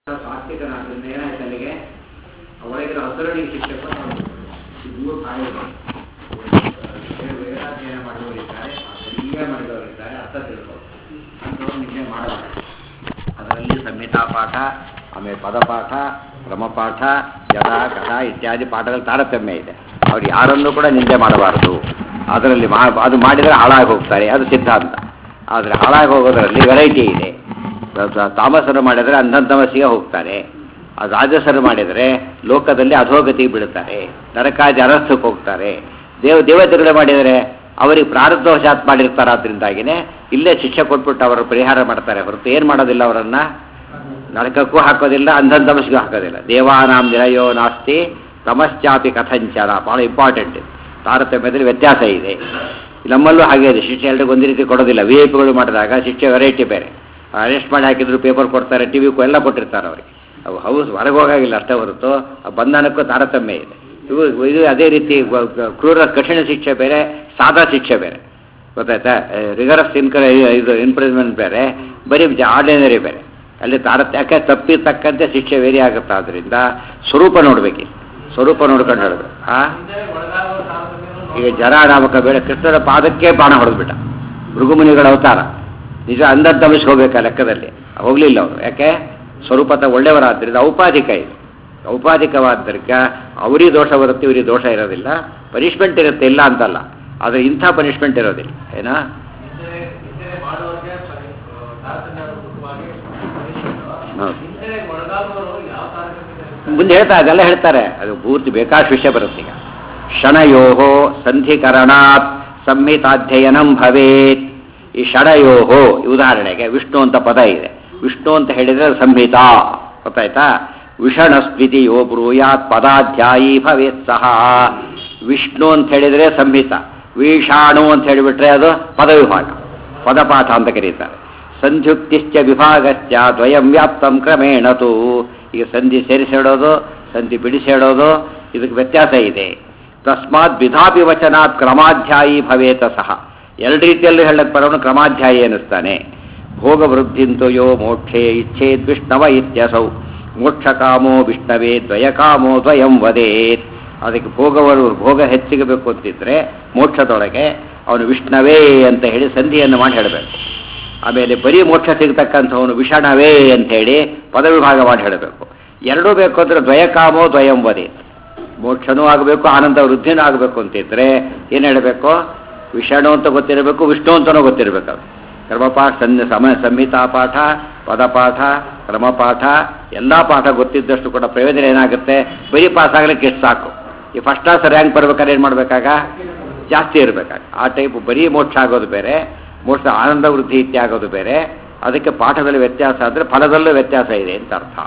ಸಾತ್ವಿಕನಾದ್ರಿಂದ ಏನಾಯ್ತು ಅಲ್ಲಿಗೆ ಒಳಗಿರೋ ಹಸುರಳಿಗೆ ಶಿಕ್ಷೆ ಕೊಟ್ಟು ಮೂರು ಕಾಯಿಲೆ ವೇದಾಧ್ಯಯನ ಮಾಡಿದವರಿದ್ದಾರೆ ಸರಿಯಾಗಿ ಮಾಡಿದವರಿದ್ದಾರೆ ಅರ್ಥ ತಿಳ್ಕೊ ಅಂಥವ್ರು ನಿದ್ದೆ ಮಾಡಬಾರ್ದು ಅದರಲ್ಲಿ ಸಂಹಿತಾ ಪಾಠ ಆಮೇಲೆ ಪದಪಾಠ ಕ್ರಮಪಾಠ ಜಡ ಗಡ ಇತ್ಯಾದಿ ಪಾಠಗಳ ತಾರತಮ್ಯ ಇದೆ ಅವ್ರು ಯಾರನ್ನೂ ಕೂಡ ನಿಂದೆ ಮಾಡಬಾರದು ಅದರಲ್ಲಿ ಮಾ ಅದು ಮಾಡಿದರೆ ಹಾಳಾಗಿ ಹೋಗ್ತಾರೆ ಅದು ಸಿದ್ಧಾಂತ ಆದರೆ ಹಾಳಾಗಿ ಹೋಗೋದರಲ್ಲಿ ವೆರೈಟಿ ಇದೆ ತಾಮಸರು ಮಾಡಿದರೆ ಅಂಧಂತಮಸ್ಸಿಗೆ ಹೋಗ್ತಾರೆ ಅದು ರಾಜಸರು ಮಾಡಿದರೆ ಲೋಕದಲ್ಲಿ ಅಧೋಗತಿಗೆ ಬೀಳುತ್ತಾರೆ ನರಕಾದಿ ಅರಸ್ಥಕ್ಕೆ ಹೋಗ್ತಾರೆ ದೇವ ದೇವತೆಗಳು ಮಾಡಿದರೆ ಅವರಿಗೆ ಪ್ರಾರಬ್ಧವಶಾತ್ ಮಾಡಿರ್ತಾರೆ ಅದರಿಂದಾಗಿನೇ ಇಲ್ಲೇ ಶಿಕ್ಷೆ ಕೊಟ್ಬಿಟ್ಟು ಅವರು ಪರಿಹಾರ ಮಾಡ್ತಾರೆ ಹೊರತು ಏನು ಮಾಡೋದಿಲ್ಲ ಅವರನ್ನು ನರಕಕ್ಕೂ ಹಾಕೋದಿಲ್ಲ ಅಂಧಂತಮಸ್ಸಿಗೂ ಹಾಕೋದಿಲ್ಲ ದೇವಾನಾಂ ನಿರಯೋ ನಾಸ್ತಿ ತಮಶ್ಚಾಪಿ ಕಥಂಚನ ಭಾಳ ಇಂಪಾರ್ಟೆಂಟ್ ತಾರತಮ್ಯದಲ್ಲಿ ವ್ಯತ್ಯಾಸ ಇದೆ ನಮ್ಮಲ್ಲೂ ಹಾಗೆ ಇದೆ ಶಿಕ್ಷೆ ಎಲ್ರಿಗೂ ಒಂದು ರೀತಿ ಕೊಡೋದಿಲ್ಲ ವಿ ಐ ಪಿಗಳು ಮಾಡಿದಾಗ ಶಿಕ್ಷೆ ವೆರೈಟಿ ಬೇರೆ ಅರೆಸ್ಟ್ ಮಾಡಿ ಹಾಕಿದ್ರು ಪೇಪರ್ ಕೊಡ್ತಾರೆ ಟಿ ವಿ ಎಲ್ಲ ಕೊಟ್ಟಿರ್ತಾರೆ ಅವರಿಗೆ ಅವು ಹೌಸ್ ಹೊರಗೆ ಹೋಗಾಗಿಲ್ಲ ಅಷ್ಟೇ ಹೊರತು ಆ ಬಂಧನಕ್ಕೂ ತಾರತಮ್ಯ ಇದೆ ಇವು ಇದು ಅದೇ ರೀತಿ ಕ್ರೂರ ಕಠಿಣ ಶಿಕ್ಷೆ ಬೇರೆ ಸಾದಾ ಶಿಕ್ಷೆ ಬೇರೆ ಗೊತ್ತಾಯ್ತಾ ರಿಗರಸ್ ಇನ್ಕ ಇದು ಇನ್ಪ್ರಿಸ್ಮೆಂಟ್ ಬೇರೆ ಬರೀ ಆರ್ಡಿನರಿ ಬೇರೆ ಅಲ್ಲಿ ತಾರತ ಯಾಕೆ ತಪ್ಪಿ ತಕ್ಕಂತೆ ಶಿಕ್ಷೆ ವೇರಿ ಆಗುತ್ತೆ ಆದ್ದರಿಂದ ಸ್ವರೂಪ ನೋಡ್ಬೇಕು ಸ್ವರೂಪ ನೋಡ್ಕೊಂಡು ಹೇಳೋದು ಆ ಈಗ ಜರ ನಾಮಕ ಬೇಡ ಕೃಷ್ಣನ ಪಾದಕ್ಕೆ ಬಾಣ ಹೊಡೆದ್ಬಿಟ್ಟ ಭೃಗುಮುನಿಗಳ ಅವತಾರ ನಿಜ ಅಂಧಂತಮಿಸಿ ಹೋಗ್ಬೇಕು ಆ ಲೆಕ್ಕದಲ್ಲಿ ಹೋಗ್ಲಿಲ್ಲ ಅವರು ಯಾಕೆ ಸ್ವರೂಪತ ಒಳ್ಳೆಯವರಾದ್ರಿಂದ ಔಪಾಧಿಕ ಇದೆ ಔಪಾಧಿಕವಾದ್ದರಿಂದ ಅವರಿಗೆ ದೋಷ ಬರುತ್ತೆ ಇವರಿಗೆ ದೋಷ ಇರೋದಿಲ್ಲ ಪನಿಷ್ಮೆಂಟ್ ಇರುತ್ತೆ ಇಲ್ಲ ಅಂತಲ್ಲ ಆದರೆ ಇಂಥ ಪನಿಷ್ಮೆಂಟ್ ಇರೋದಿಲ್ಲ ಏನಾ ಮುಂದೆ ಹೇಳ್ತಾರೆ ಅದೆಲ್ಲ ಹೇಳ್ತಾರೆ ಅದು ಪೂರ್ತಿ ಬೇಕಾಷ್ಟು ವಿಷಯ ಬರುತ್ತೆ ಈಗ ಷಣಯೋಹೋ ಸಂಧಿಕರಣಾತ್ ಸಂಹಿತಾಧ್ಯಯನಂ ಭವೇತ್ ಈ ಷಡಯೋಹೋ ಉದಾಹರಣೆಗೆ ವಿಷ್ಣು ಅಂತ ಪದ ಇದೆ ವಿಷ್ಣು ಅಂತ ಹೇಳಿದ್ರೆ ಸಂಹಿತಾ ಗೊತ್ತಾಯ್ತಾ ವಿಷಣಸ್ವಿತಿ ಯೋ ಬ್ರೂಯಾತ್ ಪದಾಧ್ಯಾಯಿ ಭವೇತ್ ಸಹ ವಿಷ್ಣು ಅಂತ ಹೇಳಿದ್ರೆ ಸಂಹಿತ ವೀಷಾಣು ಅಂತ ಹೇಳಿಬಿಟ್ರೆ ಅದು ಪದವಿಭಾಗ ಪದಪಾಠ ಅಂತ ಕರೀತಾರೆ ಸಂಧ್ಯುಕ್ತಿಶ್ಚ ವಿಭಾಗಶ್ಚ ದ್ವಯಂ ವ್ಯಾಪ್ತಂ ಕ್ರಮೇಣ ತು ಈಗ ಸಂಧಿ ಸೇರಿಸಿಡೋದು ಸಂಧಿ ಬಿಡಿಸಿಡೋದು ಇದಕ್ಕೆ ವ್ಯತ್ಯಾಸ ಇದೆ ತಸ್ಮಾತ್ ವಿಧಾಪಿ ವಚನಾತ್ ಕ್ರಮಾಧ್ಯಾಯಿ ಭವೇತ ಸಹ ಎರಡು ರೀತಿಯಲ್ಲಿ ಹೇಳಕ್ ಬರೋನು ಕ್ರಮಾಧ್ಯಾಯಿ ಅನ್ನಿಸ್ತಾನೆ ಭೋಗ ವೃದ್ಧಿಂತು ಯೋ ಮೋಕ್ಷೇ ಇಚ್ಛೇದ್ ವಿಷ್ಣವ ಇತ್ಯಸೌ ಮೋಕ್ಷಕಾಮೋ ವಿಷ್ಣವೇ ದ್ವಯಕಾಮೋ ದ್ವಯಂ ವದೇತ್ ಅದಕ್ಕೆ ಭೋಗವರು ಭೋಗ ಹೆಚ್ಚಿಗಬೇಕು ಅಂತಿದ್ರೆ ಮೋಕ್ಷದೊಳಗೆ ಅವನು ವಿಷ್ಣವೇ ಅಂತ ಹೇಳಿ ಸಂಧಿಯನ್ನು ಮಾಡಿ ಹೇಳಬೇಕು ಆಮೇಲೆ ಬರೀ ಮೋಕ್ಷ ಸಿಗ್ತಕ್ಕಂಥವನು ವಿಷಣವೇ ಅಂತ ಹೇಳಿ ಪದವಿಭಾಗ ಮಾಡಿ ಹೇಳಬೇಕು ಎರಡೂ ಬೇಕು ಅಂದರೆ ದ್ವಯಕಾಮೋ ದ್ವಯಂ ವದೇತ್ ಮೋಕ್ಷನೂ ಆಗಬೇಕು ಆನಂದ ವೃದ್ಧಿನೂ ಆಗಬೇಕು ಅಂತಿದ್ರೆ ಏನು ಹೇಳಬೇಕು ವಿಷಾಣು ಅಂತ ಗೊತ್ತಿರಬೇಕು ವಿಷ್ಣು ಅಂತಲೂ ಗೊತ್ತಿರಬೇಕು ಅದು ಕ್ರಮಪಾಠ ಸನ್ ಸಮ ಸಂಹಿತಾ ಪಾಠ ಪದಪಾಠ ಕ್ರಮಪಾಠ ಎಲ್ಲ ಪಾಠ ಗೊತ್ತಿದ್ದಷ್ಟು ಕೂಡ ಪ್ರಯೋಜನ ಏನಾಗುತ್ತೆ ಬರೀ ಪಾಸ್ ಆಗ್ಲಿಕ್ಕೆ ಎಷ್ಟು ಸಾಕು ಈ ಫಸ್ಟ್ ಕ್ಲಾಸ್ ರ್ಯಾಂಕ್ ಬರ್ಬೇಕಾದ್ರೆ ಏನು ಮಾಡಬೇಕಾಗ ಜಾಸ್ತಿ ಇರಬೇಕಾಗ ಆ ಟೈಪ್ ಬರೀ ಮೋಕ್ಷ ಆಗೋದು ಬೇರೆ ಮೋಕ್ಷ ಆನಂದ ವೃದ್ಧಿ ಇತ್ಯ ಆಗೋದು ಬೇರೆ ಅದಕ್ಕೆ ಪಾಠದಲ್ಲಿ ವ್ಯತ್ಯಾಸ ಅಂದರೆ ಫಲದಲ್ಲೂ ವ್ಯತ್ಯಾಸ ಇದೆ ಅಂತ ಅರ್ಥ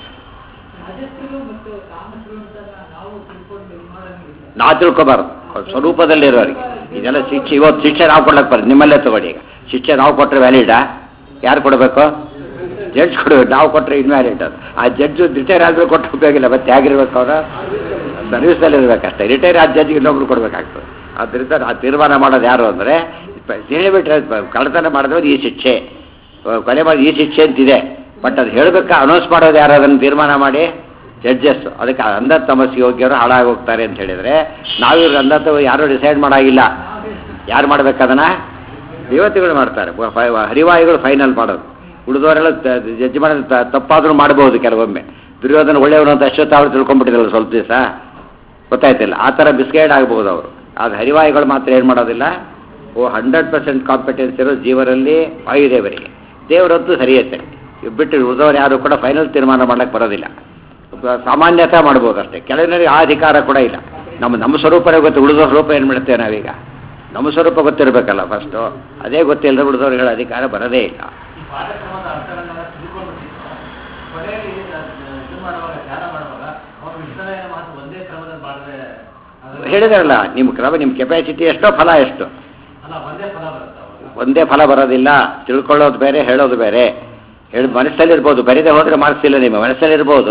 ನಾವು ತಿಳ್ಕೊಬಾರ್ದು ಸ್ವರೂಪದಲ್ಲಿರೋರಿಗೆ ಇದೆಲ್ಲ ಶಿಕ್ಷೆ ಇವತ್ತು ಶಿಕ್ಷೆ ನಾವು ಕೊಡ್ಲಕ್ಕೆ ಬರೋದು ನಿಮ್ಮಲ್ಲೇ ತಗೊಳ್ಳಿ ಈಗ ಶಿಕ್ಷೆ ನಾವು ಕೊಟ್ಟರೆ ವ್ಯಾಲಿಡಾ ಯಾರು ಕೊಡಬೇಕು ಜಡ್ಜ್ ಕೊಡಬೇಕು ನಾವು ಕೊಟ್ಟರೆ ಇನ್ವ್ಯಾಲಿಡ್ ಅದು ಆ ಜಡ್ಜು ರಿಟೈರ್ ಆದರೂ ಕೊಟ್ಟು ಉಪಯೋಗಿಲ್ಲ ಮತ್ತೆ ಹೇಗಿರ್ಬೇಕು ಅವರು ಸರ್ವಿಸಲ್ಲಿ ಇರಬೇಕಷ್ಟೇ ರಿಟೈರ್ ಆದ ಜಡ್ಜಿಗೆ ಇನ್ನೊಬ್ರು ಕೊಡಬೇಕಾಗ್ತದೆ ಆದ್ದರಿಂದ ಆ ತೀರ್ಮಾನ ಮಾಡೋದು ಯಾರು ಅಂದರೆ ಹೇಳಿಬಿಟ್ರೆ ಕಳ್ಳತನ ಮಾಡಿದವರು ಈ ಶಿಕ್ಷೆ ಕೊಲೆ ಮಾಡಿ ಈ ಶಿಕ್ಷೆ ಅಂತಿದೆ ಬಟ್ ಅದು ಹೇಳಬೇಕಾ ಅನೌನ್ಸ್ ಮಾಡೋದು ಯಾರು ಅದನ್ನು ತೀರ್ಮಾನ ಮಾಡಿ ಜಡ್ಜಸ್ ಅದಕ್ಕೆ ಅಂಧ ತಮಸ್ಸಿಗೆ ಯೋಗ್ಯರು ಹಾಳಾಗಿ ಹೋಗ್ತಾರೆ ಅಂತ ಹೇಳಿದರೆ ನಾವಿವ್ರ ಅಂಧ ಯಾರು ಡಿಸೈಡ್ ಮಾಡಾಗಿಲ್ಲ ಯಾರು ಮಾಡ್ಬೇಕು ಅದನ್ನು ದೇವತೆಗಳು ಮಾಡ್ತಾರೆ ಹರಿವಾಯುಗಳು ಫೈನಲ್ ಮಾಡೋದು ಉಳಿದವರೆಲ್ಲ ಜಡ್ಜ್ ಮಾಡೋದು ತಪ್ಪಾದರೂ ಮಾಡಬಹುದು ಕೆಲವೊಮ್ಮೆ ದುರ್ಯೋಧನ ಒಳ್ಳೆಯವನು ಅಂತ ಅಶ್ವತ್ಥಾವರು ತಿಳ್ಕೊಂಡ್ಬಿಟ್ಟಿರಲ್ಲ ಸ್ವಲ್ಪ ದಿವಸ ಗೊತ್ತಾಯ್ತಿಲ್ಲ ಆ ಥರ ಬಿಸ್ಗೈಡ್ ಆಗ್ಬೋದು ಅವರು ಆದರೆ ಹರಿವಾಯುಗಳು ಮಾತ್ರ ಏನು ಮಾಡೋದಿಲ್ಲ ಓ ಹಂಡ್ರೆಡ್ ಪರ್ಸೆಂಟ್ ಕಾಂಪಿಟೆನ್ಸ್ ಇರೋ ಜೀವರಲ್ಲಿ ವಾಯುದೇವರಿಗೆ ದೇವರಂತೂ ಸರಿಯತ್ತೆ ಬಿಟ್ಟು ಉಳಿದವರು ಯಾರು ಕೂಡ ಫೈನಲ್ ತೀರ್ಮಾನ ಮಾಡ್ಲಿಕ್ಕೆ ಬರೋದಿಲ್ಲ ಸಾಮಾನ್ಯತೆ ಮಾಡ್ಬೋದು ಅಷ್ಟೇ ಕೆಲವರಿಗೆ ಆ ಅಧಿಕಾರ ಕೂಡ ಇಲ್ಲ ನಮ್ಮ ನಮ್ಮ ಸ್ವರೂಪನೇ ಗೊತ್ತು ಉಳಿದೋ ಸ್ವರೂಪ ಏನು ಮಾಡ್ತೇವೆ ನಾವೀಗ ನಮ್ಮ ಸ್ವರೂಪ ಗೊತ್ತಿರಬೇಕಲ್ಲ ಫಸ್ಟು ಅದೇ ಗೊತ್ತಿಲ್ಲದೆ ಉಳಿದವ್ರಿಗೆ ಅಧಿಕಾರ ಬರೋದೇ ಇಲ್ಲ ಹೇಳಿದ್ರಲ್ಲ ನಿಮ್ಮ ಕ್ರಮ ನಿಮ್ಮ ಕೆಪಾಸಿಟಿ ಎಷ್ಟೋ ಫಲ ಎಷ್ಟು ಒಂದೇ ಫಲ ಬರೋದಿಲ್ಲ ತಿಳ್ಕೊಳ್ಳೋದು ಬೇರೆ ಹೇಳೋದು ಬೇರೆ ಹೇಳಿ ಮನಸ್ಸಲ್ಲಿರ್ಬೋದು ಬರೀದೆ ಹೋದರೆ ಮಾರ್ಕ್ಸ್ ಇಲ್ಲ ನಿಮ್ಮ ಮನಸ್ಸಲ್ಲಿರ್ಬೋದು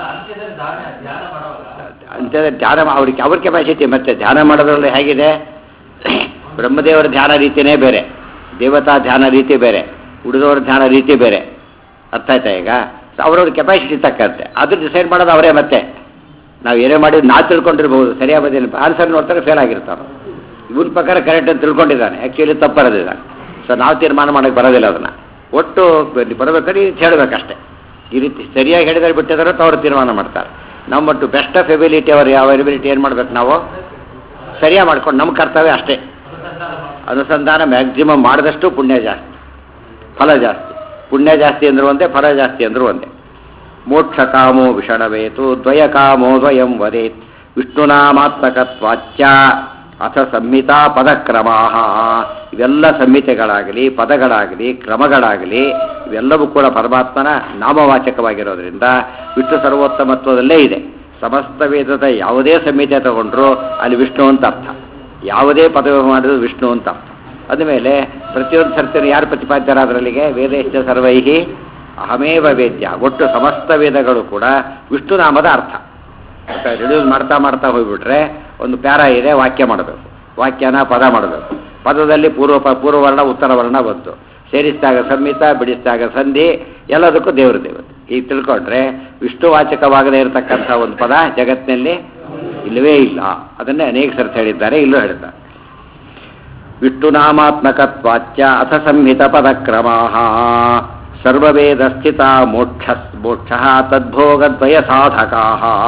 ಅಂತಂದರೆ ಧ್ಯಾನ ಅವ್ರಿಗೆ ಅವ್ರ ಕೆಪಾಸಿಟಿ ಮತ್ತೆ ಧ್ಯಾನ ಮಾಡೋದ್ರಲ್ಲಿ ಹೇಗಿದೆ ಬ್ರಹ್ಮದೇವರ ಧ್ಯಾನ ರೀತಿಯೇ ಬೇರೆ ದೇವತಾ ಧ್ಯಾನ ರೀತಿ ಬೇರೆ ಉಳಿದವರ ಧ್ಯಾನ ರೀತಿ ಬೇರೆ ಅರ್ಥ ಆಯ್ತಾ ಈಗ ಅವ್ರವ್ರ ಕೆಪಾಸಿಟಿ ತಕ್ಕಂತೆ ಅದು ಡಿಸೈಡ್ ಮಾಡೋದು ಅವರೇ ಮತ್ತೆ ನಾವು ಏನೇ ಮಾಡಿದ್ರು ನಾ ತಿಳ್ಕೊಂಡಿರ್ಬೋದು ಸರಿಯಾಗಿ ಬಂದಿಲ್ಲ ಆನ್ಸರ್ ನೋಡ್ತಾರೆ ಫೇಲ್ ಆಗಿರ್ತಾನೆ ಇವನ್ ಪ್ರಕಾರ ಕರೆಕ್ಟ್ ಅಂತ ತಿಳ್ಕೊಂಡಿದ್ದಾನೆ ಆ್ಯಕ್ಚುಲಿ ತಪ್ಪು ಬರೋದಿದ್ದಾನೆ ಸೊ ನಾವು ತೀರ್ಮಾನ ಮಾಡೋಕ್ಕೆ ಬರೋದಿಲ್ಲ ಅದನ್ನು ಒಟ್ಟು ಬರಬೇಕಾದ್ರೆ ಇದು ಹೇಳಬೇಕಷ್ಟೇ ಈ ರೀತಿ ಸರಿಯಾಗಿ ಹೇಳಿದರೆ ಬಿಟ್ಟಿದ್ದಾರೆ ಅವ್ರು ತೀರ್ಮಾನ ಮಾಡ್ತಾರೆ ನಮ್ಮ ಒಟ್ಟು ಬೆಸ್ಟ್ ಆಫ್ ಎಬಿಲಿಟಿ ಅವ್ರು ಯಾವ ಎಬಿಲಿಟಿ ಏನು ಮಾಡ್ಬೇಕು ನಾವು ಸರಿಯಾಗಿ ಮಾಡ್ಕೊಂಡು ನಮ್ಮ ಕರ್ತವ್ಯ ಅಷ್ಟೇ ಅನುಸಂಧಾನ ಮ್ಯಾಕ್ಸಿಮಮ್ ಮಾಡಿದಷ್ಟು ಪುಣ್ಯ ಜಾಸ್ತಿ ಫಲ ಜಾಸ್ತಿ ಪುಣ್ಯ ಜಾಸ್ತಿ ಅಂದ್ರೂ ಒಂದೇ ಫಲ ಜಾಸ್ತಿ ಅಂದ್ರೂ ಒಂದೇ ಮೋಕ್ಷ ಕಾಮೋ ವಿಷಣವೇತು ದ್ವಯ ಕಾಮೋ ದ್ವಯಂ ವದೇತ್ ವಿಷ್ಣುನಾಮಾತ್ಮಕತ್ವಾಚ್ಯ ಅಥ ಸಂಹಿತಾ ಪದಕ್ರಮ ಇವೆಲ್ಲ ಸಂಹಿತೆಗಳಾಗಲಿ ಪದಗಳಾಗಲಿ ಕ್ರಮಗಳಾಗಲಿ ಇವೆಲ್ಲವೂ ಕೂಡ ಪರಮಾತ್ಮನ ನಾಮವಾಚಕವಾಗಿರೋದ್ರಿಂದ ವಿಷ್ಣು ಸರ್ವೋತ್ತಮತ್ವದಲ್ಲೇ ಇದೆ ಸಮಸ್ತ ವೇದದ ಯಾವುದೇ ಸಂಹಿತೆ ತಗೊಂಡ್ರು ಅಲ್ಲಿ ವಿಷ್ಣು ಅಂತ ಅರ್ಥ ಯಾವುದೇ ಪದವಿ ಮಾಡಿದ್ರು ವಿಷ್ಣು ಅಂತ ಅರ್ಥ ಅದ್ಮೇಲೆ ಪ್ರತಿಯೊಂದು ಸರ್ತಿ ಯಾರು ಪ್ರತಿಪಾದ್ಯರಾದ್ರಲ್ಲಿಗೆ ವೇದೇಶ ಸರ್ವೈಹಿ ಅಹಮೇವ ವೇದ್ಯ ಒಟ್ಟು ಸಮಸ್ತ ವೇದಗಳು ಕೂಡ ವಿಷ್ಣುನಾಮದ ಅರ್ಥ ರಿಡ್ಯೂಸ್ ಮಾಡ್ತಾ ಮಾಡ್ತಾ ಹೋಗ್ಬಿಟ್ರೆ ಒಂದು ಪ್ಯಾರ ಇದೆ ವಾಕ್ಯ ಮಾಡಬೇಕು ವಾಕ್ಯನ ಪದ ಮಾಡಬೇಕು ಪದದಲ್ಲಿ ಪೂರ್ವ ಪ ಪೂರ್ವವರ್ಣ ಉತ್ತರ ವರ್ಣ ಬಂತು ಸೇರಿಸಿದಾಗ ಸಂಹಿತ ಬಿಡಿಸಿದಾಗ ಸಂಧಿ ಎಲ್ಲದಕ್ಕೂ ದೇವರು ದೇವತೆ ಈಗ ತಿಳ್ಕೊಂಡ್ರೆ ವಿಷ್ಣುವಾಚಕವಾಗದೇ ಇರತಕ್ಕಂಥ ಒಂದು ಪದ ಜಗತ್ತಿನಲ್ಲಿ ಇಲ್ಲವೇ ಇಲ್ಲ ಅದನ್ನೇ ಅನೇಕ ಸರ್ತಿ ಹೇಳಿದ್ದಾರೆ ಇಲ್ಲೂ ಹೇಳಿದ್ದಾರೆ ವಿಷ್ಣುನಾಮಾತ್ಮಕತ್ವಾಚ್ಯ ಅಥ ಸಂಹಿತ ಪದಕ್ರಮಾ ಸರ್ವವೇದ ಸ್ಥಿತ ಮೋಕ್ಷ ಮೋಕ್ಷ ತದ್ಭೋಗದ್ವಯ ಸಾಧಕಾ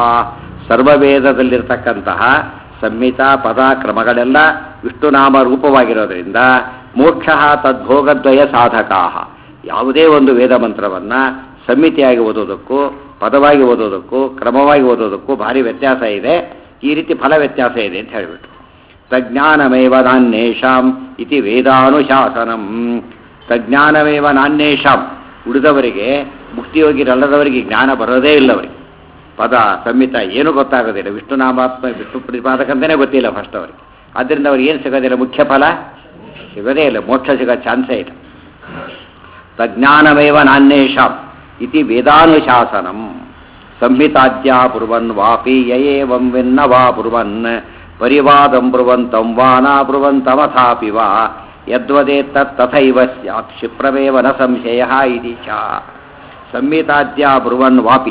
ಸರ್ವವೇದದಲ್ಲಿರ್ತಕ್ಕಂತಹ ಸಂಹಿತ ಪದ ಕ್ರಮಗಳೆಲ್ಲ ವಿಷ್ಣುನಾಮ ರೂಪವಾಗಿರೋದ್ರಿಂದ ಮೋಕ್ಷ ತದ್ಭೋಗದ್ವಯ ಸಾಧಕಾ ಯಾವುದೇ ಒಂದು ವೇದ ಮಂತ್ರವನ್ನ ಸಂಹಿತೆಯಾಗಿ ಓದೋದಕ್ಕೂ ಪದವಾಗಿ ಓದೋದಕ್ಕೂ ಕ್ರಮವಾಗಿ ಓದೋದಕ್ಕೂ ಭಾರಿ ವ್ಯತ್ಯಾಸ ಇದೆ ಈ ರೀತಿ ಫಲ ವ್ಯತ್ಯಾಸ ಇದೆ ಅಂತ ಹೇಳಿಬಿಟ್ಟು ತಜ್ಞಾನಮೇವ ನಾನ್ಯೇಷಾಂ ಇತಿ ವೇದಾನುಶಾಸನಂ ತಜ್ಞಾನಮೇವ ನಾನ್ಯೇಷಾಂ ಉಳಿದವರಿಗೆ ಮುಕ್ತಿಯೋಗಿರಲ್ಲದವರಿಗೆ ಜ್ಞಾನ ಬರೋದೇ ಇಲ್ಲ ಅವರಿಗೆ ಪದ ಸಂಹಿತ ಏನು ಗೊತ್ತಾಗೋದಿಲ್ಲ ವಿಷ್ಣುನಾಮಾತ್ಮ ವಿಷ್ಣು ಪ್ರತಿಪಾದಕಂತನೇ ಗೊತ್ತಿಲ್ಲ ಫಸ್ಟ್ ಅವರಿಗೆ ಆದ್ದರಿಂದ ಅವ್ರಿಗೆ ಏನು ಸಿಗೋದಿಲ್ಲ ಮುಖ್ಯ ಫಲ ಸಿಗೋದೇ ಇಲ್ಲ ಮೋಕ್ಷ ಸಿಗೋ ಚಾನ್ಸೇ ಇಲ್ಲ ತಜ್ಞಾನಮೇವ ನಾನ್ಯೇಷಾಂ ಇತಿ ವೇದಾನುಶಾಸನಂ ಸಂಹಿತಾದ್ಯ ಬ್ರುವನ್ ವಾಪಿ ಯಯೇವಂ ವಿನ್ನ ವಾ ಬ್ರುವನ್ ಪರಿವಾದಂ ಬ್ರುವಂತಂ ವಾ ನಾ ಬ್ರುವಂತಮಥಾಪಿ ವಾ ಯದ್ವದೇ ತಥೈವ ಸ್ಯಾತ್ ಕ್ಷಿಪ್ರಮೇವ ನ ಸಂಶಯ ಇತಿ ಚ ಸಂಹಿತಾದ್ಯ ಬ್ರುವನ್ ವಾಪಿ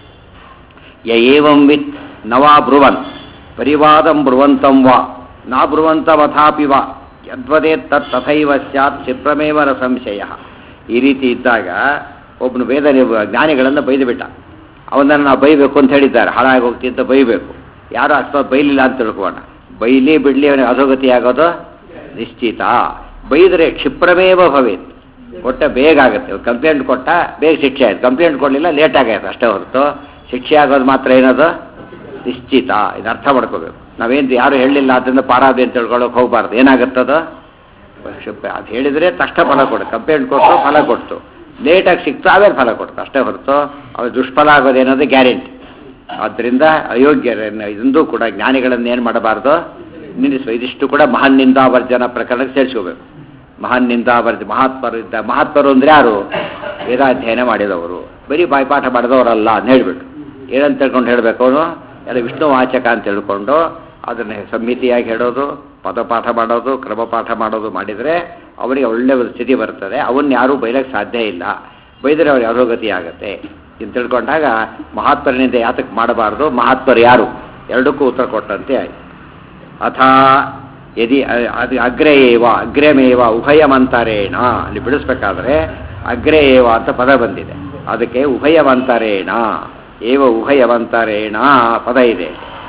ಯ ಏವಂ ವಿತ್ ನವಾ ಬ್ರುವನ್ ಪರಿವಾದಂ ಬ್ರುವಂತಂ ವಾ ನಾ ಬ್ರುವಂತಮಥಾಪಿ ವಾ ಯದ್ವದೇ ತಥೈವ ಸ್ಯಾತ್ ಕ್ಷಿಪ್ರಮೇವ ನ ಸಂಶಯ ಈ ರೀತಿ ಇದ್ದಾಗ ಒಬ್ಬನು ವೇದ ಜ್ಞಾನಿಗಳನ್ನು ಬೈದು ಬಿಟ್ಟ ಅವನನ್ನು ನಾವು ಬೈಬೇಕು ಅಂತ ಹೇಳಿದ್ದಾರೆ ಹಾಳಾಗಿ ಹೋಗ್ತಿ ಅಂತ ಬೈಬೇಕು ಯಾರು ಅಷ್ಟೊತ್ತು ಬೈಲಿಲ್ಲ ಅಂತ ತಿಳ್ಕೋಣ ಬೈಲಿ ಬಿಡ್ಲಿ ಅವನಿಗೆ ಅಧೋಗತಿ ಆಗೋದು ನಿಶ್ಚಿತ ಬೈದರೆ ಕ್ಷಿಪ್ರಮೇವ ಭವೇತ್ ಕೊಟ್ಟ ಬೇಗ ಆಗುತ್ತೆ ಕಂಪ್ಲೇಂಟ್ ಕೊಟ್ಟ ಬೇಗ ಶಿಕ್ಷೆ ಆಯ್ತು ಕಂಪ್ಲೇಂಟ್ ಕೊಡಲಿಲ್ಲ ಲೇಟ್ ಆಗೈತೆ ಅಷ್ಟೇ ಹೊರತು ಶಿಕ್ಷೆ ಆಗೋದು ಮಾತ್ರ ಏನದು ನಿಶ್ಚಿತ ಇದು ಅರ್ಥ ಮಾಡ್ಕೋಬೇಕು ನಾವೇನು ಯಾರು ಹೇಳಲಿಲ್ಲ ಅದರಿಂದ ಪಾರಾದೆ ಅಂತ ತಿಳ್ಕೊಳ್ಳೋಕೆ ಹೋಗ್ಬಾರ್ದು ಏನಾಗುತ್ತದು ಅದು ಹೇಳಿದರೆ ತಕ್ಷಣ ಫಲ ಕೊಡು ಕಂಪ್ಲೇಂಟ್ ಕೊಟ್ಟು ಫಲ ಕೊಡ್ತು ಲೇಟಾಗಿ ಸಿಕ್ತು ಆಮೇಲೆ ಫಲ ಕೊಡ್ತು ಅಷ್ಟೇ ಹೊರತು ಅವ್ರು ದುಷ್ಫಲ ಆಗೋದೇನೋದು ಗ್ಯಾರಂಟಿ ಆದ್ದರಿಂದ ಅಯೋಗ್ಯರನ್ನು ಇದೊಂದು ಕೂಡ ಜ್ಞಾನಿಗಳನ್ನು ಏನು ಮಾಡಬಾರ್ದು ನಿಲ್ಲಿಸುವ ಇದಿಷ್ಟು ಕೂಡ ಮಹಾನ್ ನಿಂದಾವರ್ಜನ ಪ್ರಕರಣಕ್ಕೆ ಸೇರಿಸ್ಕೋಬೇಕು ಮಹಾನ್ ನಿಂದಾವರ್ಜ ಮಹಾತ್ಮರು ಇದ್ದ ಮಹಾತ್ಮರು ಅಂದರೆ ಯಾರು ವೇದಾಧ್ಯಯನ ಮಾಡಿದವರು ಬರೀ ಬಾಯ್ಪಾಠ ಮಾಡಿದವರಲ್ಲ ಅಂತ ಹೇಳಿಬಿಟ್ಟು ಏನಂತ ತಿಳ್ಕೊಂಡು ಹೇಳಬೇಕು ಅವನು ಎಲ್ಲ ವಿಷ್ಣು ವಾಚಕ ಅಂತ ತಿಳ್ಕೊಂಡು ಅದನ್ನು ಸಂಹಿತೆಯಾಗಿ ಹೇಳೋದು ಪದಪಾಠ ಮಾಡೋದು ಕ್ರಮಪಾಠ ಮಾಡೋದು ಮಾಡಿದರೆ ಅವರಿಗೆ ಒಳ್ಳೆಯ ಒಂದು ಸ್ಥಿತಿ ಬರ್ತದೆ ಅವನ್ನ ಯಾರೂ ಬೈಲಕ್ಕೆ ಸಾಧ್ಯ ಇಲ್ಲ ಬೈದರೆ ಅವ್ರಿಗೆ ಅಧೋಗತಿ ಆಗುತ್ತೆ ಅಂತ ತಿಳ್ಕೊಂಡಾಗ ಮಹಾತ್ಮರನಿಂದ ಯಾತಕ್ಕೆ ಮಾಡಬಾರ್ದು ಮಹಾತ್ಮರು ಯಾರು ಎರಡಕ್ಕೂ ಉತ್ತರ ಕೊಟ್ಟಂತೆ ಆಯ್ತು ಅಥ ಯದಿ ಅದು ಅಗ್ರೆ ಏವ ಅಗ್ರಮೇವ ಉಭಯಮಂತರೇಣ ಅಲ್ಲಿ ಬಿಡಿಸ್ಬೇಕಾದ್ರೆ ಅಗ್ರೆ ಏವ ಅಂತ ಪದ ಬಂದಿದೆ ಅದಕ್ಕೆ ಉಭಯವಂತರೇಣ ಏವ ಉಭಯವಂತರೇಣ ಪದ ಇದೆ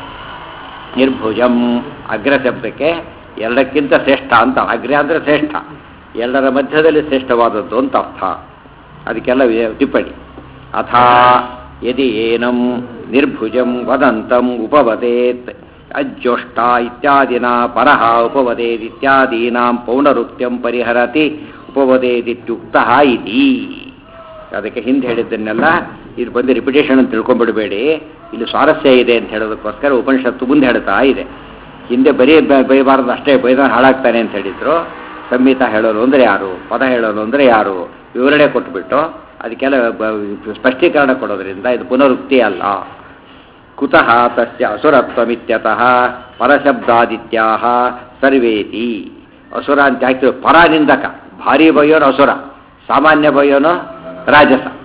ನಿರ್ಭುಜಂ ಅಗ್ರ ಶಬ್ದಕ್ಕೆ ಎರಡಕ್ಕಿಂತ ಶ್ರೇಷ್ಠ ಅಂತ ಅಗ್ರ ಅಂದರೆ ಶ್ರೇಷ್ಠ ಎಲ್ಲರ ಮಧ್ಯದಲ್ಲಿ ಶ್ರೇಷ್ಠವಾದದ್ದು ಅಂತ ಅರ್ಥ ಅದಕ್ಕೆಲ್ಲ ಟಿಪ್ಪಣಿ ಅಥಾ ಯದಿ ಏನಂ ನಿರ್ಭುಜಂ ವದಂತಂ ಉಪವದೇತ್ ಅಜ್ಜೋಷ್ಟ ಇತ್ಯಾದಿನ ಪರಹ ಉಪವದೇದ್ ಇತ್ಯಾದೀನಾಂ ಪೌನರುಕ್ತ್ಯಂ ಪರಿಹರತಿ ಉಪವದೇದಿತ್ಯುಕ್ತ ಇತಿ ಅದಕ್ಕೆ ಹಿಂದೆ ಹೇಳಿದ್ದನ್ನೆಲ್ಲ ಇದು ಬಂದು ರಿಪಿಟೇಷನ್ ಅಂತ ತಿಳ್ಕೊಂಡ್ಬಿಡಬೇಡಿ ಇಲ್ಲಿ ಸ್ವಾರಸ್ಯ ಇದೆ ಅಂತ ಹೇಳೋದಕ್ಕೋಸ್ಕರ ಉಪನಿಷತ್ತು ಮುಂದೆ ಹೇಳ್ತಾ ಇದೆ ಹಿಂದೆ ಬರೀ ಬೈಬಾರ್ದು ಅಷ್ಟೇ ಬೈದ ಹಾಳಾಗ್ತಾನೆ ಅಂತ ಹೇಳಿದ್ರು ಸಂಹಿತ ಹೇಳೋರು ಅಂದರೆ ಯಾರು ಪದ ಹೇಳೋರು ಅಂದರೆ ಯಾರು ವಿವರಣೆ ಕೊಟ್ಬಿಟ್ಟು ಅದಕ್ಕೆಲ್ಲ ಸ್ಪಷ್ಟೀಕರಣ ಕೊಡೋದ್ರಿಂದ ಇದು ಪುನರುಕ್ತಿ ಅಲ್ಲ ಕುತಃ ತಸ್ಯ ಅಸುರತ್ವಮಿತ್ಯತಃ ಪರಶಬ್ದಾದಿತ್ಯಾ ಸರ್ವೇತಿ ಅಸುರ ಅಂತ ಹಾಕ್ತೀವಿ ಪರನಿಂದಕ ಭಾರಿ ಬೈಯೋನು ಅಸುರ ಸಾಮಾನ್ಯ ಬೈಯೋನು ರಾಜಸ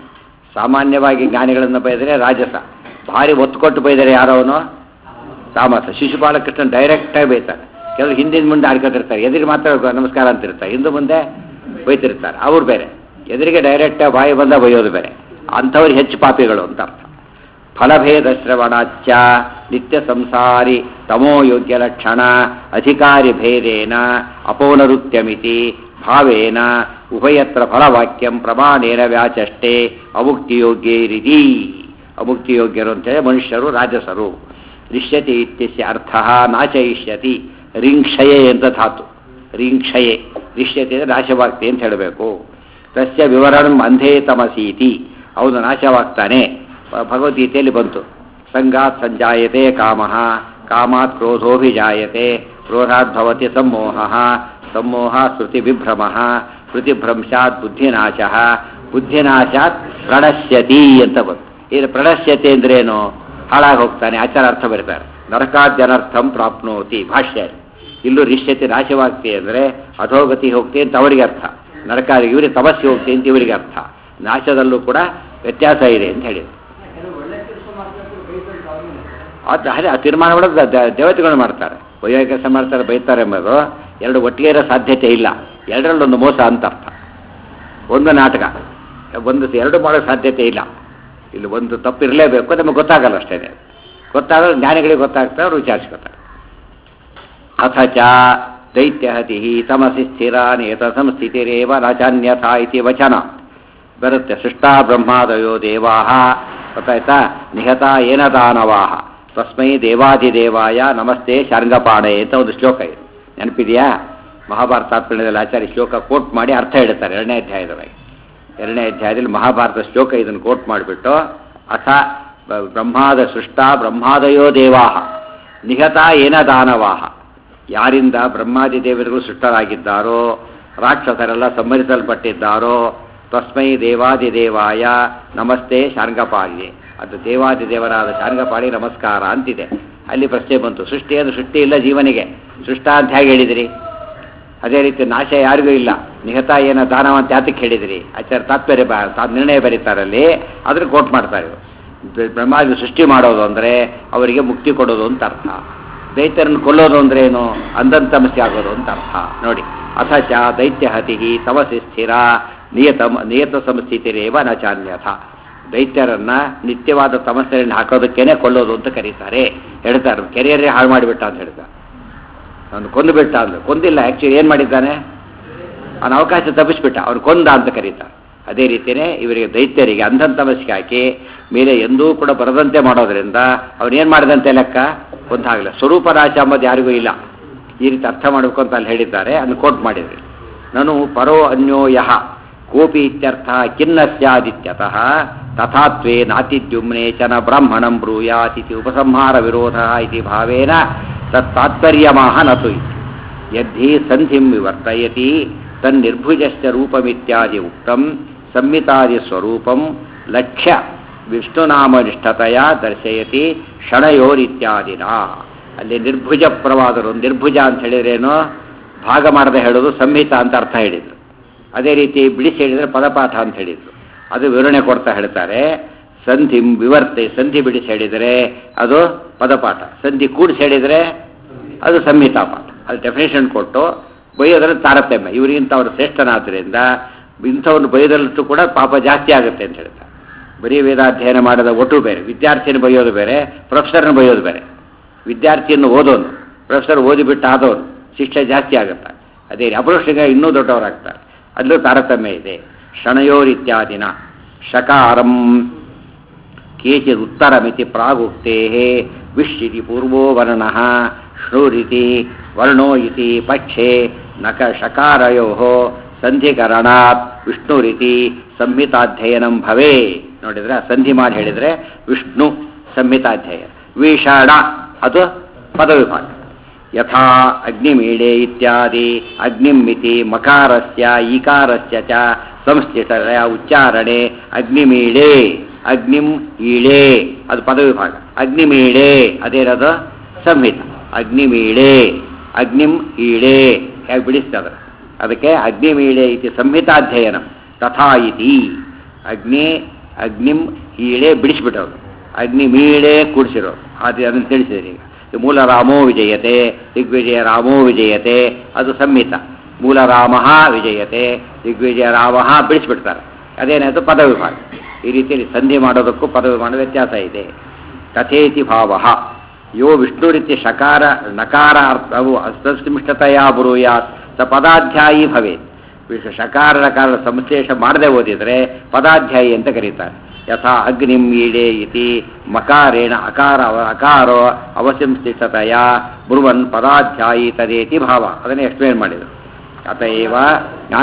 ಸಾಮಾನ್ಯವಾಗಿ ಜ್ಞಾನಿಗಳನ್ನು ಬೈದರೆ ರಾಜಸ ಭಾರಿ ಒತ್ತು ಕೊಟ್ಟು ಬೈದರೆ ಯಾರವನು ತಾಮಸ ಶಿಶುಪಾಲಕೃಷ್ಣ ಡೈರೆಕ್ಟಾಗಿ ಬೈತಾರೆ ಕೆಲವರು ಹಿಂದಿನ ಮುಂದೆ ಆಡ್ಕೊತಿರ್ತಾರೆ ಎದುರಿಗೆ ಮಾತ್ರ ನಮಸ್ಕಾರ ಅಂತಿರ್ತಾರೆ ಹಿಂದೆ ಮುಂದೆ ಬೈತಿರ್ತಾರೆ ಅವ್ರು ಬೇರೆ ಎದುರಿಗೆ ಡೈರೆಕ್ಟಾಗಿ ಬಾಯಿ ಬಂದ ಬೈಯೋದು ಬೇರೆ ಅಂಥವ್ರು ಹೆಚ್ಚು ಪಾಪಿಗಳು ಅಂತ ಅರ್ಥ ಫಲಭೇದ ಶ್ರವಣಾಚ್ಯ ನಿತ್ಯ ಸಂಸಾರಿ ತಮೋ ಯೋಗ್ಯ ಲಕ್ಷಣ ಅಧಿಕಾರಿ ಭೇದೇನ ಅಪೌನರುತ್ಯಮಿತಿ ಭಾವೇನ ಉಭಯತ್ರ ಫಲವಾಕ್ಯಂ ಪ್ರಮಾಣೇನ ವ್ಯಾಚಷ್ಟೇ ಅಮುಕ್ತಿಯೋಗ್ಯೈರಿತಿ ಅಮುಕ್ತಿಯೋಗ್ಯರು ಅಂತೇಳಿ ಮನುಷ್ಯರು ರಾಜಸರು ರಿಷ್ಯತಿ ಇತ್ಯಸ್ಯ ಅರ್ಥ ನಾಶಯಿಷ್ಯತಿ ರಿಂಕ್ಷಯೆ ಅಂತ ಧಾತು ರಿಂಕ್ಷಯೆ ರಿಷ್ಯತಿ ಅಂದರೆ ನಾಶವಾಗ್ತಿ ಅಂತ ಹೇಳಬೇಕು ತಸ್ಯ ವಿವರಣಂ ಅಂಧೇ ತಮಸೀತಿ ಅವನು ನಾಶವಾಗ್ತಾನೆ ಭ- ಭಗವದ್ಗೀತೆಯಲ್ಲಿ ಬಂತು ಸಂಗಾತ್ ಸಂಜಾಯತೆ ಕಾಮ ಕಾಮಾತ್ ಕ್ರೋಧೋಭಿಜಾಯತೆ ಕ್ರೋಧಾತ್ ಭವತಿ ಸಮ್ಮೋಹ ಸಮ್ಮೋಹ ಶ್ರುತಿ ವಿಭ್ರಮ ಶ್ರುತಿಭ್ರಂಶಾತ್ ಬುದ್ಧಿನಾಶ ಬುದ್ಧಿನಾಶಾತ್ ಪ್ರಣಶ್ಯತಿ ಅಂತ ಬಂತು ಇದು ಪ್ರಣಶ್ಯತೆ ಅಂದ್ರೇನು ಹಾಳಾಗಿ ಹೋಗ್ತಾನೆ ಆಚಾರ ಅರ್ಥ ಬರೀತಾರೆ ನರಕಾದ್ಯನರ್ಥಂ ಪ್ರಾಪ್ನೋತಿ ಭಾಷ್ಯ ಇಲ್ಲೂ ರಿಷ್ಯತೆ ನಾಶವಾಗ್ತಿ ಅಂದರೆ ಅಧೋಗತಿ ಹೋಗ್ತಿ ಅಂತ ಅವರಿಗೆ ಅರ್ಥ ನರಕ ಇವರಿಗೆ ತಪಸ್ಸಿ ಹೋಗ್ತಿ ಅಂತ ಇವರಿಗೆ ಅರ್ಥ ನಾಶದಲ್ಲೂ ಕೂಡ ವ್ಯತ್ಯಾಸ ಇದೆ ಅಂತ ಹೇಳಿದ್ರು ಅದು ಅದೇ ಆ ತೀರ್ಮಾನ ಮಾಡೋದು ದ- ದ- ದೇವತೆಗಳು ಮಾಡ್ತಾರೆ ಒಯ್ಯೋ ಕೆಲಸ ಮಾಡ್ತಾರೆ ಬೈತಾರೆ ಎಂಬುದು ಎರಡು ಒಟ್ಟಿಗೆ ಇರೋ ಸಾಧ್ಯತೆ ಇಲ್ಲ ಎರಡರಲ್ಲೊಂದು ಮೋಸ ಅಂತ ಅರ್ಥ ಒಂದು ನಾಟಕ ಒಂದು ಎರಡು ಮಾಡೋ ಸಾಧ್ಯತೆ ಇಲ್ಲ ಇಲ್ಲಿ ಒಂದು ತಪ್ಪಿರಲೇಬೇಕು ನಮಗೆ ಗೊತ್ತಾಗಲ್ಲ ಅಷ್ಟೇ ಗೊತ್ತಾಗಲ್ಲ ಜ್ಞಾನಿಗಳಿಗೆ ಗೊತ್ತಾಗ್ತಾರೆ ಅವ್ರು ವಿಚಾರಿಸ್ಕೊತಾರೆ ಅಥ ಚ ದೈತ್ಯಹತಿ ತಮಸಿ ಸ್ಥಿರಾನೇತ ಸಂಸ್ಥಿತಿರೇವ ರಾಜಾನ್ಯಥಾ ಇತಿ ವಚನ ಬರುತ್ತೆ ಸೃಷ್ಟಾ ಬ್ರಹ್ಮಾದಯೋ ದೇವಾಹ ಗೊತ್ತಾಯ್ತಾ ನಿಹತ ಏನ ದಾನವಾಹ ತಸ್ಮೈ ದೇವಾಧಿದೇವಾಯ ನಮಸ್ತೆ ಶಾರ್ಂಗಪಾಣೆ ಅಂತ ಒಂದು ಶ್ಲೋಕ ಇದೆ ನೆನಪಿದೆಯಾ ಮಹಾಭಾರತಾತ್ಮಣದಲ್ಲಿ ಆಚಾರ್ಯ ಶ್ಲೋಕ ಕೋಟ್ ಮಾಡಿ ಅರ್ಥ ಹೇಳ್ತಾರೆ ಎರಡನೇ ಅಧ್ಯಾಯದೊಳಗೆ ಎರಡನೇ ಅಧ್ಯಾಯದಲ್ಲಿ ಮಹಾಭಾರತ ಶ್ಲೋಕ ಇದನ್ನು ಕೋಟ್ ಮಾಡಿಬಿಟ್ಟು ಅಥ ಬ- ಬ್ರಹ್ಮಾದ ಸೃಷ್ಟಾ ಬ್ರಹ್ಮಾದಯೋ ದೇವಾಹ ನಿಹತ ಏನ ದಾನವಾಹ ಯಾರಿಂದ ಬ್ರಹ್ಮಾದಿ ದೇವರುಗಳು ಸೃಷ್ಟರಾಗಿದ್ದಾರೋ ರಾಕ್ಷಸರೆಲ್ಲ ಸಂಹರಿಸಲ್ಪಟ್ಟಿದ್ದಾರೋ ತಸ್ಮೈ ದೇವಾದಿದೇವಾಯ ನಮಸ್ತೆ ಶಾರ್ಂಗಪಾಳಿಗೆ ಅದು ದೇವಾದಿದೇವರಾದ ಶಾರ್ಂಗಪಾಳಿ ನಮಸ್ಕಾರ ಅಂತಿದೆ ಅಲ್ಲಿ ಪ್ರಶ್ನೆ ಬಂತು ಸೃಷ್ಟಿ ಅದು ಸೃಷ್ಟಿ ಇಲ್ಲ ಜೀವನಿಗೆ ಸೃಷ್ಟ ಅಂತ ಹೇಗೆ ಹೇಳಿದಿರಿ ಅದೇ ರೀತಿ ನಾಶ ಯಾರಿಗೂ ಇಲ್ಲ ನಿಹತ ಏನ ದಾನವ ಅಂತ ಯಾತಕ್ಕೆ ಹೇಳಿದಿರಿ ಆಚಾರ್ಯ ತಾತ್ಪರ್ಯ ಬ ತಾ- ನಿರ್ಣಯ ಬರೀತಾರಲ್ಲಿ ಅದ್ರ ಕೋಟ್ ಮಾಡ್ತಾರೆ ಇವ್ರು. ಬ- ಬ್ರಹ್ಮಾದಿ ಸೃಷ್ಟಿ ಮಾಡೋದು ಅಂದರೆ ಅವರಿಗೆ ಮುಕ್ತಿ ಕೊಡೋದು ಅಂತ ಅರ್ಥ ದೈತ್ಯರನ್ನು ಕೊಲ್ಲೋದು ಅಂದ್ರೆ ಏನು ಅಂಧನ್ ತಮಸ್ಸೆ ಆಗೋದು ಅಂತ ಅರ್ಥ ನೋಡಿ ಅಥ ಚ ದೈತ್ಯ ಹತಿ ತಮಸಿ ಸ್ಥಿರ ನಿಯತ ನಿಯತ ಸಂಸ್ಥಿತಿರೇವ ನ ಚಾನ್ಯಥ ದೈತ್ಯರನ್ನ ನಿತ್ಯವಾದ ತಮಸ್ಸೆಯನ್ನು ಹಾಕೋದಕ್ಕೇನೆ ಕೊಲ್ಲೋದು ಅಂತ ಕರೀತಾರೆ ಹೇಳ್ತಾರೆ ಕೆರಿಯರೇ ಹಾಳು ಮಾಡಿಬಿಟ್ಟ ಅಂತ ಹೇಳ್ತಾರೆ ಅವನು ಕೊಂದು ಬಿಟ್ಟ ಅಂದ್ರೆ ಕೊಂದಿಲ್ಲ ಆ್ಯಕ್ಚುಲಿ ಏನು ಮಾಡಿದ್ದಾನೆ ಅವನ ಅವಕಾಶ ತಪ್ಪಿಸ್ಬಿಟ್ಟ ಅವ್ನು ಕೊಂದ ಅಂತ ಕರೀತಾರೆ ಅದೇ ರೀತಿಯೇ ಇವರಿಗೆ ದೈತ್ಯರಿಗೆ ಅಂಧನ್ ತಮಸ್ಸಿಗೆ ಹಾಕಿ ಮೇಲೆ ಎಂದೂ ಕೂಡ ಬರದಂತೆ ಮಾಡೋದ್ರಿಂದ ಅವನೇನು ಮಾಡಿದಂತೆ ಲೆಕ್ಕ ಕೊಂದಾಗಲಿಲ್ಲ ಸ್ವರೂಪ ನಾಶ ಅಂಬುದು ಯಾರಿಗೂ ಇಲ್ಲ ಈ ರೀತಿ ಅರ್ಥ ಮಾಡಬೇಕು ಅಂತ ಅಲ್ಲಿ ಹೇಳಿದ್ದಾರೆ ಅದನ್ನು ಕೋಟ್ ಮಾಡಿದ್ರಿ ನಾನು ಪರೋ ಅನ್ಯೋ ಯಹ ಕೋಪಿ ಇತ್ಯರ್ಥ ಖಿನ್ನ ಸ್ಯಾದಿತ್ಯತಃ ತಥಾತ್ವೇ ನಾತಿದ್ಯುಮ್ನೆ ಚನ ಬ್ರಾಹ್ಮಣಂ ಬ್ರೂಯಾತ್ ಇತಿ ಉಪಸಂಹಾರ ವಿರೋಧ ಇತಿ ಭಾವೇನ ತತ್ತಾತ್ಪರ್ಯಮಾಹ ನತು ಇತಿ ಯದ್ಧಿ ಸಂಧಿಂ ವಿವರ್ತಯತಿ ತನ್ನಿರ್ಭುಜಶ್ಚ ರೂಪಮಿತ್ಯಾದಿ ಉಕ್ತಂ ಸಂಹಿತಾದಿ ಸ್ವರೂಪಂ ಲಕ್ಷ್ಯ ವಿಷ್ಣುನಾಮನಿಷ್ಠತೆಯ ದರ್ಶಯತಿ ಕ್ಷಣಯೋರಿತ್ಯಾದಿನ ಅಲ್ಲಿ ನಿರ್ಭುಜ ಪ್ರವಾದರು ನಿರ್ಭುಜ ಅಂತ ಹೇಳಿದ್ರೇನು ಭಾಗ ಮಾಡದೆ ಹೇಳೋದು ಸಂಹಿತ ಅಂತ ಅರ್ಥ ಹೇಳಿದ್ರು ಅದೇ ರೀತಿ ಬಿಡಿಸಿ ಹೇಳಿದರೆ ಪದಪಾಠ ಅಂತ ಹೇಳಿದ್ರು ಅದು ವಿವರಣೆ ಕೊಡ್ತಾ ಹೇಳ್ತಾರೆ ಸಂಧಿ ವಿವರ್ತೆ ಸಂಧಿ ಬಿಡಿಸಿ ಹೇಳಿದರೆ ಅದು ಪದಪಾಠ ಸಂಧಿ ಕೂಡಿಸಿ ಹೇಳಿದರೆ ಅದು ಸಂಹಿತಾ ಪಾಠ ಅದು ಡೆಫಿನೇಷನ್ ಕೊಟ್ಟು ಬೈಯೋದ್ರಲ್ಲಿ ತಾರತಮ್ಯ ಇವರಿಗಿಂತ ಅವರು ಶ್ರೇಷ್ಠನಾದ್ದರಿಂದ ಇಂಥವನ್ನು ಬೈಯೋದಲ್ಲೂ ಕೂಡ ಪಾಪ ಜಾಸ್ತಿ ಆಗುತ್ತೆ ಅಂತ ಹೇಳ್ತಾರೆ ಬರೀ ವೇದಾಧ್ಯಯನ ಮಾಡೋದ ಒಟ್ಟು ಬೇರೆ ವಿದ್ಯಾರ್ಥಿಯನ್ನು ಬೈಯೋದು ಬೇರೆ ಪ್ರೊಫೆಸರ್ನ ಬೈಯೋದು ಬೇರೆ ವಿದ್ಯಾರ್ಥಿಯನ್ನು ಓದೋನು ಪ್ರೊಫೆಸರ್ ಓದಿಬಿಟ್ಟು ಆದವನು ಶಿಕ್ಷೆ ಜಾಸ್ತಿ ಆಗುತ್ತೆ ಅದೇ ಅಪರೋಕ್ಷಿಗೆ ಇನ್ನೂ ದೊಡ್ಡವರಾಗ್ತಾರೆ ಅಲ್ಲೂ ತಾರತಮ್ಯ ಇದೆ ಕ್ಷಣಯೋರಿತ್ಯಾದಿನ ಶಕಾರಂ ಕೇಚಿದುತ್ತರಮಿತಿ ಪ್ರಾಗುಕ್ತೆ ವಿಶ್ಯಿತಿ ಪೂರ್ವೋ ವರ್ಣ ಶ್ರೂರಿತಿ ವರ್ಣೋ ಇತಿ ಪಕ್ಷೆ ನಕ ಶಕಾರಯೋ ಸಂಧಿಕರಣಾತ್ ವಿಷ್ಣುರಿತಿ ಸಂಹಿತಾಧ್ಯಯನಂ ಭವೇ ನೋಡಿದ್ರೆ ಸಂಧಿ ಮಾಡಿ ಹೇಳಿದರೆ ವಿಷ್ಣು ಸಂಹಿತಾಧ್ಯಯನ ವಿಷಾಣ ಅದು ಪದವಿಭಾಗ ಯಥಾ ಅಗ್ನಿಮೀಳೆ ಇತ್ಯಾದಿ ಅಗ್ನಿಮಿತಿ ಮಕಾರಸ್ಯ ಈಕಾರಸ್ಯ ಚ ಸಂಸ್ಥಿತಯ ಉಚ್ಚಾರಣೆ ಅಗ್ನಿಮೀಳೆ ಅಗ್ನಿಂ ಈಳೆ ಅದು ಪದವಿಭಾಗ ಅಗ್ನಿಮೀಳೆ ಅದೇನದು ಸಂಹಿತ ಅಗ್ನಿಮೀಳೆ ಅಗ್ನಿಂ ಈಳೆ ಹೇಗೆ ಬಿಡಿಸ್ತದ ಅದಕ್ಕೆ ಅಗ್ನಿಮೀಳೆ ಇತಿ ಸಂಹಿತಾಧ್ಯಯನ ತಥಾ ಇತಿ ಅಗ್ನಿ ಅಗ್ನಿಂ ಈಳೆ ಬಿಡಿಸ್ಬಿಟ್ಟವ್ರು ಅಗ್ನಿ ಮೀಳೆ ಕೂಡಿಸಿರೋರು ಅದು ಅದನ್ನು ತಿಳಿಸಿದ್ರಿ ಈಗ ಈ ಮೂಲ ರಾಮೋ ವಿಜಯತೆ ದಿಗ್ವಿಜಯ ರಾಮೋ ವಿಜಯತೆ ಅದು ಸಂಹಿತ ಮೂಲ ರಾಮ ವಿಜಯತೆ ದಿಗ್ವಿಜಯ ರಾಮ ಬಿಡಿಸ್ಬಿಡ್ತಾರೆ ಅದೇನಾಯ್ತು ಪದವಿಭಾಗ ಈ ರೀತಿಯಲ್ಲಿ ಸಂಧಿ ಮಾಡೋದಕ್ಕೂ ಪದವಿಭಾಗ ವ್ಯತ್ಯಾಸ ಇದೆ ಕಥೇತಿ ಭಾವ ಯೋ ವಿಷ್ಣುರಿತ್ಯ ಶಕಾರ ನಕಾರ ಅರ್ಥವು ಅಸ್ತಮಿಷ್ಟತೆಯ ಬ್ರೂಯಾತ್ ಸ ಪದಾಧ್ಯಾಯಿ ಭವೇತ್ ವಿಶ್ವ ಶಕಾರ ನಕಾರ ಸಂಶ್ಲೇಷ ಮಾಡದೆ ಓದಿದರೆ ಪದಾಧ್ಯಾಯಿ ಅಂತ ಕರೀತಾರೆ ಯಥಾ ಅಗ್ನಿಂ ಈಡೆ ಇತಿ ಮಕಾರೇಣ ಅಕಾರ ಅಕಾರೋ ಅವಸಂಸ್ಥಿತತೆಯ ಬ್ರುವನ್ ಪದಾಧ್ಯಾಯಿ ತದೇತಿ ಭಾವ ಅದನ್ನೇ ಎಕ್ಸ್ಪ್ಲೇನ್ ಮಾಡಿದರು ಅತಏವ ಆ?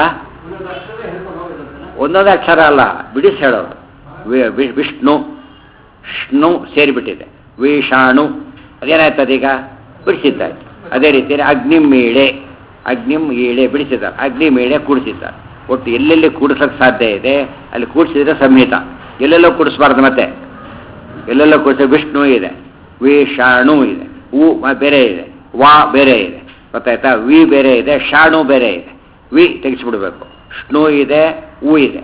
ಒಂದೊಂದು ಅಕ್ಷರ ಅಲ್ಲ ಬಿಡಿಸಿ ಹೇಳೋದು ವಿ- ವಿ- ವಿಷ್ಣು ಷ್ಣು ಸೇರಿಬಿಟ್ಟಿದೆ ವಿಷಾಣು ಅದೇನಾಯ್ತದ ಈಗ ಬಿಡಿಸಿದ್ದಾಯ್ತು ಅದೇ ರೀತಿ ಅಗ್ನಿಂ ಮೀಳೆ ಅಗ್ನಿಂ ಈಳೆ ಬಿಡಿಸಿದ್ದಾರೆ ಅಗ್ನಿ ಮೀಳೆ ಕೂಡಿಸಿದ್ದಾರೆ ಒಟ್ಟು ಎಲ್ಲೆಲ್ಲಿ ಕೂಡಿಸೋಕೆ ಸಾಧ್ಯ ಇದೆ ಅಲ್ಲಿ ಕೂಡಿಸಿದ್ರೆ ಸಂಹಿತ ಎಲ್ಲೆಲ್ಲೋ ಕೂಡಿಸ್ಬಾರ್ದು ಮತ್ತೆ ಎಲ್ಲೆಲ್ಲೋ ಕೂಡಿಸಿ ವಿಷ್ಣು ಇದೆ ವಿಷಾಣು ಇದೆ ಉ ಮ- ಬೇರೆ ಇದೆ ವಾ ಬೇರೆ ಇದೆ ಗೊತ್ತಾಯ್ತಾ ವಿ ಬೇರೆ ಇದೆ ಶಾಣು ಬೇರೆ ಇದೆ ವಿ ತೆಗೆಸ್ಬಿಡ್ಬೇಕು ಷ್ಣು ಇದೆ ಉ ಇದೆ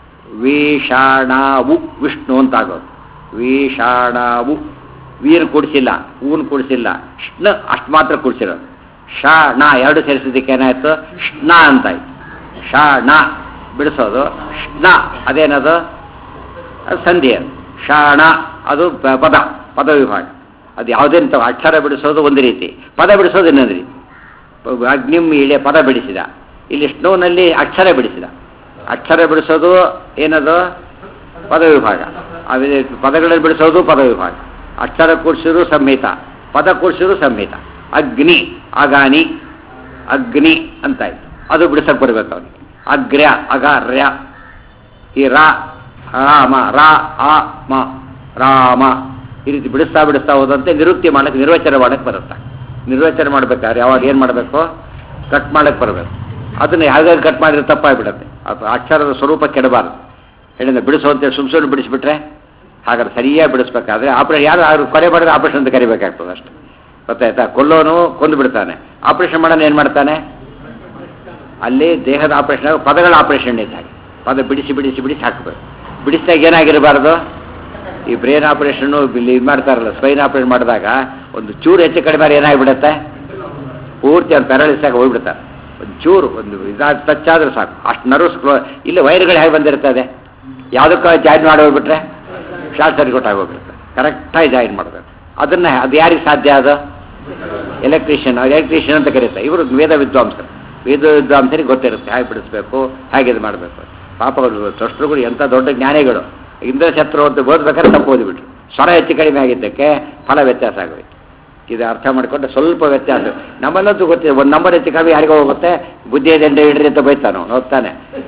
ವಿಷಾಣಾವು ವಿಷ್ಣು ಅಂತ ಆಗೋದು ವಿಷಾಣಾವು ವೀರ್ ಕೂಡಿಸಿಲ್ಲ ಊನ್ ಕೂಡಿಸಿಲ್ಲ ಷ್ಣ ಅಷ್ಟು ಮಾತ್ರ ಕೂಡಿಸಿರೋದು ಶ ಣ ಎರಡು ಸೇರಿಸಿದ್ದಕ್ಕೆ ಏನಾಯ್ತು ಷ್ಣ ಅಂತಾಯ್ತು ಶ ಣ ಬಿಡಿಸೋದು ಷ್ಣ ಅದೇನದು ಅದು ಸಂಧಿ ಅದು ಶಾಣ ಅದು ಪ- ಪದ ಪದ ವಿಭಾಗ ಅದು ಯಾವುದೆಂತ ಅಕ್ಷರ ಬಿಡಿಸೋದು ಒಂದು ರೀತಿ ಪದ ಬಿಡಿಸೋದು ಇನ್ನೊಂದು ರೀತಿ ಪ- ಅಗ್ನಿಂ ಇಳೆ ಪದ ಬಿಡಿಸಿದ ಇಲ್ಲಿ ಸ್ನೋನಲ್ಲಿ ಅಕ್ಷರ ಬಿಡಿಸಿದ ಅಕ್ಷರ ಬಿಡಿಸೋದು ಏನದು ಪದ ವಿಭಾಗ ಅದೇ ಪದಗಳಲ್ಲಿ ಬಿಡಿಸೋದು ಪದ ವಿಭಾಗ ಅಕ್ಷರ ಕೂಡಿಸಿದ್ರು ಸಂಹಿತ ಪದ ಕೂಡಿಸಿದ್ರು ಸಂಹಿತ ಅಗ್ನಿ ಅಗಾನಿ ಅಗ್ನಿ ಅಂತಾಯ್ತು ಅದು ಬಿಡಿಸಕ್ಕೆ ಬರ್ಬೇಕು ಅವನಿಗೆ ಅಗ್ರ್ಯ ಅಗಾರ್ಯ ಈ ರಾ ರಾಮ ರಾ ಆ ಮ ರಾಮ ಈ ರೀತಿ ಬಿಡಿಸ್ತಾ ಬಿಡಿಸ್ತಾ ಹೋದಂತೆ ನಿವೃತ್ತಿ ಮಾಡಕ್ಕೆ ನಿರ್ವಚನ ಮಾಡಕ್ಕೆ ಬರುತ್ತೆ ನಿರ್ವಚನ ಮಾಡ್ಬೇಕಾದ್ರೆ ಯಾವಾಗ ಏನು ಮಾಡಬೇಕು ಕಟ್ ಮಾಡಕ್ಕೆ ಬರಬೇಕು ಅದನ್ನು ಯಾವ್ದಾದ್ರು ಕಟ್ ಮಾಡಿದ್ರೆ ತಪ್ಪಾಗ್ಬಿಡುತ್ತೆ ಅದು ಅಕ್ಷರದ ಸ್ವರೂಪ ಕೆಡಬಾರದು ಹೇಳಿದ್ರೆ ಬಿಡಿಸು ಅಂತೇಳಿ ಸುಮ್ ಸುಮ್ಮನೆ ಬಿಡಿಸ್ಬಿಟ್ರೆ ಹಾಗಾದ್ರೆ ಸರಿಯಾಗಿ ಬಿಡಿಸ್ಬೇಕಾದ್ರೆ ಆಪರೇಷನ್ ಯಾರು ಅವ್ರು ಕೊಲೆ ಮಾಡಿದ್ರೆ ಆಪರೇಷನ್ ಅಂತ ಕರಿಬೇಕಾಗ್ತದೆ ಅಷ್ಟೇ ಗೊತ್ತಾಯ್ತಾ ಕೊಲ್ಲೋನು ಕೊಂದು ಬಿಡ್ತಾನೆ ಆಪರೇಷನ್ ಮಾಡೋನು ಏನು ಮಾಡ್ತಾನೆ ಅಲ್ಲಿ ದೇಹದ ಆಪರೇಷನ್ ಪದಗಳ ಆಪರೇಷನ್ ಇದ್ದಾಗ ಪದ ಬಿಡಿಸಿ ಬಿಡಿಸಿ ಬಿಡಿಸಿ ಹಾಕಬೇಕು ಬಿಡಿಸಿದಾಗ ಏನಾಗಿರಬಾರ್ದು ಈ ಬ್ರೇನ್ ಆಪರೇಷನ್ನು ಇಲ್ಲಿ ಇದು ಮಾಡ್ತಾರಲ್ಲ ಸ್ಪೈನ್ ಆಪರೇಷನ್ ಮಾಡಿದಾಗ ಒಂದು ಚೂರು ಹೆಚ್ಚು ಕಡಿಮೆ ಆದ್ರೆ ಏನಾಗ್ಬಿಡುತ್ತೆ ಪೂರ್ತಿ ಅವ್ರು ಪ್ಯಾರಾಲಿಸ್ ಆಗಿ ಹೋಗ್ಬಿಡ್ತಾರೆ ಒಂದು ಚೂರು ಒಂದು ಇದಾದ ಟಚ್ ಆದ್ರೆ ಸಾಕು ಅಷ್ಟು ನರ್ವ್ಸ್ ಕ್ಲೋ ಇಲ್ಲಿ ವೈರ್ಗಳು ಹೇಗೆ ಬಂದಿರ್ತದೆ ಯಾವುದಕ್ಕೆ ಜಾಯಿನ್ ಮಾಡಿ ಹೋಗ್ಬಿಟ್ರೆ ಶಾರ್ಟ್ ಸರ್ಕ್ಯೂಟ್ ಆಗೋಗ್ಬಿಡುತ್ತೆ ಕರೆಕ್ಟಾಗಿ ಜಾಯಿನ್ ಮಾಡಬೇಕು ಅದನ್ನು ಅದು ಯಾರಿಗೆ ಸಾಧ್ಯ ಅದು ಎಲೆಕ್ಟ್ರಿಷಿಯನ್ ಎಲೆಕ್ಟ್ರಿಷಿಯನ್ ಅಂತ ಕರೀತಾರೆ ಇವರು ವೇದ ವಿದ್ವಾಂಸರು ವೇದ ವಿದ್ವಾಂಸರಿಗೆ ಗೊತ್ತಿರುತ್ತೆ ಹೇಗೆ ಬಿಡಿಸ್ಬೇಕು ಹೇಗೆ ಇದು ಮಾಡಬೇಕು ಪಾಪಗಳು ತ್ವಷ್ಟರುಗಳು ಎಂಥ ದೊಡ್ಡ ಜ್ಞಾನಿಗಳು ಇಂದ್ರಶತ್ರು ಅಂತ ಓದ್ಬೇಕಾದ್ರೆ ತಪ್ಪು ಓದಿಬಿಟ್ರು ಸ್ವರ ಹೆಚ್ಚು ಕಡಿಮೆ ಆಗಿದ್ದಕ್ಕೆ ಫಲ ವ್ಯತ್ಯಾಸ ಆಗೋಯ್ತು ಇದು ಅರ್ಥ ಮಾಡಿಕೊಂಡು ಸ್ವಲ್ಪ ವ್ಯತ್ಯಾಸ ನಮ್ಮಲ್ಲಂತೂ ಗೊತ್ತಿದೆ ಒಂದು ನಂಬರ್ ಹೆಚ್ಚು ಕಮ್ಮಿ ಯಾರಿಗೋ ಹೋಗುತ್ತೆ ಬುದ್ಧಿ ದಂಡ ಇಡ್ರಿ ಅಂತ ಬೈತಾನು ಹೋಗ್ತಾನೆ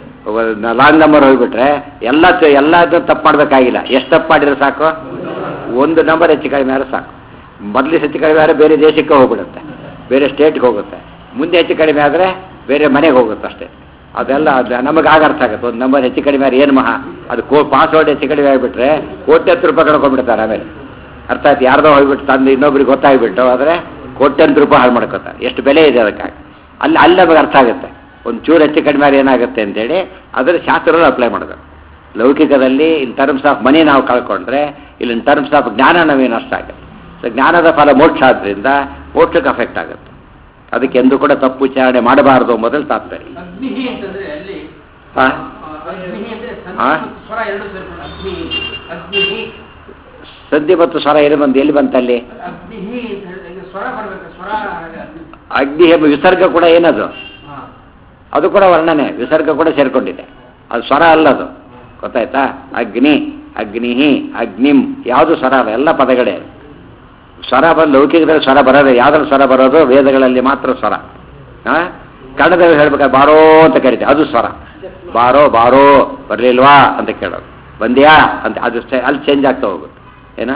ಲಾಂಗ್ ನಂಬರ್ ಹೋಗ್ಬಿಟ್ರೆ ಎಲ್ಲ ಎಲ್ಲದೂ ತಪ್ಪು ಮಾಡಬೇಕಾಗಿಲ್ಲ ಎಷ್ಟು ತಪ್ಪು ಮಾಡಿದ್ರೆ ಸಾಕು ಒಂದು ನಂಬರ್ ಹೆಚ್ಚು ಕಡಿಮೆ ಆದ್ರೆ ಸಾಕು ಮೊದಲು ಹೆಚ್ಚು ಕಡಿಮೆ ಆದರೆ ಬೇರೆ ದೇಶಕ್ಕೆ ಹೋಗ್ಬಿಡುತ್ತೆ ಬೇರೆ ಸ್ಟೇಟ್ಗೆ ಹೋಗುತ್ತೆ ಮುಂದೆ ಹೆಚ್ಚು ಕಡಿಮೆ ಆದರೆ ಬೇರೆ ಮನೆಗೆ ಹೋಗುತ್ತೆ ಅಷ್ಟೇ ಅದೆಲ್ಲ ಅದು ನಮಗೆ ಆಗ ಅರ್ಥ ಆಗುತ್ತೆ ಒಂದು ನಂಬರ್ ಹೆಚ್ಚು ಕಡಿಮೆ ಆದ್ರೆ ಏನು ಮಹಾ ಅದು ಕೋ ಪಾಸ್ವರ್ಡ್ ಹೆಚ್ಚು ಕಡಿಮೆ ಆಗಿಬಿಟ್ರೆ ಕೋಟ್ಯಂತರ ರೂಪಾಯಿ ಕಳ್ಕೊಂಡ್ಬಿಡ್ತಾರೆ ಆಮೇಲೆ ಅರ್ಥ ಆಯ್ತು ಯಾರ್ದೋ ಹೋಗ್ಬಿಟ್ಟು ತಂದು ಇನ್ನೊಬ್ರಿಗೆ ಗೊತ್ತಾಗ್ಬಿಟ್ಟು ಆದರೆ ಕೋಟ್ಯಂತರ ರೂಪಾಯಿ ಹಾಳು ಮಾಡ್ಕೋತಾರೆ ಎಷ್ಟು ಬೆಲೆ ಇದೆ ಅದಕ್ಕಾಗಿ ಅಲ್ಲಿ ಅಲ್ಲಿ ನಮಗೆ ಅರ್ಥ ಆಗುತ್ತೆ ಒಂದು ಚೂರು ಹೆಚ್ಚು ಕಡಿಮೆ ಆದ್ರೆ ಏನಾಗುತ್ತೆ ಅಂತೇಳಿ ಅದರ ಶಾಸ್ತ್ರದಲ್ಲಿ ಅಪ್ಲೈ ಮಾಡಬೇಕು ಲೌಕಿಕದಲ್ಲಿ ಇನ್ ಟರ್ಮ್ಸ್ ಆಫ್ ಮನಿ ನಾವು ಕಳ್ಕೊಂಡ್ರೆ ಇಲ್ಲಿ ಇನ್ ಟರ್ಮ್ಸ್ ಆಫ್ ಜ್ಞಾನ ನಮಗೆ ನಷ್ಟ ಆಗುತ್ತೆ ಸೊ ಜ್ಞಾನದ ಫಲ ಮೋಕ್ಷ ಆದ್ದರಿಂದ ಮೋಕ್ಷಕ್ಕೆ ಅಫೆಕ್ಟ್ ಆಗುತ್ತೆ ಅದಕ್ಕೆ ಎಂದು ಕೂಡ ತಪ್ಪು ಉಚ್ಚಾರಣೆ ಮಾಡಬಾರದು ಮೊದಲು ತಾತ್ಪರ್ಯ ಅಗ್ನಿಹಿ ಅಂತಂದ್ರೆ ಅಲ್ಲಿ ಹಾ? ಅಗ್ನಿಹಿ ಅಂದ್ರೆ ಸಂಧಿ ಹಾ? ಮತ್ತು ಸ್ವರ ಎರಡು ಸೇರ್ಕೊಂಡು ಅಗ್ನಿ ಅಗ್ನಿಹಿ ಸದ್ಯ ಮತ್ತು ಸ್ವರ ಎಲ್ಲಿ ಬಂದು ಎಲ್ಲಿ ಬಂತಲ್ಲಿ ಅಗ್ನಿಹಿ ಅಂತ ಹೇಳಿದ್ರೆ ಈಗ ಸ್ವರ ಬರ್ಬೇಕು ಸ್ವರ ಅಗ್ನಿ. ಅಗ್ನಿ ಎಂಬ ವಿಸರ್ಗ ಕೂಡ ಏನದು ಹಾ. ಅದು ಕೂಡ ವರ್ಣನೆ ವಿಸರ್ಗ ಕೂಡ ಸೇರ್ಕೊಂಡಿದೆ ಅದು ಸ್ವರ ಅಲ್ಲ ಅದು ಗೊತ್ತಾಯ್ತಾ ಅಗ್ನಿ ಅಗ್ನಿಹಿ ಅಗ್ನಿಂ ಯಾವುದು ಸ್ವರ ಅಲ್ಲ ಎಲ್ಲ ಪದಗಳೇ ಅದು. ಸ್ವರ ಬಂದು ಲೌಕಿಕದಲ್ಲಿ ಸ್ವರ ಬರೋದು ಯಾವ್ದ್ರಲ್ಲಿ ಸ್ವರ ಬರೋದು ವೇದಗಳಲ್ಲಿ ಮಾತ್ರ ಸ್ವರ ಆ? ಕನ್ನಡದಲ್ಲಿ ಹೇಳ್ಬೇಕಾದ್ರೆ ಬಾರೋ ಅಂತ ಕರಿತೀವಿ ಅದು ಸ್ವರ ಬಾರೋ ಬಾರೋ ಬರಲಿಲ್ವಾ ಅಂತ ಕೇಳೋದು ಬಂದ್ಯಾ ಅಂತ ಅದು ಚೆ- ಅಲ್ಲಿ ಚೇಂಜ್ ಆಗ್ತಾ ಹೋಗುತ್ತೆ ಏನ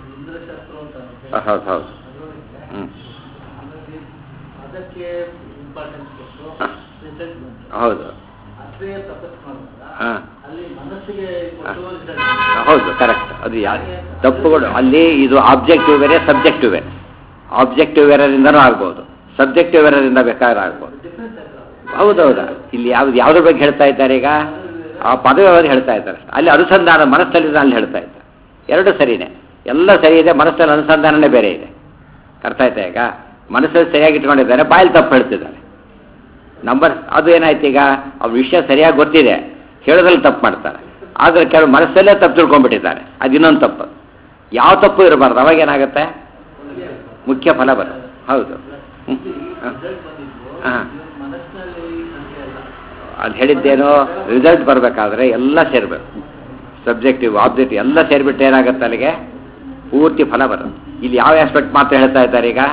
ಹೌದು ಹೌದು ಹ್ಞೂ ಅದಕ್ಕೆ ಇಂಪಾರ್ಟೆನ್ಸ್ ಕೊಟ್ಟು ಹಾ. ರಿಸಲ್ಟ್ ಬಂತು ಹೌದು ಅಗ್ನಿಯ ತಪಸ್ ಮಾಡಿದಾಗ ಹಾಂ ಅಲ್ಲಿ ಮನಸ್ಸಿಗೆ ಹಾ. ಕೊಟ್ಟು result. ಹೌದು ಕರೆಕ್ಟ್ ಅದು ಯಾ ತಪ್ಪುಗಳು ಅಲ್ಲಿ ಇದು ಆಬ್ಜೆಕ್ಟಿವ್ ಬೇರೆ ಸಬ್ಜೆಕ್ಟಿವ್ ಬೇರೆ ಆಬ್ಜೆಕ್ಟಿವ್ ಬೇರೆದಿಂದನೂ ಆಗ್ಬೋದು ಸಬ್ಜೆಕ್ಟಿವ್ ಬೇರೆದಿಂದ ಬೇಕಾದ್ರೆ ಆಗ್ಬೋದು Difference ಆಗ್ತದೆ. ಹೌದೌದು ಇಲ್ಲಿ ಯಾವ್ದು ಯಾವುದ್ರ ಬಗ್ಗೆ ಹೇಳ್ತಾ ಇದ್ದಾರೆ ಈಗ ಆ ಪದವ್ಯವನ್ನು ಹೇಳ್ತಾ ಇದ್ದಾರೆ ಅಲ್ಲಿ ಅನುಸಂಧಾನ ಮನಸ್ಸಲ್ಲಿ ಅಲ್ಲಿ ಹೇಳ್ತಾ ಇದ್ದಾರೆ ಎರಡು ಸರಿನೇ ಎಲ್ಲ ಸರಿ ಇದೆ ಮನಸ್ಸಲ್ಲಿ ಅನುಸಂಧಾನನೇ ಬೇರೆ ಇದೆ ಅರ್ಥ ಆಯ್ತಾ ಈಗ ಮನಸ್ಸಲ್ಲಿ ಸರಿಯಾಗಿ ಇಟ್ಕೊಂಡಿದ್ದಾರೆ ಬಾಯಲ್ಲಿ ತಪ್ಪು ಹೇಳ್ತಿದ್ದಾರೆ ನಂಬರ್ ಅದು ಏನಾಯ್ತು ಈಗ ಅವ್ರ ವಿಷಯ ಸರಿಯಾಗಿ ಗೊತ್ತಿದೆ ಹೇಳೋದ್ರಲ್ಲಿ ತಪ್ಪು ಮಾಡ್ತಾರೆ ಆದರೆ ಕೆಲವು ಮನಸ್ಸಲ್ಲೇ ತಪ್ಪು ತಿಳ್ಕೊಂಡ್ಬಿಟ್ಟಿದ್ದಾರೆ ಅದು ಇನ್ನೊಂದು ತಪ್ಪು ಯಾವ ತಪ್ಪು ಇರಬಾರ್ದು ಅವಾಗ ಏನಾಗುತ್ತೆ ಮುಖ್ಯ ಫಲ ಬರೋದು ಹೌದು ಹ್ಮ್. ಹ. ಹಾಂ ಅದು ಹೇಳಿದ್ದೇನೋ ರಿಸಲ್ಟ್ ಬರಬೇಕಾದ್ರೆ ಎಲ್ಲ ಸೇರಬೇಕು ಸಬ್ಜೆಕ್ಟಿವ್ ಆಬ್ಜೆಕ್ಟಿವ್ ಎಲ್ಲ ಸೇರಿಬಿಟ್ಟು ಏನಾಗುತ್ತೆ ಅಲ್ಲಿಗೆ ಪೂರ್ತಿ ಫಲ ಬರೋದು ಇಲ್ಲಿ ಯಾವ ಆಸ್ಪೆಕ್ಟ್ ಮಾತ್ರ ಹೇಳ್ತಾ ಇದ್ದಾರೆ ಈಗ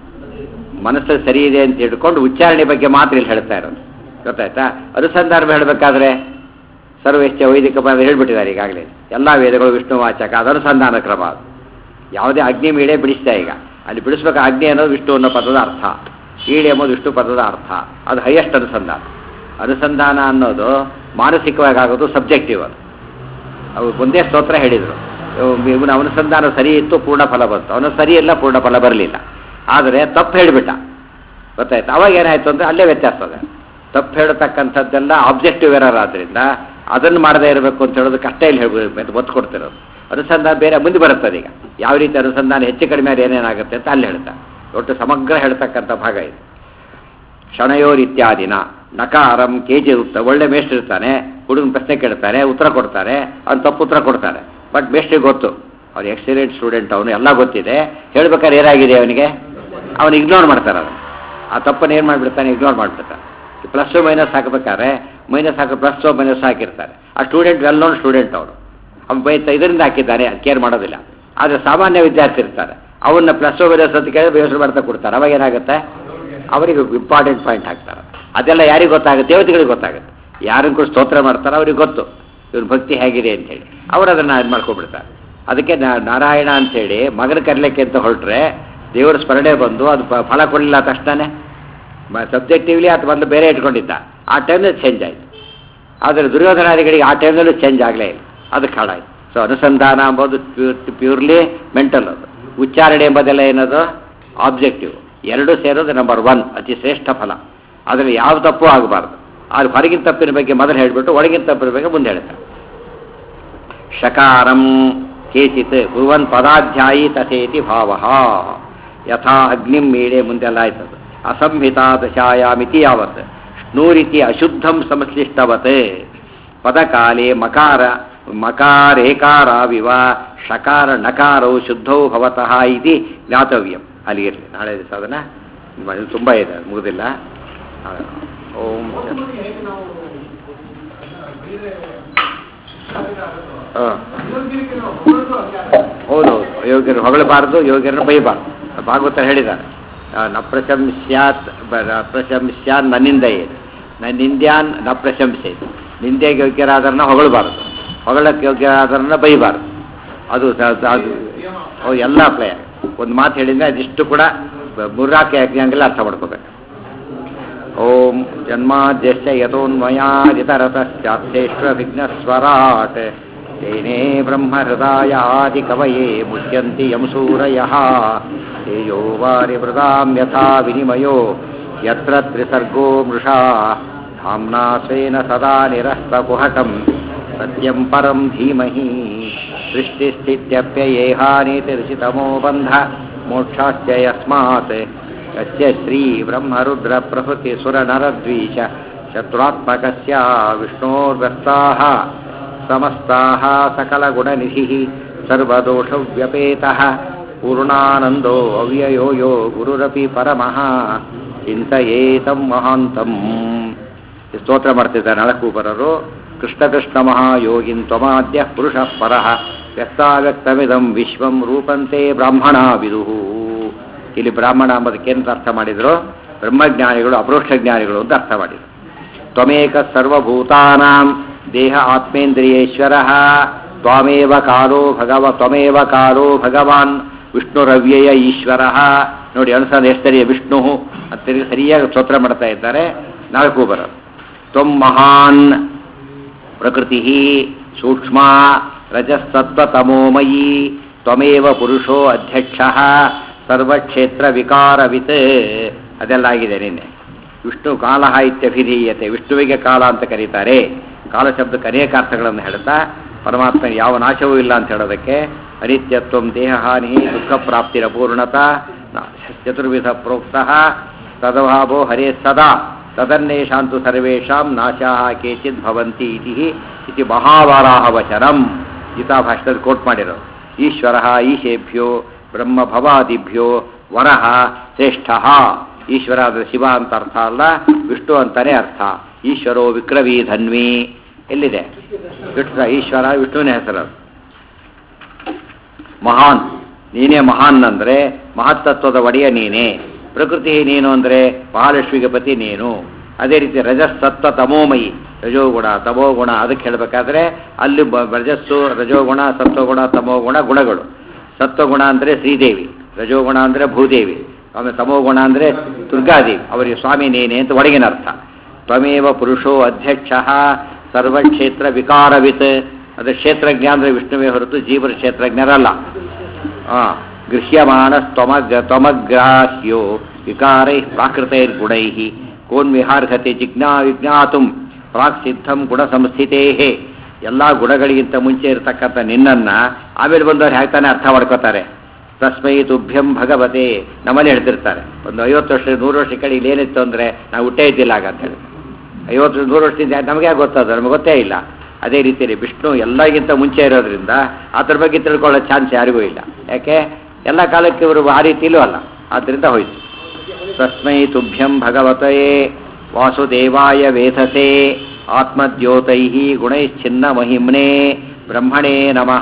ಮನಸ್ಸು ಸರಿ ಇದೆ ಅಂತ ಹಿಡ್ಕೊಂಡು ಉಚ್ಚಾರಣೆ ಬಗ್ಗೆ ಮಾತ್ರ ಇಲ್ಲಿ ಹೇಳ್ತಾ ಇರೋದು ಗೊತ್ತಾಯ್ತಾ ಅನುಸಂಧಾನ ಹೇಳಬೇಕಾದ್ರೆ ಸರ್ವೇಶ್ಚ ವೈದಿಕ ಪದ ಹೇಳ್ಬಿಟ್ಟಿದ್ದಾರೆ ಈಗಾಗಲೇ ಎಲ್ಲ ವೇದಗಳು ವಿಷ್ಣು ವಾಚಕ ಅದು ಅನುಸಂಧಾನ ಕ್ರಮ ಅದು ಯಾವುದೇ ಅಗ್ನಿ ಮೀಳೆ ಬಿಡಿಸ್ತಾ ಈಗ ಅಲ್ಲಿ ಬಿಡಿಸ್ಬೇಕು ಅಗ್ನಿ ಅನ್ನೋದು ವಿಷ್ಣು ಅನ್ನೋ ಪದದ ಅರ್ಥ ಈಳೆ ಎಂಬುದು ವಿಷ್ಣು ಪದದ ಅರ್ಥ ಅದು ಹೈಯೆಸ್ಟ್ ಅನುಸಂಧಾನ ಅನುಸಂಧಾನ ಅನ್ನೋದು ಮಾನಸಿಕವಾಗಿ ಆಗೋದು ಸಬ್ಜೆಕ್ಟಿವ್ ಅದು ಅವು ಒಂದೇ ಸ್ತೋತ್ರ ಹೇಳಿದರು ಇವನ ಅನುಸಂಧಾನ ಸರಿ ಇತ್ತು ಪೂರ್ಣ ಫಲ ಬಂತು ಅವನು ಸರಿ ಇಲ್ಲ ಪೂರ್ಣ ಫಲ ಬರಲಿಲ್ಲ ಆದರೆ ತಪ್ಪು ಹೇಳಿಬಿಟ್ಟ ಗೊತ್ತಾಯ್ತು ಅವಾಗ ಏನಾಯ್ತು ಅಂದರೆ ಅಲ್ಲೇ ವ್ಯತ್ಯಾಸ ಅದ ತಪ್ಪು ಹೇಳತಕ್ಕಂಥದ್ದೆಲ್ಲ ಆಬ್ಜೆಕ್ಟಿವ್ ಎರರ್ ಆದ್ದರಿಂದ ಅದನ್ನು ಮಾಡದೇ ಇರಬೇಕು ಅಂತ ಹೇಳೋದು ಕಷ್ಟ ಇಲ್ಲಿ ಹೇಳ್ಬೋದು ಒತ್ತು ಕೊಡ್ತಿರೋದು ಅನುಸಂಧಾನ ಬೇರೆ ಮುಂದೆ ಬರುತ್ತದೆ ಈಗ ಯಾವ ರೀತಿ ಅನುಸಂಧಾನ ಹೆಚ್ಚು ಕಡಿಮೆ ಆದ್ರೆ ಏನೇನಾಗುತ್ತೆ ಅಂತ ಅಲ್ಲಿ ಹೇಳ್ತಾ ಒಟ್ಟು ಸಮಗ್ರ ಹೇಳ್ತಕ್ಕಂಥ ಭಾಗ ಇದು ಕ್ಷಣಯೋರ್ ಇತ್ಯಾದಿನ ನಕಾರಂ ಕೆಜಿ ಉತ್ತ ಒಳ್ಳೆ ಮೇಷ್ಟ್ರು ಇರ್ತಾನೆ ಹುಡುಗನ ಪ್ರಶ್ನೆ ಕೇಳ್ತಾನೆ ಉತ್ತರ ಕೊಡ್ತಾರೆ ಅವ್ನು ತಪ್ಪು ಉತ್ತರ ಕೊಡ್ತಾರೆ ಬಟ್ ಮೇಷ್ಟ್ರಿಗೆ ಗೊತ್ತು ಅವ್ನು ಎಕ್ಸಲೆಂಟ್ ಸ್ಟೂಡೆಂಟ್ ಅವನು ಎಲ್ಲ ಗೊತ್ತಿದೆ ಹೇಳ್ಬೇಕಾದ್ರೆ ಏನಾಗಿದೆ ಅವನಿಗೆ ಅವನು ಇಗ್ನೋರ್ ಮಾಡ್ತಾರೆ ಅವನು ಆ ತಪ್ಪನ್ನು ಏನು ಮಾಡಿಬಿಡ್ತಾನೆ ಇಗ್ನೋರ್ ಮಾಡಿಬಿಡ್ತಾನೆ ಪ್ಲಸ್ ಮೈನಸ್ ಹಾಕಬೇಕಾದ್ರೆ ಮೈನಸ್ ಹಾಕಿ ಪ್ಲಸ್ ಮೈನಸ್ ಹಾಕಿರ್ತಾರೆ ಆ ಸ್ಟೂಡೆಂಟ್ ವೆಲ್ ನೋನ್ ಸ್ಟೂಡೆಂಟ್ ಅವನು ಅವ್ನು ಬೈತ ಇದರಿಂದ ಹಾಕಿದ್ದಾನೆ ಕೇರ್ ಮಾಡೋದಿಲ್ಲ ಆದರೆ ಸಾಮಾನ್ಯ ವಿದ್ಯಾರ್ಥಿ ಇರ್ತಾರೆ ಅವನ್ನ ಪ್ಲಸ್ ಮೈನಸ್ ಅಂತ ಕೇಳಿ ಯೋಚನೆ ಮಾಡ್ತಾ ಕೊಡ್ತಾರೆ ಅವಾಗ ಏನಾಗುತ್ತೆ ಅವರಿಗೆ ಇಂಪಾರ್ಟೆಂಟ್ ಪಾಯಿಂಟ್ ಹಾಕ್ತಾರೆ ಅದೆಲ್ಲ ಯಾರಿಗೆ ಗೊತ್ತಾಗುತ್ತೆ ದೇವತೆಗಳಿಗೆ ಗೊತ್ತಾಗುತ್ತೆ ಯಾರನ್ನು ಕೂಡ ಸ್ತೋತ್ರ ಮಾಡ್ತಾರೆ ಅವ್ರಿಗೆ ಗೊತ್ತು ಇವ್ರ ಭಕ್ತಿ ಹೇಗಿದೆ ಅಂತೇಳಿ ಅವರು ಅದನ್ನು ಇದು ಮಾಡ್ಕೊಬಿಡ್ತಾರೆ ಅದಕ್ಕೆ ನಾ- ನಾರಾಯಣ ಅಂತೇಳಿ ಮಗನ ಕರೀಲಿಕ್ಕೆ ಅಂತ ಹೊರಟ್ರೆ ದೇವರ ಸ್ಮರಣೆ ಬಂದು ಅದು ಫ- ಫಲ ಕೊಡಲಿಲ್ಲ ತಕ್ಷಣ ಸಬ್ಜೆಕ್ಟಿವ್ಲಿ ಅದು ಬಂದು ಬೇರೆ ಇಟ್ಕೊಂಡಿದ್ದ ಆ ಟೈಮ್ನಲ್ಲಿ ಚೇಂಜ್ ಆಯಿತು ಆದರೆ ದುರ್ಯೋಧನಾದಿಗಳಿಗೆ ಆ ಟೈಮ್ನಲ್ಲೂ ಚೇಂಜ್ ಆಗಲೇ ಇಲ್ಲ ಅದಕ್ಕೆ ಹಾಳಾಯಿತು ಸೊ ಅನುಸಂಧಾನ ಎಂಬುದು ಪ್ಯೂರ್ ಪ್ಯೂರ್ಲಿ ಮೆಂಟಲ್ ಅದು ಉಚ್ಚಾರಣೆ ಎಂಬುದೆಲ್ಲ ಏನದು ಆಬ್ಜೆಕ್ಟಿವ್ ಎರಡು ಸೇರೋದು ನಂಬರ್ ಒನ್ ಅತಿ ಶ್ರೇಷ್ಠ ಫಲ ಅದರಲ್ಲಿ ಯಾವ ತಪ್ಪು ಆಗಬಾರ್ದು ಅದು ಹೊರಗಿನ ತಪ್ಪಿನ ಬಗ್ಗೆ ಮೊದಲು ಹೇಳಿಬಿಟ್ಟು ಒಳಗಿನ ತಪ್ಪಿನ ಬಗ್ಗೆ ಮುಂದೆ ಹೇಳ್ತಾರೆ ಶಕಾರಂ ಕೇಚಿತ್ ಕುರುವನ್ ಪದಾಧ್ಯಾಯಿ ತಥೇತಿ ಭಾವ ಯಥಾ ಅಗ್ನಿಂ ಮೀಳೆ ಮುಂದೆಲ್ಲ ಆಯ್ತದು ಅಸಂಹಿತಾ ದಶಾಯಾಮಿತಿ ಯಾವತ್ ಸ್ನೂರಿತಿ ಅಶುದ್ಧಂ ಸಂಶ್ಲಿಷ್ಟವತ್ ಪದಕಾಲೆ ಮಕಾರ ಮಕಾರೇಕಾರಾವಿವ ಶಕಾರ ನಕಾರೌ ಶುದ್ಧೌ ಭವತಃ ಇತಿ ಜ್ಞಾತವ್ಯಂ ಅಲ್ಲಿಗಿರಲಿ ನಾಳೆ ದಿವಸ ಅದನ್ನು ಇದು ತುಂಬ ಇದೆ ಮುಗಿದಿಲ್ಲ ಆ, ಓಂ ಶ- ಹಾಂ ಹೌದು ಯೋಗ್ಯರು ಹೊಗಳಬಾರದು ಯೋಗ್ಯರನ್ನು ಬೈಬಾರ್ದು ಭಾಗವತ ಹೇಳಿದ್ದಾರೆ ಆ, ನ ಪ್ರಶಂಸ್ಯಾತ್ ಬ- ನ ಪ್ರಶಂಸ್ಯಾನ್ ನನ್ನಿಂದಯೇ ನನ್ನಿಂದ್ಯಾನ್ ನ ಪ್ರಶಂಸೆ ನಿಂದೆಗೆ ಯೋಗ್ಯರಾದರನ್ನ ಹೊಗಳಬಾರದು ಹೊಗಳಕ್ಕೆ ಯೋಗ್ಯರಾದರನ್ನ ಬೈಬಾರದು ಅದು ಸ- ಸ- ಅದು ಅವು ಎಲ್ಲ ಅಪ್ಲೈ ಒಂದು ಮಾತು ಹೇಳಿದ್ರೆ ಅದಿಷ್ಟು ಕೂಡ ಬ- ಮೂರ್ನಾಲ್ಕು ಯಜ್ಞಾಂಗೆಲ್ಲ ಅರ್ಥ ಮಾಡ್ಕೋಬೇಕು ಓಂ ಜನ್ಮಾದ್ಯಶ್ಚ ಯತೋನ್ಮಯಾದಿತರತಶ್ಚಾರ್ಥೇಶ್ವ ವಿಘ್ನಸ್ವರಾಟ್ ತೇನೇ ಬ್ರಹ್ಮಹೃದಾಯಾದಿ ಕವಯೇ ಮುಚ್ಯಂತಿ ಯಂ ಸೂರಯಃ ತೇಜೋ ವಾರಿವೃದಾಂ ಯಥಾ ವಿನಿಮಯೋ ಯತ್ರ ತ್ರಿಸರ್ಗೋ ಮೃಷಾ ಧಾಮ್ನಾ ಸ್ವೇನ ಸದಾ ನಿರಸ್ತಕುಹಟಂ ಸತ್ಯಂ ಪರಂ ಧೀಮಹಿ ಸೃಷ್ಟಿಸ್ಥಿತ್ಯಪ್ಯಯೇಹಾನಿತಿರ್ಷಿತಮೋ ಬಂಧ ಮೋಕ್ಷಾಶ್ಚ ಯಸ್ಮಾತ್ ಯಸ್ಯ ಶ್ರೀ ಬ್ರಹ್ಮರುದ್ರ ಪ್ರಭೃತಿ ಸುರನರದ್ವೀಶ ಶತ್ರುತ್ಮಕಸ್ಯ ವಿಷ್ಣೋರ್ವ್ಯಸ್ತಾಃ ಸಮಸ್ತಾಃ ಸಕಲಗುಣನಿಧಿಃ ಸರ್ವದೋಷವ್ಯಪೇತಃ ಪೂರ್ಣಾನಂದೋ ಅವ್ಯಯೋ ಯೋ ಗುರುರಪಿ ಪರಮಃ ಚಿಂತಯೇತಂ ಮಹಾಂತಂ ಈ ಸ್ತೋತ್ರ ಮಾಡ್ತಿದ್ದಾರೆ ನಳಕೂಪರರು ಕೃಷ್ಣ ಕೃಷ್ಣ ಮಹಾಯೋಗಿನ್ ತ್ವಮಾದ್ಯ ಪುರುಷ ಪರಃ ವ್ಯಕ್ತಾವ್ಯಕ್ತಮಿದಂ ವಿಶ್ವಂ ರೂಪಂತೆ ಬ್ರಾಹ್ಮಣ ವಿದುಹು ಇಲ್ಲಿ ಬ್ರಾಹ್ಮಣ ಎಂಬುದಕ್ಕೇನು ಅರ್ಥ ಮಾಡಿದ್ರು ಬ್ರಹ್ಮಜ್ಞಾನಿಗಳು ಅಪರೋಕ್ಷ ಜ್ಞಾನಿಗಳು ಅಂತ ಅರ್ಥ ಮಾಡಿದ್ರು ತ್ವಮೇಕ ಸರ್ವಭೂತಾನಾಂ ದೇಹ ಆತ್ಮೇಂದ್ರಿಯೇಶ್ವರ ತ್ವಾಮೇವ ಕಾಲೋ ಭಗವ ತ್ವಮೇವ ಕಾಲೋ ಭಗವಾನ್ ವಿಷ್ಣುರವ್ಯಯ ಈಶ್ವರ ನೋಡಿ ಅನುಸಾರ ಎಷ್ಟು ಸರಿಯ ವಿಷ್ಣು ಅಂತ ತಿರುಗಿ ಸರಿಯಾಗಿ ಸ್ತೋತ್ರ ಮಾಡ್ತಾ ಇದ್ದಾರೆ ನಾಲ್ಕು ಬರ ತ್ವಂ ಮಹಾನ್ ಪ್ರಕೃತಿ ಸೂಕ್ಷ್ಮ ರಜಸ್ತತ್ವತಮೋಮಯೀ ತ್ವಮೇವ ಪುರುಷೋ ಅಧ್ಯಕ್ಷ ಸರ್ವಕ್ಷೇತ್ರ ವಿಕಾರವಿತ್ ಅದೆಲ್ಲ ಆಗಿದೆ ನಿನ್ನೆ ವಿಷ್ಣು ಕಾಲ ಇತ್ಯಭಿಧೀಯತೆ ವಿಷ್ಣುವಿಗೆ ಕಾಲ ಅಂತ ಕರೀತಾರೆ ಕಾಲಶಬ್ದಕ್ಕೆ ಅನೇಕ ಅರ್ಥಗಳನ್ನು ಹೇಳ್ತಾ ಪರಮಾತ್ಮ ಯಾವ ನಾಶವೂ ಇಲ್ಲ ಅಂತ ಹೇಳೋದಕ್ಕೆ ಅನಿತ್ಯತ್ವಂ ದೇಹ ಹಾನಿ ದುಃಖ ಪ್ರಾಪ್ತಿರ ಪೂರ್ಣತಾ ಚತುರ್ವಿಧ ಪ್ರೋಕ್ತಃ ತದಭಾವೋ ಹರೇ ಸದಾ ತದನ್ನೇಷಾಂತು ಸರ್ವೇಷಾಂ ನಾಶಾಹ ಕೇಚಿತ್ ಭವಂತಿ ಇತಿ ಇತಿ ಮಹಾವಾರಾಹ ವಚನಂ ಗೀತಾ ಭಾಷಣದಲ್ಲಿ ಕೋಟ್ ಮಾಡಿರೋದು ಈಶ್ವರ ಈಶೇಭ್ಯೋ ಬ್ರಹ್ಮಭವಾದಿಭ್ಯೋ ವರಹ ಶ್ರೇಷ್ಠ ಈಶ್ವರ ಅಂದರೆ ಶಿವ ಅಂತ ಅರ್ಥ ಅಲ್ಲ ವಿಷ್ಣು ಅಂತಾನೆ ಅರ್ಥ ಈಶ್ವರೋ ವಿಕ್ರವಿ ಧನ್ವಿ ಎಲ್ಲಿದೆ ವಿಷ್ಣು ಈಶ್ವರ ವಿಷ್ಣುವಿನ ಹೆಸರು ಅದು. ಮಹಾನ್ ನೀನೇ ಮಹಾನ್ ಅಂದರೆ ಮಹತ್ತತ್ವದ ಒಡೆಯ ನೀನೇ ಪ್ರಕೃತಿ ನೀನು ಅಂದರೆ ಮಹಾಲಕ್ಷ್ಮಿಗೆ ಪತಿ ನೀನು ಅದೇ ರೀತಿ ರಜಸ್ಸತ್ವ ತಮೋಮಯಿ ರಜೋಗುಣ ತಮೋಗುಣ ಅದಕ್ಕೆ ಹೇಳಬೇಕಾದ್ರೆ ಅಲ್ಲಿ ಬ- ರಜಸ್ಸು ರಜೋಗುಣ ಸತ್ವಗುಣ ತಮೋಗುಣ ಗುಣಗಳು ಸತ್ವಗುಣ ಅಂದರೆ ಶ್ರೀದೇವಿ ರಜೋಗುಣ ಅಂದರೆ ಭೂದೇವಿ ಆಮೇಲೆ ತಮೋಗುಣ ಅಂದರೆ ದುರ್ಗಾದೇವಿ ಅವರಿಗೆ ಸ್ವಾಮಿ ನೀನೆ ಅಂತ ಒಳಗಿನ ಅರ್ಥ ತ್ವಮೇವ ಪುರುಷೋ ಅಧ್ಯಕ್ಷ ಸರ್ವಕ್ಷೇತ್ರ ವಿಕಾರವಿತ್ ಅದು ಕ್ಷೇತ್ರಜ್ಞ ಅಂದರೆ ವಿಷ್ಣುವೇ ಹೊರತು ಜೀವರ ಕ್ಷೇತ್ರಜ್ಞರಲ್ಲ ಆ, ಗೃಹ್ಯಮಾನ ತ್ವಮಗ್ ತ್ವಮಗ್ರಾಹ್ಯೋ ವಿಕಾರೈ ಪ್ರಾಕೃತೈರ್ಗುಣೈ ಕೋನ್ ವಿಹಾರ್ಹತೆ ಜಿಜ್ಞಾ ವಿಜ್ಞಾತುಂ ಪ್ರಾಕ್ ಸಿದ್ಧಂ ಗುಣ ಸಂಸ್ಥಿತೇ ಎಲ್ಲ ಗುಣಗಳಿಗಿಂತ ಮುಂಚೆ ಇರತಕ್ಕಂಥ ನಿನ್ನನ್ನು ಆಮೇಲೆ ಬಂದವ್ರು ಹೇಳ್ತಾನೆ ಅರ್ಥ ಮಾಡ್ಕೋತಾರೆ ತಸ್ಮೈ ತುಭ್ಯಂ ಭಗವತೆ ನಮ್ಮಲ್ಲಿ ಹೇಳ್ತಿರ್ತಾರೆ ಒಂದು ಐವತ್ತು ವರ್ಷ ನೂರು ವರ್ಷ ಕಡೆ ಇಲ್ಲಿ ಏನಿತ್ತು ಅಂದರೆ ನಾವು ಹುಟ್ಟೇ ಇದ್ದಿಲ್ಲ ಆಗ ಅಂತ ಹೇಳಿ ಐವತ್ತು ನೂರು ವರ್ಷದಿಂದ ನಮಗೆ ಗೊತ್ತದ ನಮಗೆ ಗೊತ್ತೇ ಇಲ್ಲ ಅದೇ ರೀತಿಯಲ್ಲಿ ವಿಷ್ಣು ಎಲ್ಲರಿಗಿಂತ ಮುಂಚೆ ಇರೋದ್ರಿಂದ ಅದ್ರ ಬಗ್ಗೆ ತಿಳ್ಕೊಳ್ಳೋ ಚಾನ್ಸ್ ಯಾರಿಗೂ ಇಲ್ಲ ಯಾಕೆ ಎಲ್ಲ ಕಾಲಕ್ಕೆ ಇವರು ಆ ರೀತಿಯಲ್ಲೂ ಅಲ್ಲ ಆದ್ದರಿಂದ ಹೋಯ್ತು ತಸ್ಮೈ ತುಭ್ಯಂ ಭಗವತಯೇ ವಾಸುದೇವಾಯ ವೇಧಸೆ ಆತ್ಮದ್ಯೋತೈ ಗುಣೈಶ್ಚಿನ್ನ ಮಹಿಮ್ನೇ ಬ್ರಹ್ಮಣೇ ನಮಃ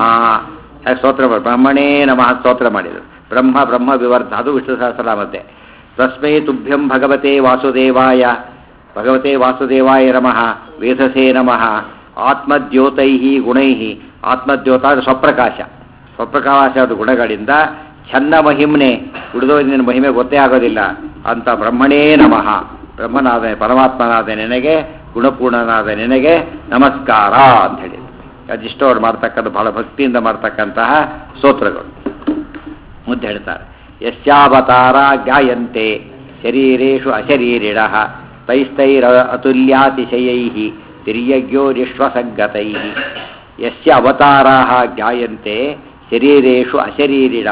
ಹಾಗೆ ಸ್ತೋತ್ರ ಮಾಡಿ ಬ್ರಹ್ಮಣೇ ನಮಃ ಸ್ತೋತ್ರ ಮಾಡಿದರು ಬ್ರಹ್ಮ ಬ್ರಹ್ಮ ವಿವರ್ಧ ಅದು ವಿಷ್ಣು ಸಹಸ್ರನಾಮತೆ ತಸ್ಮೈ ತುಭ್ಯಂ ಭಗವತೆ ವಾಸುದೇವಾಯ ಭಗವತೆ ವಾಸುದೇವಾಯ ನಮಃ ವೇದಸೇ ನಮಃ ಆತ್ಮದ್ಯೋತೈ ಗುಣೈ ಆತ್ಮದ್ಯೋತ ಅದು ಸ್ವಪ್ರಕಾಶ ಸ್ವಪ್ರಕಾಶದ ಗುಣಗಳಿಂದ ಛನ್ನ ಮಹಿಮ್ನೆ ಉಳಿದೋದಿನ ಮಹಿಮೆ ಗೊತ್ತೇ ಆಗೋದಿಲ್ಲ ಅಂತ ಬ್ರಹ್ಮಣೇ ನಮಃ ಬ್ರಹ್ಮನಾದ ಪರಮಾತ್ಮನಾದ ನಿನಗೆ ಗುಣಪೂರ್ಣನಾದ ನಿನಗೆ ನಮಸ್ಕಾರ ಅಂತ ಹೇಳಿ ಅದಿಷ್ಟು ಅವ್ರು ಮಾಡ್ತಕ್ಕಂಥ ಬಹಳ ಭಕ್ತಿಯಿಂದ ಮಾಡ್ತಕ್ಕಂತಹ ಸ್ತೋತ್ರಗಳು ಮುದ್ದೆ ಹೇಳ್ತಾರೆ ಯಸ್ಯಾವತಾರ ಜ್ಞಾಯಂತೆ ಶರೀರೇಶು ಅಶರೀರಿಣ ತೈಸ್ತೈರ ಅತುಲ್ಯಾತಿಶಯೈ ತಿರ್ಯಜ್ಞೋ ನಿಶ್ವಸಂಗತೈ ಯಸ್ಯ ಅವತಾರಾ ಜ್ಞಾಯಂತೆ ಶರೀರೇಶು ಅಶರೀರಿಣ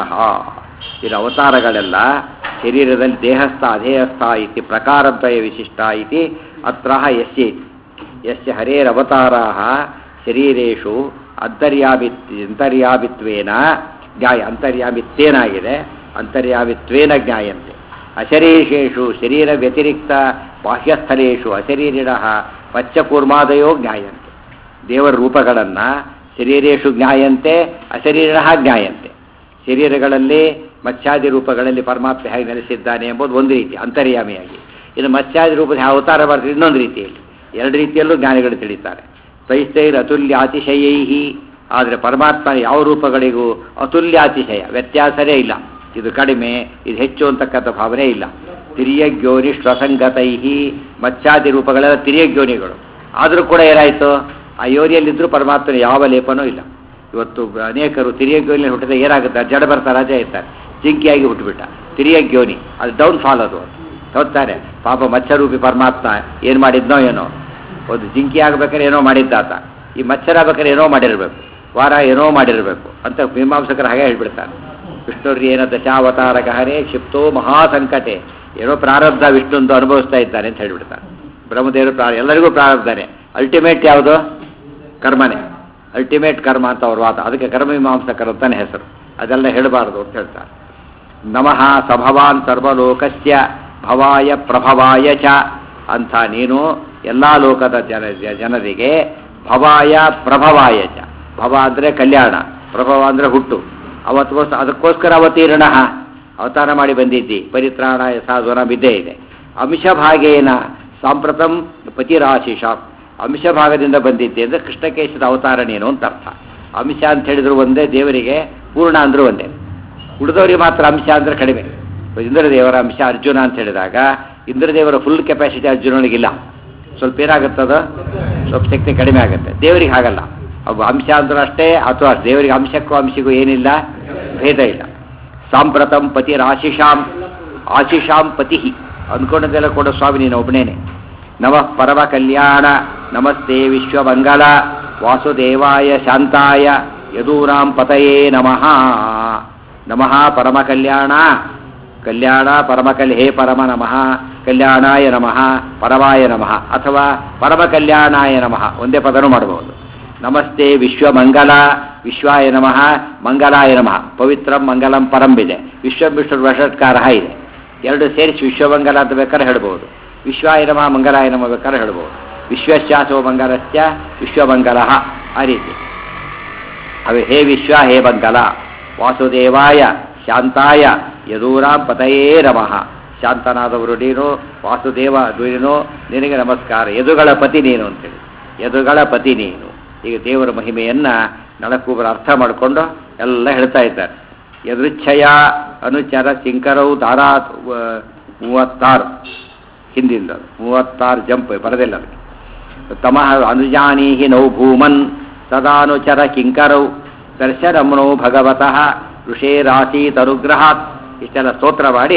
ಇರ ಅವತಾರಗಳೆಲ್ಲ ಶರೀರದಲ್ಲಿ ದೇಹಸ್ಥ ಅಧೇಯಸ್ಥ ಇತಿ ಪ್ರಕಾರದ್ವಯ ವಿಶಿಷ್ಟ ಇತಿ ಅತ್ರ ಯಸ್ಯ ಇತಿ. ಯಸ್ಯ ಹರೇರವತಾರಾ ಶರೀರೇಶು ಅಂತರ್ಯಾಮಿ ಅಂತರ್ಯಾಮಿತ್ವೇನ ಜ್ಞಾಯ ಅಂತರ್ಯಾಮಿತ್ವೇನಾಗಿದೆ ಅಂತರ್ಯಾಮಿತ್ವೇನ ಜ್ಞಾಯಂತೆ ಅಶರೀಷೇಷು ಶರೀರ ವ್ಯತಿರಿಕ್ತ ಬಾಹ್ಯಸ್ಥಲೇಷು ಅಶರೀರಿಣ ಪಚ್ಚಕೂರ್ಮಾದಯೋ ಜ್ಞಾಯಂತೆ ದೇವರ ರೂಪಗಳನ್ನು ಶರೀರೇಶು ಜ್ಞಾಯಂತೆ ಅಶರೀರ ಜ್ಞಾಯಂತೆ ಶರೀರಗಳಲ್ಲಿ ಮತ್ಸ್ಯಾದಿ ರೂಪಗಳಲ್ಲಿ ಪರಮಾತ್ಮ ಹೇಗೆ ನೆಲೆಸಿದ್ದಾನೆ ಎಂಬುದು ಒಂದು ರೀತಿ ಅಂತರ್ಯಾಮಿಯಾಗಿ ಇನ್ನು ಮತ್ಸ್ಯಾದಿ ರೂಪದ ಯಾವ ಅವತಾರ ಬರ್ತದೆ ಇನ್ನೊಂದು ರೀತಿಯಲ್ಲಿ ಎರಡು ರೀತಿಯಲ್ಲೂ ಜ್ಞಾನಿಗಳು ತಿಳಿತಾರೆ ತೈಸ್ತೈರ್ ಅತುಲ್ಯಾತಿಶಯೈ ಆದರೆ ಪರಮಾತ್ಮನ ಯಾವ ರೂಪಗಳಿಗೂ ಅತುಲ್ಯಾತಿಶಯ ವ್ಯತ್ಯಾಸನೇ ಇಲ್ಲ ಇದು ಕಡಿಮೆ ಇದು ಹೆಚ್ಚು ಅಂತಕ್ಕಂಥ ಭಾವನೆ ಇಲ್ಲ ತಿರ್ಯಗ್ಯೋನಿ ಶ್ವಸಂಗತೈ ಮತ್ಸ್ಯಾದಿ ರೂಪಗಳೆಲ್ಲ ತಿರ್ಯಗ್ಯೋನಿಗಳು ಆದರೂ ಕೂಡ ಏನಾಯಿತು ಆ ಯೋನಿಯಲ್ಲಿದ್ದರೂ ಪರಮಾತ್ಮನ ಯಾವ ಲೇಪನೂ ಇಲ್ಲ ಇವತ್ತು ಅನೇಕರು ತಿರಿಯಗ್ಯೋನಿ ಹುಟ್ಟಿದ ಏನಾಗುತ್ತೆ ಜಡ ಬರ್ತಾ ರಾಜ ಇರ್ತಾರೆ ಜಿಂಕಿಯಾಗಿ ಹುಟ್ಟುಬಿಟ್ಟ ತಿರಿಯಗ್ಯೋನಿ ಅದು ಡೌನ್ ಫಾಲ್ ಅದು ಹೋಗ್ತಾರೆ ಪಾಪ ಮತ್ಸ್ಯರೂಪಿ ಪರಮಾತ್ಮ ಏನು ಮಾಡಿದ್ನೋ ಏನೋ ಒಂದು ಜಿಂಕಿ ಆಗ್ಬೇಕಾದ್ರೆ ಏನೋ ಮಾಡಿದ್ದಾತ ಈ ಮತ್ಸ್ಯರ ಆಗ್ಬೇಕಾದ್ರೆ ಏನೋ ಮಾಡಿರಬೇಕು ವಾರ ಏನೋ ಮಾಡಿರಬೇಕು ಅಂತ ಮೀಮಾಂಸಕರು ಹಾಗೆ ಹೇಳ್ಬಿಡ್ತಾರೆ ವಿಷ್ಣುರ್ರಿ ಏನ ದಶಾವತಾರ ಗಹನೆ ಕ್ಷಿಪ್ತೋ ಮಹಾಸಂಕಟೆ ಏನೋ ಪ್ರಾರಬ್ಧ ವಿಷ್ಣುಂದು ಅನುಭವಿಸ್ತಾ ಇದ್ದಾನೆ ಅಂತ ಹೇಳ್ಬಿಡ್ತಾರೆ ಬ್ರಹ್ಮದೇವರು ಪ್ರಾ ಎಲ್ಲರಿಗೂ ಪ್ರಾರಬ್ಧಾನೆ ಅಲ್ಟಿಮೇಟ್ ಯಾವುದು ಕರ್ಮನೇ ಅಲ್ಟಿಮೇಟ್ ಕರ್ಮ ಅಂತ ಅವ್ರ ವಾದ ಅದಕ್ಕೆ ಕರ್ಮಮೀಮಾಂಸಕರು ಅಂತಾನೆ ಹೆಸರು ಅದೆಲ್ಲ ಹೇಳಬಾರ್ದು ಅಂತ ಹೇಳ್ತಾರೆ ನಮಃ ಸಭವಾನ್ ಸರ್ವಲೋಕಸ್ಯ ಭವಾಯ ಪ್ರಭವಾಯ ಚ ಅಂಥ ನೀನು ಎಲ್ಲ ಲೋಕದ ಜನ ಜನರಿಗೆ ಭವಾಯ ಪ್ರಭವಾಯ ಚ ಭವ ಅಂದರೆ ಕಲ್ಯಾಣ ಪ್ರಭವ ಅಂದರೆ ಹುಟ್ಟು ಅವತ್ತುಗೋಸ್ಕರ ಅದಕ್ಕೋಸ್ಕರ ಅವತೀರ್ಣ ಅವತಾರ ಮಾಡಿ ಬಂದಿದ್ದಿ ಪರಿತ್ರಾಣ ಸಾಧುನ ಬಿದ್ದೇ ಇದೆ ಅಂಶಭಾಗೇನ ಸಾಂಪ್ರತಂ ಪತಿರಾಶಿಷ ಅಂಶಭಾಗದಿಂದ ಬಂದಿದ್ದೆ ಅಂದರೆ ಕೃಷ್ಣಕೇಶದ ಅವತಾರ ನೀನು ಅಂತ ಅರ್ಥ ಅಂಶ ಅಂತ ಹೇಳಿದ್ರು ಒಂದೇ ದೇವರಿಗೆ ಪೂರ್ಣ ಅಂದರೂ ಒಂದೇ ಉಳಿದವರಿಗೆ ಮಾತ್ರ ಅಂಶ ಅಂದರೆ ಕಡಿಮೆ ಇಂದ್ರದೇವರ ಅಂಶ ಅರ್ಜುನ ಅಂತ ಹೇಳಿದಾಗ ಇಂದ್ರದೇವರ ಫುಲ್ ಕೆಪಾಸಿಟಿ ಅರ್ಜುನನಿಗಿಲ್ಲ ಸ್ವಲ್ಪ ಏನಾಗುತ್ತದ ಸ್ವಲ್ಪ ಶಕ್ತಿ ಕಡಿಮೆ ಆಗುತ್ತೆ ದೇವರಿಗೆ ಹಾಗಲ್ಲ ಅವು ಅಂಶ ಅಂದ್ರೂ ಅಷ್ಟೇ ಅಥವಾ ದೇವರಿಗೆ ಅಂಶಕ್ಕೂ ಅಂಶಕ್ಕೂ ಏನಿಲ್ಲ ಭೇದ ಇಲ್ಲ ಸಾಂಪ್ರತಂ ಪತಿ ಆಶಿಷಾಂ ಆಶಿಷಾಂ ಪತಿ ಅಂದ್ಕೊಂಡದೆಲ್ಲ ಕೂಡ ಸ್ವಾಮಿ ನೀನು ಒಬ್ಬನೇನೆ ನವ ಪರಮ ಕಲ್ಯಾಣ ನಮಸ್ತೆ ವಿಶ್ವಮಂಗಲ ವಾಸುದೇವಾಯ ಶಾಂತಾಯ ಯದೂನಾಂ ಪತಯೇ ನಮಃ ನಮಃ ಪರಮ ಕಲ್ಯಾಣ ಕಲ್ಯಾಣ ಪರಮ ಕಲ್ ಹೇ ಪರಮ ನಮಃ ಕಲ್ಯಾಣಾಯ ನಮಃ ಪರಮಾಯ ನಮಃ ಅಥವಾ ಪರಮ ಕಲ್ಯಾಣಾಯ ನಮಃ ಒಂದೇ ಪದನೂ ಮಾಡಬಹುದು ನಮಸ್ತೆ ವಿಶ್ವಮಂಗಲ ವಿಶ್ವಾಯ ನಮಃ ಮಂಗಲಾಯ ನಮಃ ಪವಿತ್ರ ಮಂಗಲಂ ಪರಂಬಿದೆ ವಿಶ್ವಂ ವಿಷ್ಣು ವಷಟ್ಕಾರ ಇದೆ ಎರಡು ಸೇರಿಸಿ ವಿಶ್ವಮಂಗಲ ಅಂತ ಬೇಕಾದ್ರೆ ಹೇಳ್ಬೋದು ವಿಶ್ವಾಯ ನಮಃ ಮಂಗಲಾಯ ನಮಃ ಬೇಕಾದ್ರೆ ಹೇಳ್ಬೋದು ವಿಶ್ವಶ್ಚಾಸೋ ಮಂಗಲಸ್ಯ ವಿಶ್ವಮಂಗಲ ಆ ರೀತಿ ಅವೆ ಹೇ ವಿಶ್ವ ಹೇ ಮಂಗಲ ವಾಸುದೇವಾಯ ಶಾಂತಾಯ ಯದೂರಾಂ ಪತಯೇ ನಮಃ ಶಾಂತನಾದವರು ನೀನು ವಾಸುದೇವ ನೀನು ನಿನಗೆ ನಮಸ್ಕಾರ ಯದುಗಳ ಪತಿ ನೀನು ಅಂತೇಳಿ ಯದುಗಳ ಪತಿ ನೀನು ಈಗ ದೇವರ ಮಹಿಮೆಯನ್ನ ನಳಕೂಬರ ಅರ್ಥ ಮಾಡಿಕೊಂಡು ಎಲ್ಲ ಹೇಳ್ತಾ ಇದ್ದಾರೆ ಯದೃಚ್ಛಯ ಅನುಚರ ಚಿಂಕರವು ದಾರಾ ಮೂವತ್ತಾರು ಹಿಂದಿಂದ ಮೂವತ್ತಾರು ಜಂಪ್ ಬರದಿಲ್ಲ ಅದಕ್ಕೆ ತಮಃ ಅನುಜಾನೀಹಿ ನೌ ಭೂಮನ್ ಸದಾನುಚರ ಕಿಂಕರೌ ದರ್ಶನಮ್ನೋ ಭಗವತಃ ಋಷೇರಾಸೀತನುಗ್ರಹಾತ್ ಇಷ್ಟೆಲ್ಲ ಸ್ತೋತ್ರ ಮಾಡಿ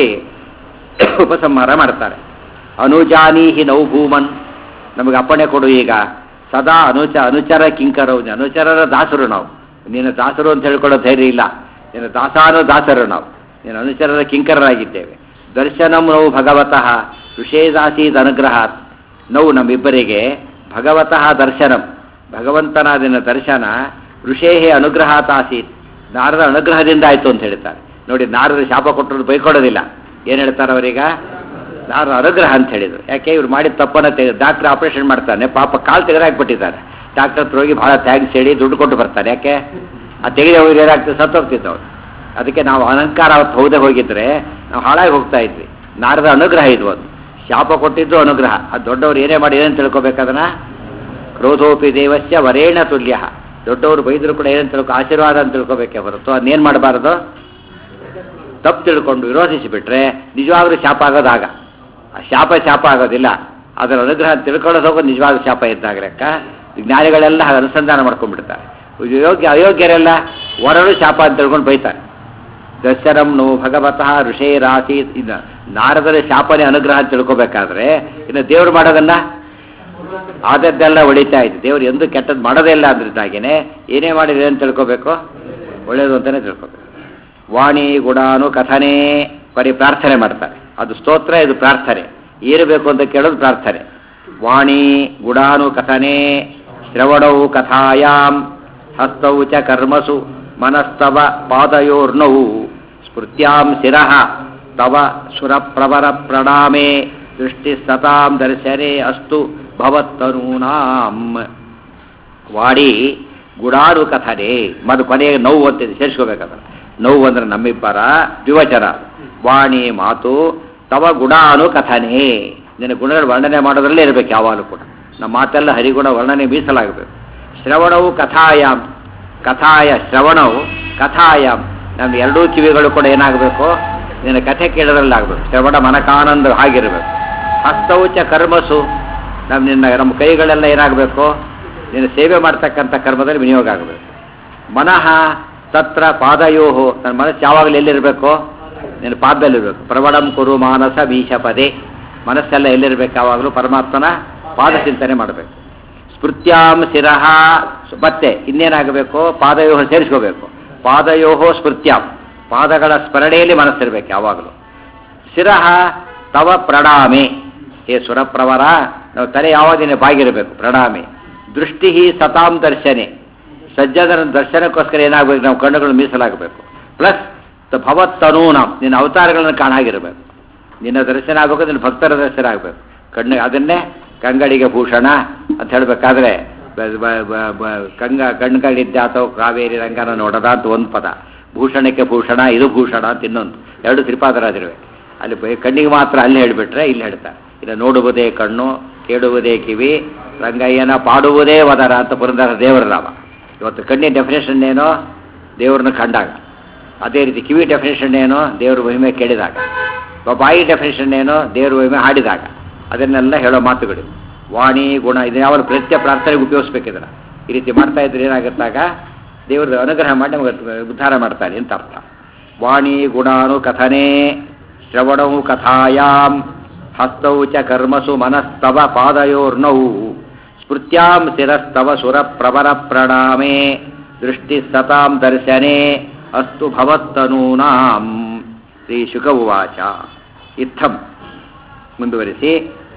ಉಪಸಂಹಾರ ಮಾಡ್ತಾರೆ ಅನುಜಾನೀಹಿ ನೌ ಭೂಮನ್ ನಮಗೆ ಅಪ್ಪಣೆ ಕೊಡು ಈಗ ಸದಾ ಅನುಚ ಅನುಚರ ಕಿಂಕರವು ಅನುಚರರ ದಾಸರು ನಾವು ನಿನ್ನ ದಾಸರು ಅಂತ ಹೇಳ್ಕೊಳ್ಳೋ ಧೈರ್ಯ ಇಲ್ಲ ನಿನ್ನ ದಾಸಾನು ದಾಸರು ನಾವು ನಿನ್ನ ಅನುಚರರ ಕಿಂಕರರಾಗಿದ್ದೇವೆ ದರ್ಶನಂ ನಾವು ಭಗವತಃ ಋಷೇದಾಸೀದ್ ಅನುಗ್ರಹಾತ್ ನಾವು ನಮ್ಮಿಬ್ಬರಿಗೆ ಭಗವತಃ ದರ್ಶನಂ ಭಗವಂತನಾದಿನ ದರ್ಶನ ಋಷೇಹೇ ಅನುಗ್ರಹಾತ್ ಆಸೀತ್ ನಾರದ ಅನುಗ್ರಹದಿಂದ ಆಯಿತು ಅಂತ ಹೇಳ್ತಾರೆ ನೋಡಿ ನಾರದ ಶಾಪ ಕೊಟ್ಟರು ಬೈಕೊಡೋದಿಲ್ಲ ಏನು ಹೇಳ್ತಾರೆ ಅವರೀಗ ನಾರದ ಅನುಗ್ರಹ ಅಂತ ಹೇಳಿದ್ರು ಯಾಕೆ ಇವ್ರು ಮಾಡಿದ ತಪ್ಪನ್ನ ತೆಗೆ ಡಾಕ್ಟ್ರ್ ಆಪರೇಷನ್ ಮಾಡ್ತಾನೆ ಪಾಪ ಕಾಲು ತೆಗೆದಾಕ್ಬಿಟ್ಟಿದ್ದಾರೆ ಡಾಕ್ಟರ್ ಹತ್ರ ಹೋಗಿ ಭಾಳ ಥ್ಯಾಂಕ್ಸ್ ಹೇಳಿ ದುಡ್ಡು ಕೊಟ್ಟು ಬರ್ತಾನೆ ಯಾಕೆ ಆ ತೆಗೆದೇ ಹೋಗಿ ಏನಾಗ್ತದೆ ಸತ್ತೋಗ್ತಿತ್ತು ಅವ್ರು ಅದಕ್ಕೆ ನಾವು ಅಲಂಕಾರ ಅವತ್ತು ಹೋಗದೆ ಹೋಗಿದ್ರೆ ನಾವು ಹಾಳಾಗಿ ಹೋಗ್ತಾ ಇದ್ವಿ ನಾರದ ಅನುಗ್ರಹ ಇದು ಅದು ಶಾಪ ಕೊಟ್ಟಿದ್ದು ಅನುಗ್ರಹ ಅದು ದೊಡ್ಡವ್ರು ಏನೇ ಮಾಡಿ ಏನೇನು ತಿಳ್ಕೊಬೇಕದನ್ನ ಕ್ರೋಧೋಪಿ ದೇವಸ್ಯ ವರೇಣ ತುಲ್ಯ ದೊಡ್ಡವರು ಬೈದ್ರು ಕೂಡ ಏನಂತ ತಿಳ್ಕೊ ಆಶೀರ್ವಾದ ಅಂತ ತಿಳ್ಕೊಬೇಕೆ ಹೊರತು ಅದನ್ನೇನು ಮಾಡಬಾರ್ದು ತಪ್ಪು ತಿಳ್ಕೊಂಡು ವಿರೋಧಿಸಿ ಬಿಟ್ರೆ ನಿಜವಾಗ್ಲೂ ಶಾಪ ಆಗೋದಾಗ ಆ ಶಾಪ ಶಾಪ ಆಗೋದಿಲ್ಲ ಅದರ ಅನುಗ್ರಹ ತಿಳ್ಕೊಳ್ಳೋದು ಹೋಗೋದು ನಿಜವಾದ ಶಾಪ ಇದ್ದಾಗ ಲೆಕ್ಕ ಜ್ಞಾನಿಗಳೆಲ್ಲ ಹಾಗೆ ಅನುಸಂಧಾನ ಮಾಡ್ಕೊಂಡ್ಬಿಡ್ತಾರೆ ಯೋಗ್ಯ ಅಯೋಗ್ಯರೆಲ್ಲ ವರರು ಶಾಪ ಅಂತ ತಿಳ್ಕೊಂಡು ಬೈತಾರೆ ದಶರಂ ನೋ ಭಗವತಃ ಋಷೇರಾಸಿ ಇನ್ನು ನಾರದರ ಶಾಪನೆ ಅನುಗ್ರಹ ಅಂತ ತಿಳ್ಕೊಬೇಕಾದ್ರೆ ಇನ್ನು ದೇವ್ರು ಮಾಡೋದನ್ನ ಆದದ್ದೆಲ್ಲ ಒಳಿತಾ ಇದೆ ದೇವ್ರು ಎಂದು ಕೆಟ್ಟದ್ದು ಮಾಡೋದೇ ಇಲ್ಲ ಅಂದ್ರಿದ್ದಾಗೇನೆ ಏನೇ ಮಾಡಿದೆ ಅಂತ ತಿಳ್ಕೊಬೇಕು ಒಳ್ಳೇದು ಅಂತಾನೆ ತಿಳ್ಕೊಬೇಕು ವಾಣಿ ಗುಣಾನು ಕಥನೆ ಬರೀ ಪ್ರಾರ್ಥನೆ ಮಾಡ್ತಾರೆ ಅದು ಸ್ತೋತ್ರ ಇದು ಪ್ರಾರ್ಥನೆ ಏರಬೇಕು ಅಂತ ಕೇಳೋದು ಪ್ರಾರ್ಥನೆ ವಾಣಿ ಗುಣಾನು ಕಥನೆ ಶ್ರವಣವು ಕಥಾಯಾಮ್ ಹಸ್ತೌ ಚ ಕರ್ಮಸು ಮನಸ್ತವ ಪಾದಯೋರ್ನೌ ಸ್ಮೃತ್ಯಾಂ ಶಿರಃ ತವ ಸುರಪ್ರವರ ಪ್ರಣಾಮೆ ದೃಷ್ಟಿ ಸತಾಂ ದರ್ಶನೆ ಅಸ್ತು ಭವತ್ತನೂನಾಂ ವಾಡಿ ಗುಡಾಡು ಕಥನೆ ಮದು ಕೊನೆಗೆ ನೋವು ಅಂತಿದೆ ಸೇರಿಸ್ಕೋಬೇಕಾದ್ರೆ ನೋವು ಅಂದ್ರೆ ನಮ್ಮಿಬ್ಬರ ದ್ವಿವಚನ ವಾಣಿ ಮಾತು ತವ ಗುಣಾನು ಕಥನೆ ನಿನ್ನ ಗುಣಗಳ ವರ್ಣನೆ ಮಾಡೋದ್ರಲ್ಲೇ ಇರಬೇಕು ಯಾವಾಗಲೂ ಕೂಡ ನಮ್ಮ ಮಾತೆಲ್ಲ ಹರಿಗುಣ ವರ್ಣನೆ ಮೀಸಲಾಗಬೇಕು ಶ್ರವಣವು ಕಥಾಯಾಮ್ ಕಥಾಯ ಶ್ರವಣವು ಕಥಾಯಾಮ್ ನಮ್ಮ ಎರಡೂ ಕಿವಿಗಳು ಕೂಡ ಏನಾಗಬೇಕು ನಿನ್ನ ಕಥೆ ಕೇಳೋದ್ರಲ್ಲಾಗಬೇಕು ಶ್ರವಣ ಮನಕಾನಂದ ಹಾಗಿರಬೇಕು ಹಸ್ತೌಚ ಕರ್ಮಸು ನಮ್ಮ ನಿನ್ನ ನಮ್ಮ ಕೈಗಳೆಲ್ಲ ಏನಾಗಬೇಕು ನಿನ್ನ ಸೇವೆ ಮಾಡ್ತಕ್ಕಂಥ ಕರ್ಮದಲ್ಲಿ ವಿನಿಯೋಗ ಆಗಬೇಕು ಮನಃ ತತ್ರ ಪಾದಯೋಹೋ ನನ್ನ ಮನಸ್ಸು ಯಾವಾಗಲೂ ಎಲ್ಲಿರಬೇಕು ನಿನ್ನ ಪಾದದಲ್ಲಿರಬೇಕು ಪ್ರವಣಂ ಕುರು ಮಾನಸ ಬೀಷಪದೆ ಮನಸ್ಸೆಲ್ಲ ಎಲ್ಲಿರಬೇಕು ಯಾವಾಗಲೂ ಪರಮಾತ್ಮನ ಪಾದ ಚಿಂತನೆ ಮಾಡಬೇಕು ಸ್ಮೃತ್ಯಾಂ ಶಿರಃ ಮತ್ತೆ ಇನ್ನೇನಾಗಬೇಕು ಪಾದಯೋಹ ಸೇರಿಸ್ಕೋಬೇಕು ಪಾದಯೋಹೋ ಸ್ಮೃತ್ಯಾಂ ಪಾದಗಳ ಸ್ಮರಣೆಯಲ್ಲಿ ಮನಸ್ಸಿರಬೇಕು ಯಾವಾಗಲೂ ಶಿರಃ ತವ ಪ್ರಣಾಮೆ ಹೇ ಸುರಪ್ರವರ ನಾವು ತಲೆ ಯಾವಾಗ ದಿನ ಬಾಗಿರಬೇಕು ಪ್ರಣಾಮೆ ದೃಷ್ಟಿ ಸತಾಂ ದರ್ಶನೆ ಸಜ್ಜನರ ದರ್ಶನಕ್ಕೋಸ್ಕರ ಏನಾಗಬೇಕು ನಾವು ಕಣ್ಣುಗಳು ಮೀಸಲಾಗಬೇಕು ಪ್ಲಸ್ ಭವತ್ತನೂನಾಂ ನಿನ್ನ ಅವತಾರಗಳನ್ನು ಕಾಣಾಗಿರಬೇಕು ನಿನ್ನ ದರ್ಶನ ಆಗಬೇಕು ನಿನ್ನ ಭಕ್ತರ ದರ್ಶನ ಆಗಬೇಕು ಕಣ್ಣು ಅದನ್ನೇ ಕಂಗಳಿಗೆ ಭೂಷಣ ಅಂತ ಹೇಳಬೇಕಾದ್ರೆ ಕಂಗ ಕಣ್ಗಳಿದ್ದಾತೋ ಕಾವೇರಿ ರಂಗನ ನೋಡದ ಅಂತ ಒಂದು ಪದ ಭೂಷಣಕ್ಕೆ ಭೂಷಣ ಇದು ಭೂಷಣ ಅಂತ ಇನ್ನೊಂದು ಎರಡು ತ್ರಿಪಾದರಾದಿರುವೆ ಅಲ್ಲಿ ಬೈ- ಕಣ್ಣಿಗೆ ಮಾತ್ರ ಅಲ್ಲಿ ಹೇಳಿಬಿಟ್ರೆ ಇಲ್ಲಿ ಹೇಳ್ತಾರೆ ಇನ್ನು ನೋಡುವುದೇ ಕಣ್ಣು ಕೇಳುವುದೇ ಕಿವಿ ರಂಗಯ್ಯನ ಪಾಡುವುದೇ ವದರ ಅಂತ ಪುರಂದರ ದೇವರ ನಾಮ ಇವತ್ತು ಕಣ್ಣಿನ ಡೆಫಿನೇಷನ್ ಏನೋ ದೇವ್ರನ್ನ ಕಂಡಾಗ ಅದೇ ರೀತಿ ಕಿವಿ ಡೆಫಿನೇಷನ್ ಏನೋ ದೇವ್ರ ಮಹಿಮೆ ಕೇಳಿದಾಗ ಒಬ್ಬ ಬಾಯಿ ಡೆಫಿನೇಷನ್ ಏನೋ ದೇವ್ರ ಮಹಿಮೆ ಹಾಡಿದಾಗ ಅದನ್ನೆಲ್ಲ ಹೇಳೋ ಮಾತುಗಳು ವಾಣಿ ಗುಣ ಇದನ್ನ ಯಾವಾಗ ಪ್ರತ್ಯ ಪ್ರಾರ್ಥನೆಗೆ ಉಪಯೋಗಿಸ್ಬೇಕಿದ್ರೆ ಈ ರೀತಿ ಮಾಡ್ತಾ ಇದ್ರೆ ಏನಾಗುತ್ತಾಗ ದೇವ್ರದ್ದು ಅನುಗ್ರಹ ಮಾಡಿ ನಮಗೆ ಉದ್ಧಾರ ಮಾಡ್ತಾನೆ ಅಂತ ಅರ್ಥ ವಾಣಿ ಗುಣಾನು ಕಥನೆ ಶ್ರವಣವು ಕಥಾಯಾಮ್ ಹಸ್ತೌ ಚ ಕರ್ಮಸು ಮನಸ್ತವ ಪಾದಯೋರ್ನೌ ಸ್ಮೃತ್ಯಾಂ ಶಿರಸ್ತವ ಸುರ ಪ್ರವರ ಪ್ರಣಾಮೇ ದೃಷ್ಟಿ ಸತಾಂ ದರ್ಶನೆ ಅಸ್ತು ಭವತ್ತನೂನಾಂ ಶ್ರೀ ಶುಕ ಉವಾಚ ಇತ್ತಂ ಮುಂದುವರಿಸಿ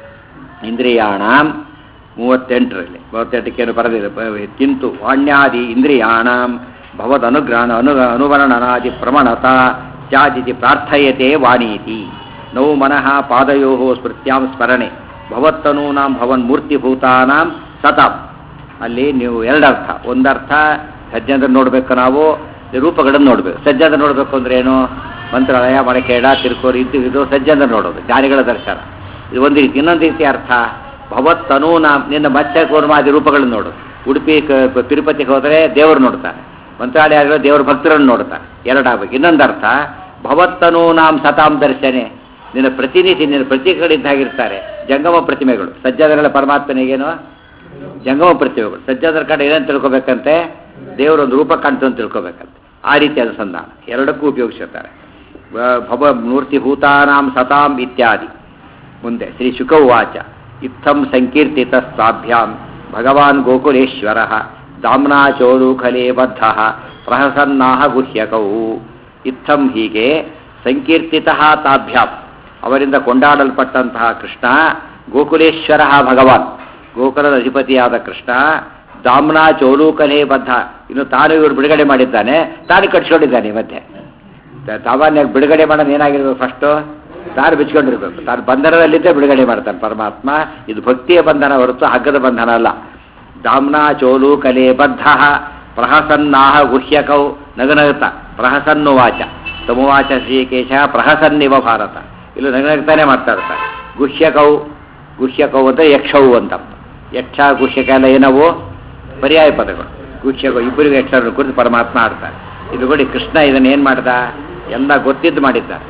ಇಂದ್ರಿಯಾಣಾಂ ಮೂವತ್ತೆಂಟರಲ್ಲಿ ಮೂವತ್ತೆಂಟಕ್ಕೇನು ಬರೆದಿದೆ ಬ- ಕಿಂತು ವಾಣ್ಯಾದಿ ಇಂದ್ರಿಯಾಣಾಂ ಭವದನುಗ್ರಹಣ ಅನು ಅನುವರ್ಣನಾದಿ ಪ್ರಮಣತ ಚಾದಿತಿ ಪ್ರಾರ್ಥಯತೆ ವಾಣೀತಿ ನೌ ಮನಃ ಪಾದಯೋ ಸ್ಮೃತ್ಯಾಂ ಸ್ಮರಣೆ ಭವತ್ತನೂನಾಂ ಭವನ್ ಮೂರ್ತಿಭೂತಾನಾಂ ಸತಾಂ ಅಲ್ಲಿ ನೀವು ಎರಡರ್ಥ ಒಂದರ್ಥ ಸಜ್ಜನರ ನೋಡಬೇಕು ನಾವು ರೂಪಗಳನ್ನು ನೋಡಬೇಕು ಸಜ್ಜನರ ನೋಡಬೇಕು ಅಂದ್ರೆ ಏನು ಮಂತ್ರಾಲಯ ಮಡಕೇಡ ತಿರುಕೋರಿ ಇದು ಇದು ಸಜ್ಜನರ ನೋಡೋದು ಜ್ಞಾನಿಗಳ ದರ್ಶನ ಇದು ಒಂದು ರೀತಿ ಇನ್ನೊಂದು ರೀತಿ ಅರ್ಥ ಭವತ್ತನೂನಾಂ ನಿನ್ನ ಮತ್ಸ್ಯ ಕೂರ್ಮಾದಿ ರೂಪಗಳನ್ನು ನೋಡು ಉಡುಪಿ ಕ- ತಿರುಪತಿಗೆ ಹೋದರೆ ದೇವರು ನೋಡ್ತಾನೆ ಮಂತ್ರಾಲಯ ಆಗಿರೋ ದೇವರ ಭಕ್ತರನ್ನು ನೋಡ್ತಾನೆ ಎರಡಾಗಬೇಕು ಇನ್ನೊಂದು ಅರ್ಥ ಭವತ್ತನೂನಾಂ ಸತಾಂ ದರ್ಶನೆ ನಿನ್ನ ಪ್ರತಿನಿಧಿ ನಿನ್ನ ಪ್ರತೀಕಗಳಿದ್ದಾಗಿರ್ತಾರೆ ಜಂಗಮ ಪ್ರತಿಮೆಗಳು ಸಜ್ಜಾದರೆಲ್ಲ ಪರಮಾತ್ಮನಿಗೇನು ಜಂಗಮ ಪ್ರತಿಮೆಗಳು ಸಜ್ಜಾದರ ಕಡೆ ಏನೇನು ತಿಳ್ಕೊಬೇಕಂತೆ ದೇವರ ಒಂದು ರೂಪ ಕಾಣ್ತು ಅಂತ ತಿಳ್ಕೊಬೇಕಂತೆ ಆ ರೀತಿ ಅನುಸಂಧಾನ ಎರಡಕ್ಕೂ ಉಪಯೋಗಿಸುತ್ತಾರೆ ವ- ಭವ ಮೂರ್ತಿಭೂತಾನಾಂ ಸತಾಂ ಇತ್ಯಾದಿ ಮುಂದೆ ಶ್ರೀ ಶುಕ ಉವಾಚ ಇತ್ತಂ ಸಂಕೀರ್ತಿತ ಸ್ವಾಭ್ಯಾಂ ಭಗವಾನ್ ಗೋಕುಲೇಶ್ವರ ದಾಮ್ನಾ ಚೋರುಖಲೆ ಬದ್ಧ ಪ್ರಹಸನ್ನಾಹ ಗುಹ್ಯಕೌ ಇತ್ತಂ ಹೀಗೆ ಸಂಕೀರ್ತಿತ ತಾಭ್ಯಾಂ ಅವರಿಂದ ಕೊಂಡಾಡಲ್ಪಟ್ಟಂತಹ ಕೃಷ್ಣ ಗೋಕುಲೇಶ್ವರ ಭಗವಾನ್ ಗೋಕುಲದ ಅಧಿಪತಿಯಾದ ಕೃಷ್ಣ ದಾಮ್ನಾ ಚೋಲೂಕಲೇ ಬದ್ಧ ಇನ್ನು ತಾನು ಇವರು ಬಿಡುಗಡೆ ಮಾಡಿದ್ದಾನೆ ತಾನು ಕಟ್ಸ್ಕೊಂಡಿದ್ದಾನೆ ಈ ಮಧ್ಯೆ ತ- ಸಾಮಾನ್ಯವಾಗಿ ಬಿಡುಗಡೆ ಮಾಡೋದು ಏನಾಗಿರ್ಬೇಕು ಫಸ್ಟು ತಾನು ಬಿಚ್ಕೊಂಡಿರ್ಬೇಕು ತಾನು ಬಂಧನದಲ್ಲಿದ್ದೇ ಬಿಡುಗಡೆ ಮಾಡ್ತಾನೆ ಪರಮಾತ್ಮ ಇದು ಭಕ್ತಿಯ ಬಂಧನ ಹೊರತು ಹಗ್ಗದ ಬಂಧನ ಅಲ್ಲ ದಾಮ್ನಾ ಚೋಲು ಕಲೆ ಬದ್ಧ ಪ್ರಹಸನ್ನಾಹ ಗುಹ್ಯಕೌ ನಗನಗುತ್ತ ಪ್ರಹಸನ್ನುವಾಚ ತಮುವಾಚ ಶ್ರೀಕೇಶ ಪ್ರಹಸನ್ನಿವ ಭಾರತ ಇಲ್ಲಿ ನಗನಗ್ತಾನೆ ಮಾತಾಡ್ತಾರೆ ಗುಹ್ಯಕೌ ಗುಹ್ಯಕೌ ಅಂತ ಯಕ್ಷವು ಅಂತ ಅರ್ಥ. ಯಕ್ಷ ಗುಹ್ಯಕ ಎಲ್ಲ ಏನವು ಪರ್ಯಾಯ ಪದಗಳು ಗುಹ್ಯಕೌ ಇಬ್ಬರಿಗೂ ಯಕ್ಷರನ್ನು ಕುರಿತು ಪರಮಾತ್ಮ ಆಡ್ತಾರೆ ಇದು ನೋಡಿ ಕೃಷ್ಣ ಇದನ್ನ ಏನು ಮಾಡ್ದ ಎಲ್ಲ ಗೊತ್ತಿದ್ದು ಮಾಡಿದ್ದಾರೆ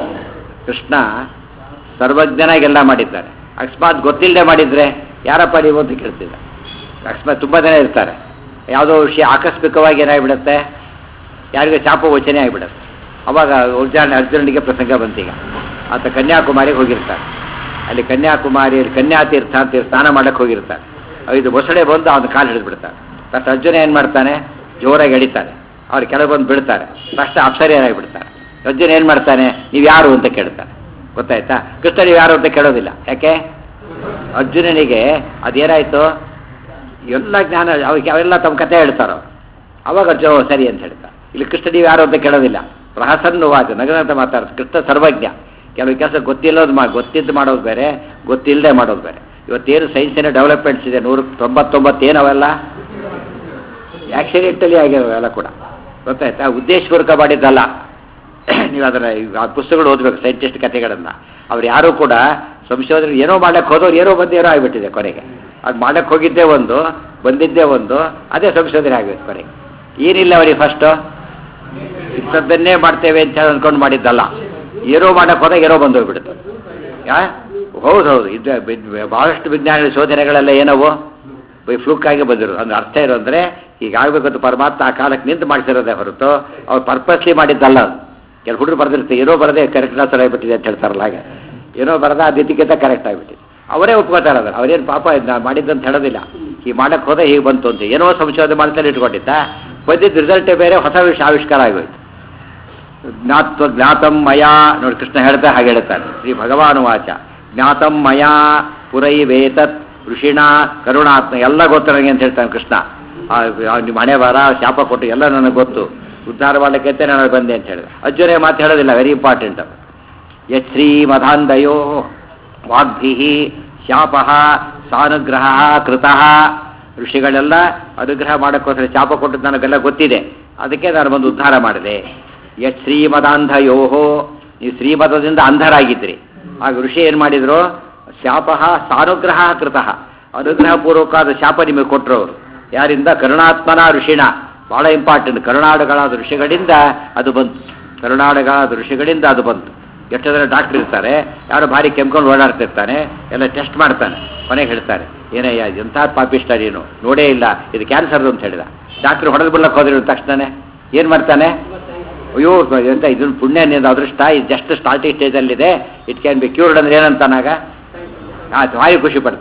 ಕೃಷ್ಣ ಸರ್ವಜ್ಞನಾಗೆಲ್ಲ ಮಾಡಿದ್ದಾರೆ ಅಕಸ್ಮಾತ್ ಗೊತ್ತಿಲ್ಲದೆ ಮಾಡಿದ್ರೆ ಯಾರಪ್ಪ ನೀವು ಅಂತ ಕೇಳ್ತಿದ್ದ ಅಕಸ್ಮಾತ್ ತುಂಬ ಜನ ಇರ್ತಾರೆ ಯಾವುದೋ ವಿಷಯ ಆಕಸ್ಮಿಕವಾಗಿ ಏನಾಗ್ಬಿಡುತ್ತೆ ಯಾರಿಗೂ ಶಾಪ ವಚನೆ ಆಗಿಬಿಡುತ್ತೆ ಅವಾಗ ಉದಾಹರಣೆ ಅರ್ಜುನನಿಗೆ ಪ್ರಸಂಗ ಬಂತೀಗ ಆತ ಕನ್ಯಾಕುಮಾರಿಗೆ ಹೋಗಿರ್ತಾರೆ ಅಲ್ಲಿ ಕನ್ಯಾಕುಮಾರಿಯಲ್ಲಿ ಕನ್ಯಾತೀರ್ಥ ಅಂತ ಸ್ನಾನ ಮಾಡಕ್ಕೆ ಹೋಗಿರ್ತಾರೆ ಇದು ಮೊಸಳೆ ಬಂದು ಅವನ ಕಾಲು ಹಿಡಿದ್ಬಿಡ್ತಾರೆ ತಕ್ಷಣ ಅರ್ಜುನ ಏನು ಮಾಡ್ತಾನೆ ಜೋರಾಗಿ ಎಳಿತಾನೆ ಅವ್ರು ಕೆಳಗೆ ಬಂದು ಬಿಡ್ತಾರೆ ತಕ್ಷಣ ಅಪ್ಸರಿಯರಾಗಿಬಿಡ್ತಾರೆ ಅರ್ಜುನ ಏನು ಮಾಡ್ತಾನೆ ನೀವು ಯಾರು ಅಂತ ಕೇಳ್ತಾನೆ ಗೊತ್ತಾಯ್ತಾ ಕೃಷ್ಣ ನೀವು ಯಾರು ಅಂತ ಕೇಳೋದಿಲ್ಲ ಯಾಕೆ ಅರ್ಜುನನಿಗೆ ಅದೇನಾಯ್ತು ಎಲ್ಲ ಜ್ಞಾನ ಅವ್ರಿಗೆ ಅವೆಲ್ಲ ತಮ್ಮ ಕಥೆ ಹೇಳ್ತಾರೋ ಅವಾಗ ಅರ್ಜುನ ಓ, ಸರಿ ಅಂತ ಹೇಳ್ತಾರೆ ಇಲ್ಲಿ ಕೃಷ್ಣ ನೀವು ಯಾರು ಅಂತ ಕೇಳೋದಿಲ್ಲ ಪ್ರಹಸನ್ನು ವಾಚ ನಗರಂತ ಮಾತಾಡ್ತಾರೆ ಕೃಷ್ಣ ಸರ್ವಜ್ಞ ಕೆಲವು ಕೆಲಸ ಗೊತ್ತಿಲ್ಲೋದು ಮಾ ಗೊತ್ತಿದ್ದು ಮಾಡೋದು ಬೇರೆ ಗೊತ್ತಿಲ್ಲದೆ ಮಾಡೋದು ಬೇರೆ ಇವತ್ತೇನು ಸೈನ್ಸಿನ ಡೆವಲಪ್ಮೆಂಟ್ಸ್ ಇದೆ ನೂರ ತೊಂಬತ್ತೊಂಬತ್ತು ಏನು ಅವೆಲ್ಲ ಆಕ್ಸಿಡೆಂಟಲಿ ಆಗಿರೋ ಎಲ್ಲ ಕೂಡ ಗೊತ್ತಾಯ್ತಾ ಉದ್ದೇಶಪೂರ್ವಕ ಮಾಡಿದ್ದಲ್ಲ ನೀವು ಅದರ ಆ ಪುಸ್ತಕಗಳು ಓದಬೇಕು ಸೈಂಟಿಸ್ಟ್ ಕಥೆಗಳನ್ನು ಅವ್ರು ಯಾರೂ ಕೂಡ ಸಂಶೋಧನೆ ಏನೋ ಮಾಡಕ್ಕೆ ಹೋದವ್ರು ಏನೋ ಬಂದು ಏನೋ ಆಗಿಬಿಟ್ಟಿದೆ ಕೊನೆಗೆ ಅದು ಮಾಡಕ್ಕೆ ಹೋಗಿದ್ದೇ ಒಂದು ಬಂದಿದ್ದೇ ಒಂದು ಅದೇ ಸಂಶೋಧನೆ ಆಗಬೇಕು ಕೊನೆಗೆ ಏನಿಲ್ಲ ಅವರಿಗೆ ಫಸ್ಟು ಇಂಥದ್ದನ್ನೇ ಮಾಡ್ತೇವೆ ಅಂತ ಹೇಳಿ ಅಂದ್ಕೊಂಡು ಮಾಡಿದ್ದಲ್ಲ ಏನೋ ಮಾಡಕ್ಕೆ ಹೋದಾಗ ಏನೋ ಬಂದು ಹೋಗ್ಬಿಡುತ್ತೆ ಯಾ ಹೌದು ಹೌದು ಇದು ಬಿ- ಬಹಳಷ್ಟು ವಿಜ್ಞಾನ ಶೋಧನೆಗಳೆಲ್ಲ ಏನವು ಬೈ ಫ್ಲೂಕ್ ಆಗಿ ಬಂದಿರೋದು ಅಂದ್ರೆ ಅರ್ಥ ಇರೋ ಅಂದರೆ ಹೀಗಾಗಬೇಕಂತ ಪರಮಾತ್ಮ ಆ ಕಾಲಕ್ಕೆ ನಿಂತು ಮಾಡಿಸಿರೋದೇ ಹೊರತು ಅವ್ರು ಪರ್ಪಸ್ಲಿ ಮಾಡಿದ್ದಲ್ಲ ಅದು ಕೆಲವು ಹುಡುಗರು ಬರೆದಿರ್ತಾರೆ ಏನೋ ಬರದೆ ಕರೆಕ್ಟ್ ಸರಿ ಆಗಿಬಿಟ್ಟಿದೆ ಅಂತ ಹೇಳ್ತಾರಲ್ಲ ಹಾಗೆ ಏನೋ ಬರದ ಅದಿದ್ದಕ್ಕಿಂತ ಕರೆಕ್ಟ್ ಆಗಿಬಿಟ್ಟಿದೆ ಅವರೇ ಒಪ್ಕೋತಾರೆ ಅದನ್ನು ಅವರೇನು ಪಾಪ ಇದನ್ನ ಮಾಡಿದ್ದಂತ ಹೇಳೋದಿಲ್ಲ ಈ ಮಾಡಕ್ಕೆ ಹೋದ ಹೀಗೆ ಬಂತು ಅಂತ ಏನೋ ಸಂಶೋಧನೆ ಮಾಡ್ತಾರೆ ಇಟ್ಕೊಂಡಿದ್ದ ಬಂದಿದ್ದ ರಿಸಲ್ಟೇ ಬೇರೆ ಹೊಸ ವಿಷಯ ಆವಿಷ್ಕಾರ ಆಗೋಯ್ತು ಜ್ಞಾತ್ವ ಜ್ಞಾತಂ ಮಯಾ ನೋಡಿ ಕೃಷ್ಣ ಹೇಳ್ತಾ ಹಾಗೆ ಹೇಳ್ತಾನೆ ಶ್ರೀ ಭಗವಾನು ವಾಚ ಜ್ಞಾತಂ ಮಯಾ ಪುರೈವೇತತ್ ಋಷಿಣ ಕರುಣಾತ್ಮ ಎಲ್ಲ ಗೊತ್ತು ನನಗೆ ಅಂತ ಹೇಳ್ತಾನೆ ಕೃಷ್ಣ ಆ, ಆ ನಿಮ್ಮ ಹಣೆ ಬರ ಶಾಪ ಕೊಟ್ಟು ಎಲ್ಲ ನನಗೆ ಗೊತ್ತು ಉದ್ಧಾರ ಮಾಡಲಿಕ್ಕೆ ಅಂತ ನಾನು ಬಂದೆ ಅಂತ ಹೇಳಿದೆ ಅರ್ಜುನ ಈ ಮಾತು ಹೇಳೋದಿಲ್ಲ ವೆರಿ ಇಂಪಾರ್ಟೆಂಟ್ ಅದು ಯಶ್ರೀಮಧಾಂಧಯೋ ವಾಗ್ಭಿ ಶಾಪ ಸಾನುಗ್ರಹ ಕೃತಃ ಋಷಿಗಳೆಲ್ಲ ಅನುಗ್ರಹ ಮಾಡೋಕ್ಕೋಸ್ಕರ ಶಾಪ ಕೊಟ್ಟದ್ದು ನನಗೆಲ್ಲ ಗೊತ್ತಿದೆ ಅದಕ್ಕೆ ನಾನು ಬಂದು ಉದ್ಧಾರ ಮಾಡಿದೆ ಯತ್ ಶ್ರೀಮದಾಂಧಯೋ ನೀವು ಶ್ರೀಮತದಿಂದ ಅಂಧರಾಗಿದ್ರಿ ಆಗ ಋಷಿ ಏನು ಮಾಡಿದ್ರು ಶಾಪ ಸಾನುಗ್ರಹ ಕೃತಃ ಅನುಗ್ರಹಪೂರ್ವಕವಾದ ಶಾಪ ನಿಮಗೆ ಕೊಟ್ಟರು ಅವರು ಯಾರಿಂದ ಕರುಣಾತ್ಮನ ಋಷಿಣ ಬಹಳ ಇಂಪಾರ್ಟೆಂಟ್ ಕರುನಾಡುಗಳಾದ ಋಷಿಗಳಿಂದ ಅದು ಬಂತು ಕರುನಾಡುಗಳಾದ ಋಷಿಗಳಿಂದ ಅದು ಬಂತು ಎಷ್ಟು ಜನ ಡಾಕ್ಟರ್ ಇರ್ತಾರೆ ಯಾರು ಭಾರಿ ಕೆಮ್ಕೊಂಡು ಓಡಾಡ್ತಿರ್ತಾನೆ ಎಲ್ಲ ಟೆಸ್ಟ್ ಮಾಡ್ತಾನೆ ಕೊನೆಗೆ ಹೇಳ್ತಾರೆ ಏನಯ್ಯ ಎಂಥ ಪಾಪಿಷ್ಟ ನೀನು ನೋಡೇ ಇಲ್ಲ ಇದು ಕ್ಯಾನ್ಸರ್ ಅಂತ ಹೇಳಿದ ಡಾಕ್ಟ್ರ್ ಹೊಡೆದು ಬಿಡ್ಲಕ್ಕೆ ಹೋದ್ರೆ ತಕ್ಷಣ ಏನು ಮಾಡ್ತಾನೆ ಅಯ್ಯೋ ಎಂತ ಇದನ್ನ ಪುಣ್ಯ ನಿಂದ ಅದೃಷ್ಟ ಇದು ಜಸ್ಟ್ ಸ್ಟಾರ್ಟಿಂಗ್ ಸ್ಟೇಜಲ್ಲಿದೆ ಇಟ್ ಕ್ಯಾನ್ ಬಿ ಕ್ಯೂರ್ಡ್ ಅಂದ್ರೆ ಏನಂತಾನಾಗ ಆಯ್ತು ಭಾರಿ ಖುಷಿ ಪಡ್ತಾ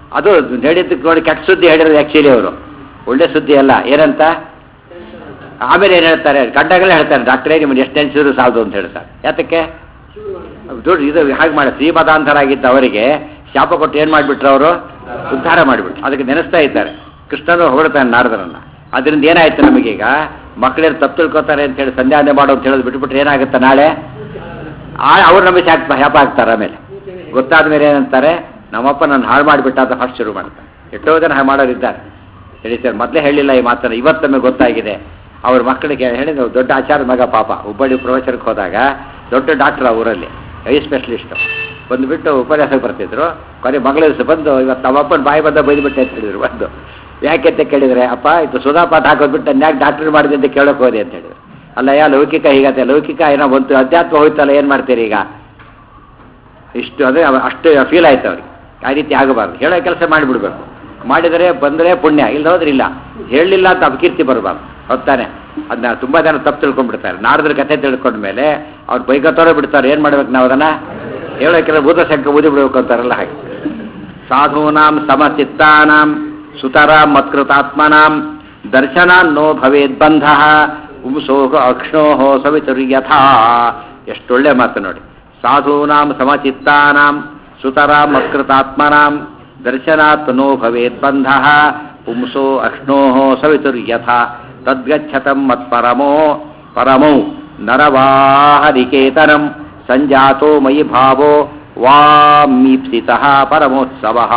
ಅದು ನಡೆದಕ್ಕೆ ನೋಡಿ ಕೆಟ್ಟ ಸುದ್ದಿ ಹೇಳಿರೋದು ಆ್ಯಕ್ಚುಲಿ ಅವರು ಒಳ್ಳೆ ಸುದ್ದಿ ಅಲ್ಲ ಏನಂತ ಆಮೇಲೆ ಏನು ಹೇಳ್ತಾರೆ ಕಂಡಾಗಲೇ ಹೇಳ್ತಾರೆ ಡಾಕ್ಟ್ರೇ ನಿಮ್ಮನ್ನು ಎಷ್ಟು ನೆನೆಸಿದ್ರು ಸಾಲದು ಅಂತ ಹೇಳ್ತಾರೆ ಯಾತಕ್ಕೆ ದೊಡ್ಡ ಇದು ಹಾಗೆ ಮಾಡಿ ಶ್ರೀಮತಾಂತರಾಗಿದ್ದ ಅವರಿಗೆ ಶಾಪ ಕೊಟ್ಟು ಏನು ಮಾಡಿಬಿಟ್ರು ಅವರು ಉದ್ಧಾರ ಮಾಡಿಬಿಟ್ರು ಅದಕ್ಕೆ ನೆನೆಸ್ತಾ ಇದ್ದಾರೆ ಕೃಷ್ಣನು ಹೊರಡ್ತಾನೆ ನಾರದರನ್ನ ಅದರಿಂದ ಏನಾಯ್ತು ನಮಗೀಗ ಮಕ್ಕಳೇನು ತಪ್ಪು ತಿಳ್ಕೊತಾರೆ ಅಂತ ಹೇಳಿ ಸಂಧ್ಯಾನೆ ಮಾಡೋ ಅಂತ ಹೇಳೋದು ಬಿಟ್ಬಿಟ್ರೆ ಏನಾಗುತ್ತೆ ನಾಳೆ ಆ ಅವ್ರು ನಮಗೆ ಶಾಪ ಶಾಪ ಆಗ್ತಾರೆ ಆಮೇಲೆ ಗೊತ್ತಾದ ಮೇಲೆ ಏನಂತಾರೆ ನಮ್ಮಪ್ಪ ನನ್ನ ಹಾಳು ಮಾಡಿಬಿಟ್ಟ ಅಂತ ಫಸ್ಟ್ ಶುರು ಮಾಡ್ತಾರೆ ಎಷ್ಟೋ ಜನ ಹಾಗೆ ಮಾಡೋರಿದ್ದಾರೆ ಹೇಳಿ ಸರ್ ಮೊದಲೇ ಹೇಳಿಲ್ಲ ಈ ಮಾತನ್ನು ಇವತ್ತು ನಮಗೆ ಗೊತ್ತಾಗಿದೆ ಅವ್ರ ಮಕ್ಕಳಿಗೆ ಹೇಳಿದ್ರು ದೊಡ್ಡ ಆಚಾರ ಮಗ ಪಾಪ ಹುಬ್ಬಳ್ಳಿ ಪ್ರವಚನಕ್ಕೆ ಹೋದಾಗ ದೊಡ್ಡ ಡಾಕ್ಟ್ರ್ ಆ ಊರಲ್ಲಿ ಐ ಸ್ಪೆಷಲಿಸ್ಟು ಬಂದುಬಿಟ್ಟು ಉಪನ್ಯಾಸಕ್ಕೆ ಬರ್ತಿದ್ರು ಕೊನೆ ಮಗಳ ದಿವಸ ಬಂದು ಇವತ್ತು ನಮ್ಮಪ್ಪನ ಬಾಯಿ ಬಂದ ಬೈದ್ಬಿಟ್ಟೆ ಅಂತ ಹೇಳಿದ್ರು ಬಂದು ಯಾಕೆ ಅಂತ ಕೇಳಿದರೆ ಅಪ್ಪ ಇದು ಸುಧಾಪಾಠ ಹಾಕೋದ್ಬಿಟ್ಟು ಯಾಕೆ ಡಾಕ್ಟ್ರ್ ಮಾಡಿದೆ ಅಂತ ಕೇಳೋಕೆ ಹೋದೆ ಅಂತ ಹೇಳಿದ್ರು ಅಲ್ಲ ಯಾ ಲೌಕಿಕ ಹೀಗತ್ತೆ ಲೌಕಿಕ ಏನೋ ಬಂತು ಅಧ್ಯಾತ್ಮ ಹೋಯ್ತಲ್ಲ ಏನು ಮಾಡ್ತೀರಿ ಈಗ ಇಷ್ಟು ಅದೇ ಅವ- ಅಷ್ಟು ಫೀಲ್ ಆಯ್ತು ಅವ್ರಿಗೆ ಆ ರೀತಿ ಆಗಬಾರ್ದು ಹೇಳೋ ಕೆಲಸ ಮಾಡಿಬಿಡ್ಬೇಕು ಮಾಡಿದರೆ ಬಂದರೆ ಪುಣ್ಯ ಇಲ್ಲ ಹೋದ್ರೆ ಇಲ್ಲ ಹೇಳಲಿಲ್ಲ ಅಂತ ಅಪಕೀರ್ತಿ ಬರಬಾರ್ದು ಹೊತ್ತಾನೆ ಅದನ್ನ ತುಂಬ ಜನ ತಪ್ಪು ತಿಳ್ಕೊಂಡ್ಬಿಡ್ತಾರೆ ನಾರದ್ರ ಕಥೆ ತಿಳ್ಕೊಂಡ್ಮೇಲೆ ಅವ್ರು ಬೈಕತ್ತೋರೆ ಬಿಡ್ತಾರೆ ಏನು ಮಾಡ್ಬೇಕು ನಾವು ಅದನ್ನು ಹೇಳೋ ಕೆಲವು ಭೂತ ಶಂಕ ಊದಿ ಬಿಡ್ಬೇಕು ಅಂತಾರಲ್ಲ ಹಾಗೆ ಸಾಧೂನಾಂ ಸಮಚಿತ್ತಾನಾಂ ಸುತರಾಂ ಮತ್ಕೃತಾತ್ಮನಾಂ ದರ್ಶನಾನ್ನೋ ಭವೇದ್ಬಂಧ ಪುಂಸೋಹ ಅಕ್ಷ್ಣೋಹ ಸವಿತುರ್ಯಥಾ ಎಷ್ಟೊಳ್ಳೆ ಮಾತು ನೋಡಿ ಸಾಧೂನಾಂ ಸಮಚಿತ್ತಾನಾಂ ಸುತರಾಂ ಮತ್ಕೃತಾತ್ಮನಾಂ ದರ್ಶನಾತ್ ನೋ ಭವೇದ್ಬಂಧ ಪುಂಸೋ ಅಕ್ಷ್ಣೋಹ ಸವಿತುರ್ಯಥಾ ತದ್ಗಚ್ಚತಂ ಮತ್ಪರಮೋ ಪರಮೌ ನರವಾಹನಿಕೇತನಂ ಸಂಜಾತೋ ಮಯಿ ಭಾವೋ ವಾಮೀಪ್ಸಿತಃ ಪರಮೋತ್ಸವಃ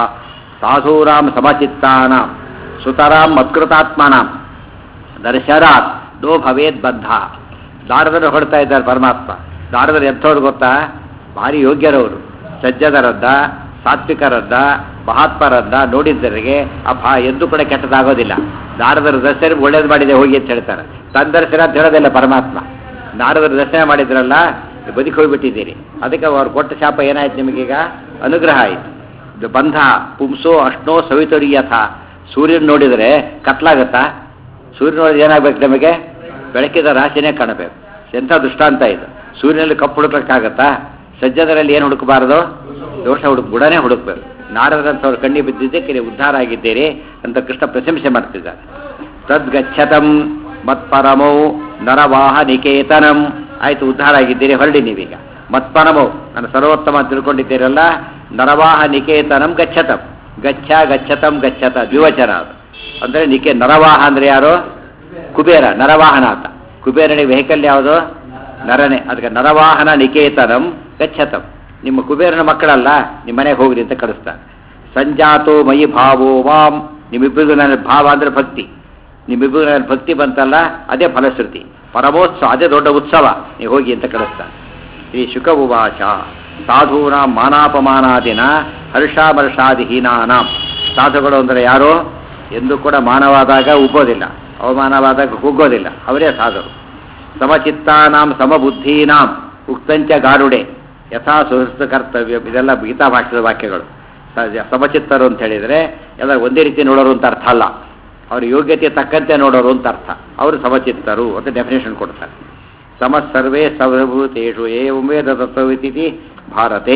ಸಾಧೂರಾಂ ಸಮಚಿತ್ತಾನಾಂ ಸುತರಾಂ ಮತ್ಕೃತಾತ್ಮನಾಂ ದರ್ಶನಾತ್ ನೋ ಭವೇದ್ ಬದ್ಧ ದಾರದರು ಹೊಡ್ತಾ ಇದ್ದಾರೆ ಪರಮಾತ್ಮ ದಾರದರು ಎಂಥವ್ರು ಗೊತ್ತಾ ಭಾರಿ ಯೋಗ್ಯರವರು ಸಜ್ಜನರದ್ದ ಸಾತ್ವಿಕರದ್ದ ಮಹಾತ್ಮರದ್ದ ನೋಡಿದ್ದರಿಗೆ ಆ ಭಾ ಎಂದೂ ಕೂಡ ಕೆಟ್ಟದಾಗೋದಿಲ್ಲ ನಾರದರ ದರ್ಶನ ಒಳ್ಳೇದು ಮಾಡಿದೆ ಹೋಗಿ ಅಂತ ಹೇಳ್ತಾರೆ ತನ್ನ ದರ್ಶನ ಅಂತ ಹೇಳೋದಿಲ್ಲ ಪರಮಾತ್ಮ ನಾರದರ ದರ್ಶನ ಮಾಡಿದ್ರಲ್ಲ ಬದುಕಿ ಹೋಗ್ಬಿಟ್ಟಿದ್ದೀರಿ ಅದಕ್ಕೆ ಅವ್ರು ಕೊಟ್ಟ ಶಾಪ ಏನಾಯ್ತು ನಿಮಗೀಗ ಅನುಗ್ರಹ ಆಯಿತು ಇದು ಬಂಧ ಪುಂಸೋ ಅಷ್ಣೋ ಸವಿತೊರಿಯಥ ಸೂರ್ಯನ ನೋಡಿದರೆ ಕತ್ಲಾಗತ್ತಾ ಸೂರ್ಯ ನೋಡಿದ್ರೆ ಏನಾಗಬೇಕು ನಮಗೆ ಬೆಳಕಿದ ರಾಶಿನೇ ಕಾಣಬೇಕು ಎಂಥ ದೃಷ್ಟಾಂತ ಇದು ಸೂರ್ಯನಲ್ಲಿ ಕಪ್ಪು ಹುಡುಕ್ಲಿಕ್ಕಾಗತ್ತಾ ಸಜ್ಜನರಲ್ಲಿ ಏನು ಹುಡುಕಬಾರದು ದೋಷ ಹುಡುಕ್ ಬುಡನೇ ಹುಡುಕ್ಬೇಕು ನಾರದಂಥವ್ರ ಕಣ್ಣಿ ಬಿದ್ದಿದ್ದಕ್ಕೆ ನೀವು ಉದ್ಧಾರ ಆಗಿದ್ದೀರಿ ಅಂತ ಕೃಷ್ಣ ಪ್ರಶಂಸೆ ಮಾಡ್ತಿದ್ದಾರೆ ತದ್ಗಚ್ಚತಂ ಮತ್ಪರಮೌ ನರವಾಹನಿಕೇತನಂ ಆಯ್ತು ಉದ್ಧಾರ ಆಗಿದ್ದೀರಿ ಹೊರಡಿ ನೀವೀಗ ಮತ್ಪರಮೌ ನನ್ನ ಸರ್ವೋತ್ತಮ ಅಂತ ತಿಳ್ಕೊಂಡಿದ್ದೀರಲ್ಲ ನರವಾಹನಿಕೇತನಂ ಗಚ್ಚತಂ ಗಚ್ಚ ಗಚ್ಚತಂ ಗಚ್ಚತ ದ್ವಿವಚನ ಅದು ಅಂದರೆ ನಿಕೆ ನರವಾಹ ಅಂದರೆ ಯಾರು ಕುಬೇರ ನರವಾಹನ ಅಂತ ಕುಬೇರನಿಗೆ ವೆಹಿಕಲ್ ಯಾವುದು ನರನೆ ಅದಕ್ಕೆ ನರವಾಹನ ನಿಕೇತನಂ ಗಚ್ಚತಂ ನಿಮ್ಮ ಕುಬೇರನ ಮಕ್ಕಳಲ್ಲ ನಿಮ್ಮ ಮನೆಗೆ ಹೋಗ್ರಿ ಅಂತ ಕಳಿಸ್ತಾನೆ ಸಂಜಾತೋ ಮಯಿ ಭಾವೋ ವಾಂ ನಿಮ್ಮಿಬ್ಬರಿಗೂ ನನ್ನ ಭಾವ ಅಂದರೆ ಭಕ್ತಿ ನಿಮ್ಮಿಬ್ಬರಿಗೂ ನನ್ನ ಭಕ್ತಿ ಬಂತಲ್ಲ ಅದೇ ಫಲಶ್ರುತಿ ಪರಮೋತ್ಸವ ಅದೇ ದೊಡ್ಡ ಉತ್ಸವ ನೀವು ಹೋಗಿ ಅಂತ ಕಳಿಸ್ತಾನೆ ಶ್ರೀ ಶುಕ ಉವಾಚ ಸಾಧೂನಾಂ ಮಾನಾಪಮಾನಾದಿನ ಹರ್ಷಾಮರ್ಷಾದಿಹೀನಾನಾಂ ಸಾಧುಗಳು ಅಂದರೆ ಯಾರು ಎಂದು ಕೂಡ ಮಾನವಾದಾಗ ಉಬ್ಬೋದಿಲ್ಲ ಅವಮಾನವಾದಾಗ ಕುಗ್ಗೋದಿಲ್ಲ ಅವರೇ ಸಾಧುರು ಸಮಚಿತ್ತಾನಾಂ ಸಮಬುದ್ಧೀನಾಂ ಉಕ್ತಂಚ ಗಾರುಡೆ ಯಥಾ ಸುಹೃತ್ ಕರ್ತವ್ಯ ಇದೆಲ್ಲ ಗೀತಾ ಭಾಷೆದ ವಾಕ್ಯಗಳು ಸ- ಸಮಚಿತ್ತರು ಅಂತ ಹೇಳಿದರೆ ಎಲ್ಲ ಒಂದೇ ರೀತಿ ನೋಡೋರು ಅಂತ ಅರ್ಥ ಅಲ್ಲ ಅವ್ರ ಯೋಗ್ಯತೆ ತಕ್ಕಂತೆ ನೋಡೋರು ಅಂತ ಅರ್ಥ ಅವರು ಸಮಚಿತ್ತರು ಅಂತ ಡೆಫಿನೇಷನ್ ಕೊಡ್ತಾರೆ ಸಮ ಸರ್ವೇ ಸರ್ವಭೂತೇಷು ಏವಂ ವೇದ ತತ್ವವಿತಿ ಭಾರತೆ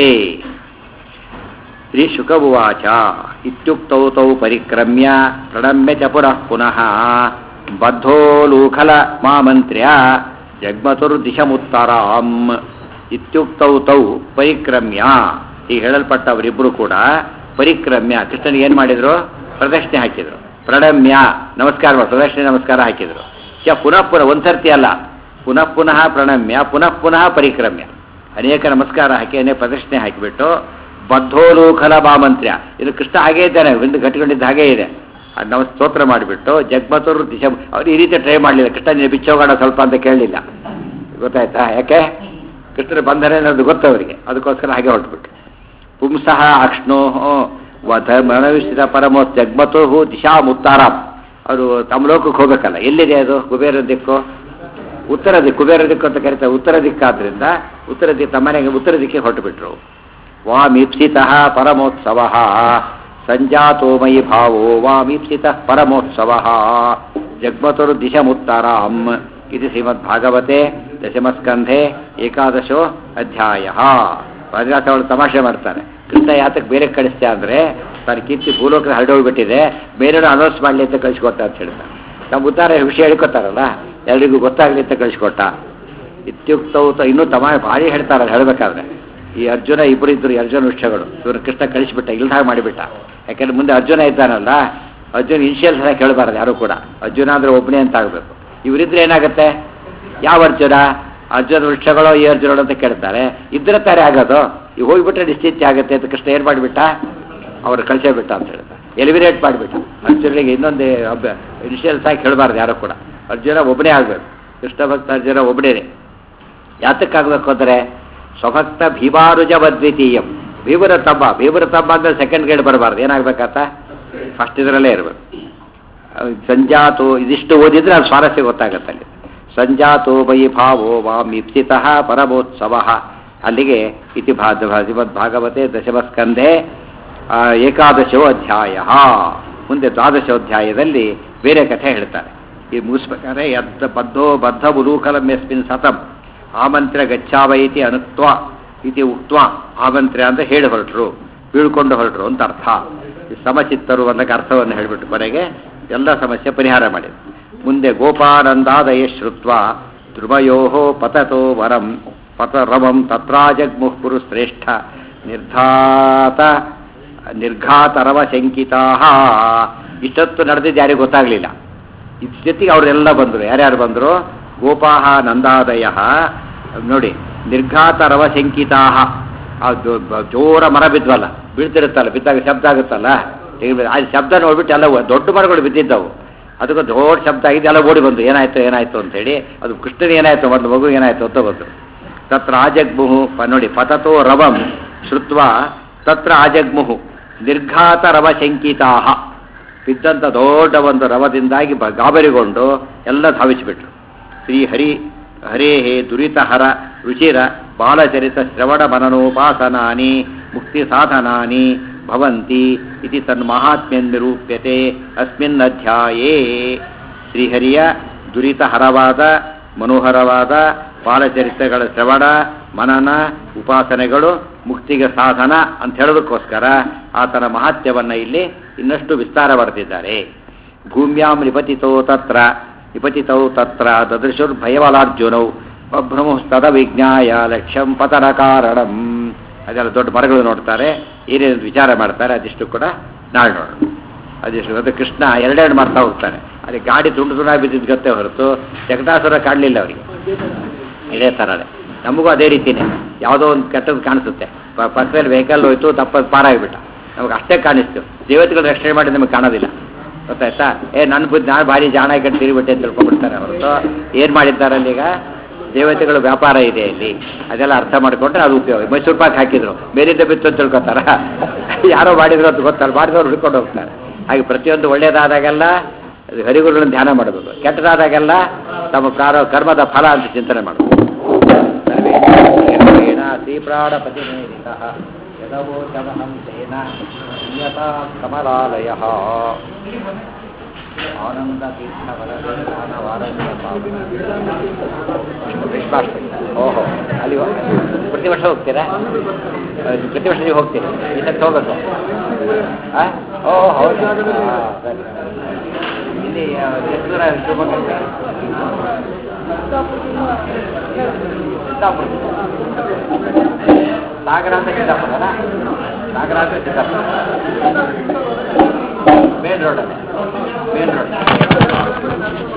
ಶ್ರೀ ಶುಕವುವಾಚ ಇತ್ಯುಕ್ತೌ ತೌ ಪರಿಕ್ರಮ್ಯ ಪ್ರಣಮ್ಯ ಚ ಪುನಃ ಪುನಃ ಬದ್ಧೋಲೂಖಲ ಮಾಮಂತ್ರ್ಯ ಜಗ್ಮತುರ್ದಿಶಮುತ್ತರಾಂ ಇತ್ಯುಕ್ತೌ ತೌ ಪರಿಕ್ರಮ್ಯ ಈಗ ಹೇಳಲ್ಪಟ್ಟವರಿಬ್ಬರು ಕೂಡ ಪರಿಕ್ರಮ್ಯ ಕೃಷ್ಣನಿಗೆ ಏನು ಮಾಡಿದ್ರು ಪ್ರದಕ್ಷಿಣೆ ಹಾಕಿದ್ರು ಪ್ರಣಮ್ಯ ನಮಸ್ಕಾರ ಮಾಡಿ ಪ್ರದಕ್ಷಿಣೆ ನಮಸ್ಕಾರ ಹಾಕಿದ್ರು ಚ ಪುನಃ ಪುನಃ ಒಂದ್ಸರ್ತಿ ಅಲ್ಲ ಪುನಃ ಪುನಃ ಪ್ರಣಮ್ಯ ಪುನಃ ಪುನಃ ಪರಿಕ್ರಮ್ಯ ಅನೇಕ ನಮಸ್ಕಾರ ಹಾಕಿ ಅನೇಕ ಪ್ರದಕ್ಷಿಣೆ ಹಾಕಿಬಿಟ್ಟು ಬದ್ಧೋಲೂಖಲ ಬಾಮಂತ್ರ್ಯ ಇದು ಕೃಷ್ಣ ಹಾಗೇ ಇದ್ದಾನೆ ಒಂದು ಕಟ್ಟಿಕೊಂಡಿದ್ದ ಹಾಗೇ ಇದೆ ಅದು ನಾವು ಸ್ತೋತ್ರ ಮಾಡಿಬಿಟ್ಟು ಜಗ್ಮತುರ್ ದಿಶ ಅವ್ರು ಈ ರೀತಿ ಟ್ರೈ ಮಾಡಲಿಲ್ಲ ಕೃಷ್ಣ ನೀನು ಬಿಚ್ಚೋಗೋಣ ಸ್ವಲ್ಪ ಅಂತ ಕೇಳಲಿಲ್ಲ ಗೊತ್ತಾಯ್ತಾ ಯಾಕೆ ಕೃಷ್ಣನ ಬಂಧನ ಅನ್ನೋದು ಗೊತ್ತು ಅವರಿಗೆ ಅದಕ್ಕೋಸ್ಕರ ಹಾಗೆ ಹೊರಟ್ಬಿಟ್ಟು ಪುಂಸಃ ಅಕ್ಷ್ಣೋ ವಧ ಮನವಿಸಿದ ಪರಮೋ ಜಗ್ಮತು ದಿಶಾ ಮುತ್ತಾರಾಂ ಅವರು ತಮ್ಮ ಲೋಕಕ್ಕೆ ಹೋಗಬೇಕಲ್ಲ ಎಲ್ಲಿದೆ ಅದು ಕುಬೇರ ದಿಕ್ಕು ಉತ್ತರ ದಿಕ್ಕು ಕುಬೇರ ದಿಕ್ಕು ಅಂತ ಕರೀತಾರೆ ಉತ್ತರ ದಿಕ್ಕಾದ್ರಿಂದ ಉತ್ತರ ದಿಕ್ಕು ತಮ್ಮನೆಗೆ ಉತ್ತರ ದಿಕ್ಕಿಗೆ ಹೊರಟುಬಿಟ್ರು ವಾಮೀಪ್ಸಿತಃ ಪರಮೋತ್ಸವ ಸಂಜಾತೋ ಮಯಿ ಭಾವೋ ವಾಮೀಪ್ಸಿತಃ ಪರಮೋತ್ಸವ ಜಗ್ಮತುರ್ದಿಶಮುತ್ತರಾಂ ಇದು ಶ್ರೀಮದ್ಭಾಗವತೆ ದಶಮಸ್ಕಂಧೆ ಏಕಾದಶೋ ಅಧ್ಯಾಯ ರಾಜರಾಜ ಅವರು ತಮಾಷೆ ಮಾಡ್ತಾರೆ ಕೃಷ್ಣ ಯಾತಕ್ಕೆ ಬೇರೆ ಕಳಿಸ್ತಾ ಅಂದರೆ ತನ್ನ ಕೀರ್ತಿ ಭೂಲೋಕದ ಹರಡೋಗ್ಬಿಟ್ಟಿದೆ ಬೇರೆಯವರು ಅನೌನ್ಸ್ ಮಾಡಲಿ ಅಂತ ಕಳಿಸ್ಕೊಟ್ಟ ಅಂತ ಹೇಳ್ತಾರೆ ನಮ್ಮ ಉದ್ದಾರ ವಿಷಯ ಹೇಳ್ಕೊತಾರಲ್ಲ ಎಲ್ರಿಗೂ ಗೊತ್ತಾಗಲಿ ಅಂತ ಕಳಿಸ್ಕೊಟ್ಟ ಇತ್ಯುಕ್ತವು ತ- ಇನ್ನೂ ತಮ ಭಾರಿ ಹೇಳ್ತಾರೆ ಅದು ಹೇಳಬೇಕಾದ್ರೆ ಈ ಅರ್ಜುನ ಇಬ್ಬರು ಇದ್ರು ಈ ಅರ್ಜುನ ವೃಕ್ಷಗಳು ಇವ್ರು ಕೃಷ್ಣ ಕಳಿಸ್ಬಿಟ್ಟ ಇಲ್ದ ಹಾಗೆ ಮಾಡಿಬಿಟ್ಟ ಯಾಕಂದ್ರೆ ಮುಂದೆ ಅರ್ಜುನ ಇದ್ದಾನಲ್ಲ ಅರ್ಜುನ್ ಇನ್ಷಿಯಲ್ಸ್ ಎಲ್ಲ ಕೇಳಬಾರ್ದು ಯಾರು ಕೂಡ ಅರ್ಜುನ ಅಂದ್ರೆ ಒಬ್ಬನೇ ಅಂತ ಆಗಬೇಕು ಇವರಿದ್ರೆ ಏನಾಗುತ್ತೆ ಯಾವ ಅರ್ಜುನ ಅರ್ಜುನ ವೃಕ್ಷಗಳು ಈ ಅರ್ಜುನಗಳು ಅಂತ ಕೇಳ್ತಾರೆ ಇದ್ರೆ ತಾರೆ ಆಗೋದು ಈಗ ಹೋಗ್ಬಿಟ್ರೆ ನಿಶ್ಚಿತ ಆಗುತ್ತೆ ಅಂತ ಕೃಷ್ಣ ಏನು ಮಾಡಿಬಿಟ್ಟ ಅವ್ರು ಕಳಿಸೇ ಬಿಟ್ಟ ಅಂತ ಹೇಳ್ತಾರೆ ಎಲಿಮಿನೇಟ್ ಮಾಡಿಬಿಟ್ಟ ಅರ್ಜುನಿಗೆ ಇನ್ನೊಂದು ಅಭ್ಯ ಇನಿಷಿಯಲ್ಸ್ ಆಗಿ ಕೇಳಬಾರ್ದು ಯಾರು ಕೂಡ ಅರ್ಜುನ ಒಬ್ಬನೇ ಆಗಬೇಕು ಕೃಷ್ಣ ಭಕ್ತ ಅರ್ಜುನ ಒಬ್ಬನೇ ಯಾತಕ್ಕಾಗಬೇಕು ಅಂದರೆ ಸ್ವಭಕ್ತ ಭೀಮಾರುಜ ಅದ್ವಿತೀಯಂ ಭೀಮರ ತಬ್ಬ ಭೀಮರ ತಬ್ಬ ಅಂದ್ರೆ ಸೆಕೆಂಡ್ ಗ್ರೇಡ್ ಬರಬಾರ್ದು ಏನಾಗಬೇಕಾತ ಫಸ್ಟ್ ಇದರಲ್ಲೇ ಇರಬೇಕು ಸಂಜಾತು ಇದಿಷ್ಟು ಓದಿದ್ರೆ ಅದು ಸ್ವಾರಸ್ಯ ಗೊತ್ತಾಗುತ್ತೆ ಅಲ್ಲಿ ಸಂಜಾತೋ ವೈ ಭಾವೋ ವಾಂ ಇಪ್ಸಿತಃ ಪರಮೋತ್ಸವ ಅಲ್ಲಿಗೆ ಇತಿ ಭಾ ಶ್ರೀಮದ್ ಭಾಗವತೆ ದಶಮಸ್ಕಂಧೆ ಆ, ಏಕಾದಶೋ ಅಧ್ಯಾಯ ಮುಂದೆ ದ್ವಾದಶೋಧ್ಯಾಯದಲ್ಲಿ ಬೇರೆ ಕಥೆ ಹೇಳ್ತಾರೆ ಈ ಮುಗಿಸ್ಬೇಕಾದ್ರೆ ಯದ್ದ ಬದ್ಧೋ ಬದ್ಧ ಉಲೂಕಲಂ ಯಸ್ಮಿನ್ ಸತಂ ಆಮಂತ್ರ ಗಚ್ಚಾವ ಇತಿ ಅನುಕ್ತ ಇತಿ ಉಕ್ತ ಆಮಂತ್ರ ಅಂತ ಹೇಳಿ ಹೊರಟರು ಬೀಳ್ಕೊಂಡು ಹೊರಟರು ಅಂತ ಅರ್ಥ ಈ ಸಮಚಿತ್ತರು ಅನ್ನಕ್ಕೆ ಅರ್ಥವನ್ನು ಹೇಳಿಬಿಟ್ಟು ಕೊನೆಗೆ ಎಲ್ಲ ಸಮಸ್ಯೆ ಪರಿಹಾರ ಮಾಡಿದ್ರು ಮುಂದೆ ಗೋಪಾನಂದಾದಯ ಶ್ರುತ್ವ ಧ್ರುವಯೋ ಪತತೋ ವರಂ ಪತ ರಮಂ ತತ್ರಾಜಗ್ಮುಃ ಕುರು ಶ್ರೇಷ್ಠ ನಿರ್ಘಾತ ನಿರ್ಘಾತರವ ಶಂಕಿತಾ ಇಷ್ಟೊತ್ತು ನಡೆದಿದ್ದು ಯಾರಿಗೂ ಗೊತ್ತಾಗಲಿಲ್ಲ ಜೊತೆಗೆ ಅವರೆಲ್ಲ ಬಂದರು ಯಾರ್ಯಾರು ಬಂದರು ಗೋಪಾಹ ನಂದಾದಯ ನೋಡಿ ನಿರ್ಘಾತ ರವ ಶಂಕಿತಾ ಆ ಜೋ- ಬ- ಜೋರ ಮರ ಬಿದ್ವಲ್ಲ ಬೀಳ್ತಿರುತ್ತಲ್ಲ ಬಿದ್ದಾಗ ಶಬ್ದ ಆಗುತ್ತಲ್ಲ ತೆಗಿಬೇಕು. ಆ ಶಬ್ದ ನೋಡ್ಬಿಟ್ಟು ಎಲ್ಲ ಒ- ದೊಡ್ಡ ಮರಗಳು ಬಿದ್ದಿದ್ದವು ಅದಕ್ಕೆ ದೊಡ್ಡ ಶಬ್ದ ಆಗಿದ್ದು ಎಲ್ಲ ಓಡಿ ಬಂದು ಏನಾಯ್ತು ಏನಾಯ್ತು ಅಂತೇಳಿ ಅದು ಕೃಷ್ಣನ ಏನಾಯ್ತು ಮೊದಲು ಮಗು ಏನಾಯ್ತು ಅಂತ ಬಂತು ತತ್ರ ಆಜಗ್ಮುಹು ಪ- ನೋಡಿ ಪತತೋ ರವಂ ಶ್ರುತ್ವ ತತ್ರ ಆಜಗ್ಮುಹು ನಿರ್ಘಾತ ರವ ಶಂಕಿತಾ ಬಿದ್ದಂಥ ದೊಡ್ಡ ಒಂದು ರವದಿಂದಾಗಿ ಬ ಗಾಬರಿಗೊಂಡು ಎಲ್ಲ ಧಾವಿಸಿಬಿಟ್ರು ಶ್ರೀ ಹರಿ ಹರೇ ದುರಿತಹರ ರುಚಿರ ಬಾಲಚರಿತ ಶ್ರವಣ ಮನನೋಪಾಸನಾನಿ ಮುಕ್ತಿ ಸಾಧನಾನಿ ಭವಂತಿ ಇತಿ ತನ್ಮಹಾತ್ಮ್ಯನ್ ನಿರೂಪ್ಯತೆ ಅಸ್ಮಿನ್ ಅಧ್ಯಾಯೇ ಶ್ರೀಹರಿಯ ದುರಿತಹರವಾದ ಮನೋಹರವಾದ ಬಾಲಚರಿತ್ರಗಳ ಶ್ರವಣ ಮನನ ಉಪಾಸನೆಗಳು ಮುಕ್ತಿಗೆ ಸಾಧನ ಅಂತ ಹೇಳೋದಕ್ಕೋಸ್ಕರ ಆತನ ಮಹಾತ್ಮ್ಯವನ್ನು ಇಲ್ಲಿ ಇನ್ನಷ್ಟು ವಿಸ್ತಾರ ಪಡೆದಿದ್ದಾರೆ ಭೂಮ್ಯಾಂ ನಿಪತಿತೋ ತತ್ರ ನಿಪತಿತೌ ತತ್ರ ದದೃಶುರ್ಭಯವಲಾರ್ಜುನೌ ಬಭ್ರಮುಸ್ತದ ವಿಜ್ಞಾಯ ಲಕ್ಷ್ಯಂ ಪತನ ಕಾರಣಂ ಅದೆಲ್ಲ ದೊಡ್ಡ ಮರಗಳು ನೋಡ್ತಾರೆ ಏನೇನು ವಿಚಾರ ಮಾಡ್ತಾರೆ ಅದಿಷ್ಟು ಕೂಡ ನಾಳೆ ನೋಡೋಣ ಅದಿಷ್ಟು ಅದು ಕೃಷ್ಣ ಎರಡೆರಡು ಮಾಡ್ತಾ ಹೋಗ್ತಾನೆ ಅಲ್ಲಿ ಗಾಡಿ ತುಂಡು ತುಂಡಾಗಿ ಬಿದ್ದಿದ್ದು ಗೊತ್ತೇ ಹೊರತು ಜಗದಾಸುರ ಕಾಡಲಿಲ್ಲ ಅವರಿಗೆ ಇದೇ ಥರನೇ ನಮಗೂ ಅದೇ ರೀತಿನೇ ಯಾವುದೋ ಒಂದು ಕೆಟ್ಟದ್ದು ಕಾಣಿಸುತ್ತೆ ಪ- ಪಕ್ಕದಲ್ಲಿ ವೆಹಿಕಲ್ ಹೋಯ್ತು ತಪ್ಪ ಪಾರಾಗಿಬಿಟ್ಟ ನಮಗೆ ಅಷ್ಟೇ ಕಾಣಿಸ್ತು ದೇವತೆಗಳು ರಕ್ಷಣೆ ಮಾಡಿ ನಮಗೆ ಕಾಣೋದಿಲ್ಲ ಗೊತ್ತಾಯ್ತಾ ಏ ನನ್ನ ಬುದ್ಧಿ ನಾನು ಭಾರಿ ಜಾಣ ಕಟ್ಟು ತಿರುಗಿಬಿಟ್ಟೆ ಅಂತ ತಿಳ್ಕೊಂಡ್ಬಿಡ್ತಾರೆ ಹೊರತು ಏನು ಮಾಡಿದ್ದಾರಲ್ಲಿ ಈಗ ದೇವತೆಗಳು ವ್ಯಾಪಾರ ಇದೆ ಇಲ್ಲಿ ಅದೆಲ್ಲ ಅರ್ಥ ಮಾಡಿಕೊಂಡ್ರೆ ಅದು ಉಪಯೋಗ ಮೈಸೂರು ಪಾಕ್ ಹಾಕಿದ್ರು ಮೇಲಿಂದ ಬಿತ್ತು ಅಂತ ತಿಳ್ಕೊತಾರ ಯಾರೋ ಮಾಡಿದ್ರು ಅಂತ ಗೊತ್ತಲ್ಲ ಮಾಡಿದವ್ರು ಹುಡ್ಕೊಂಡು ಹೋಗ್ತಾರೆ ಹಾಗೆ ಪ್ರತಿಯೊಂದು ಒಳ್ಳೆಯದಾದಾಗೆಲ್ಲ ಅದು ಹರಿಗುರುಗಳನ್ನು ಧ್ಯಾನ ಮಾಡಬೇಕು ಕೆಟ್ಟದಾದಾಗೆಲ್ಲ ತಮ್ಮ ಪ್ರಾರ ಕರ್ಮದ ಫಲ ಅಂತ ಚಿಂತನೆ ಮಾಡಬೇಕು ಸರ್ವೇಣ ಶ್ರೀಪ್ರಾಣಪತಿಮೇರಿತಃ ಯದವೋಚಮಹಂ ತೇನ ನಿಯತಾ ಕಮಲಾಲಯಃ ಆನಂದ ಓಹೋ ಅಲ್ಲಿ ಹೋ- ಪ್ರತಿ ವರ್ಷ ಹೋಗ್ತೀರಾ ಅಹ್, ಪ್ರತಿ ವರ್ಷ ನೀವು ಹೋಗ್ತೀರಿ ಈ ಸತಿ ಹೋಗ್ಬೇಕು ಆ? ಓ ಹೌದು ಹಾ, ಸರಿ. ಇಲ್ಲಿ ಆ, ಎಷ್ಟು ದೂರ ಶಿವಮೊಗ್ಗ ಸಿದ್ದಾಪುರ ಸಾಗರ ಅಂತ ಸಿದ್ದಾಪುರನ ಸಾಗರ ಅಂತ ಸಿದ್ದಾಪುರ ಮೇನ್ ರೋಡಲ್ಲಿ ಮೇನ್ ರೋಡ್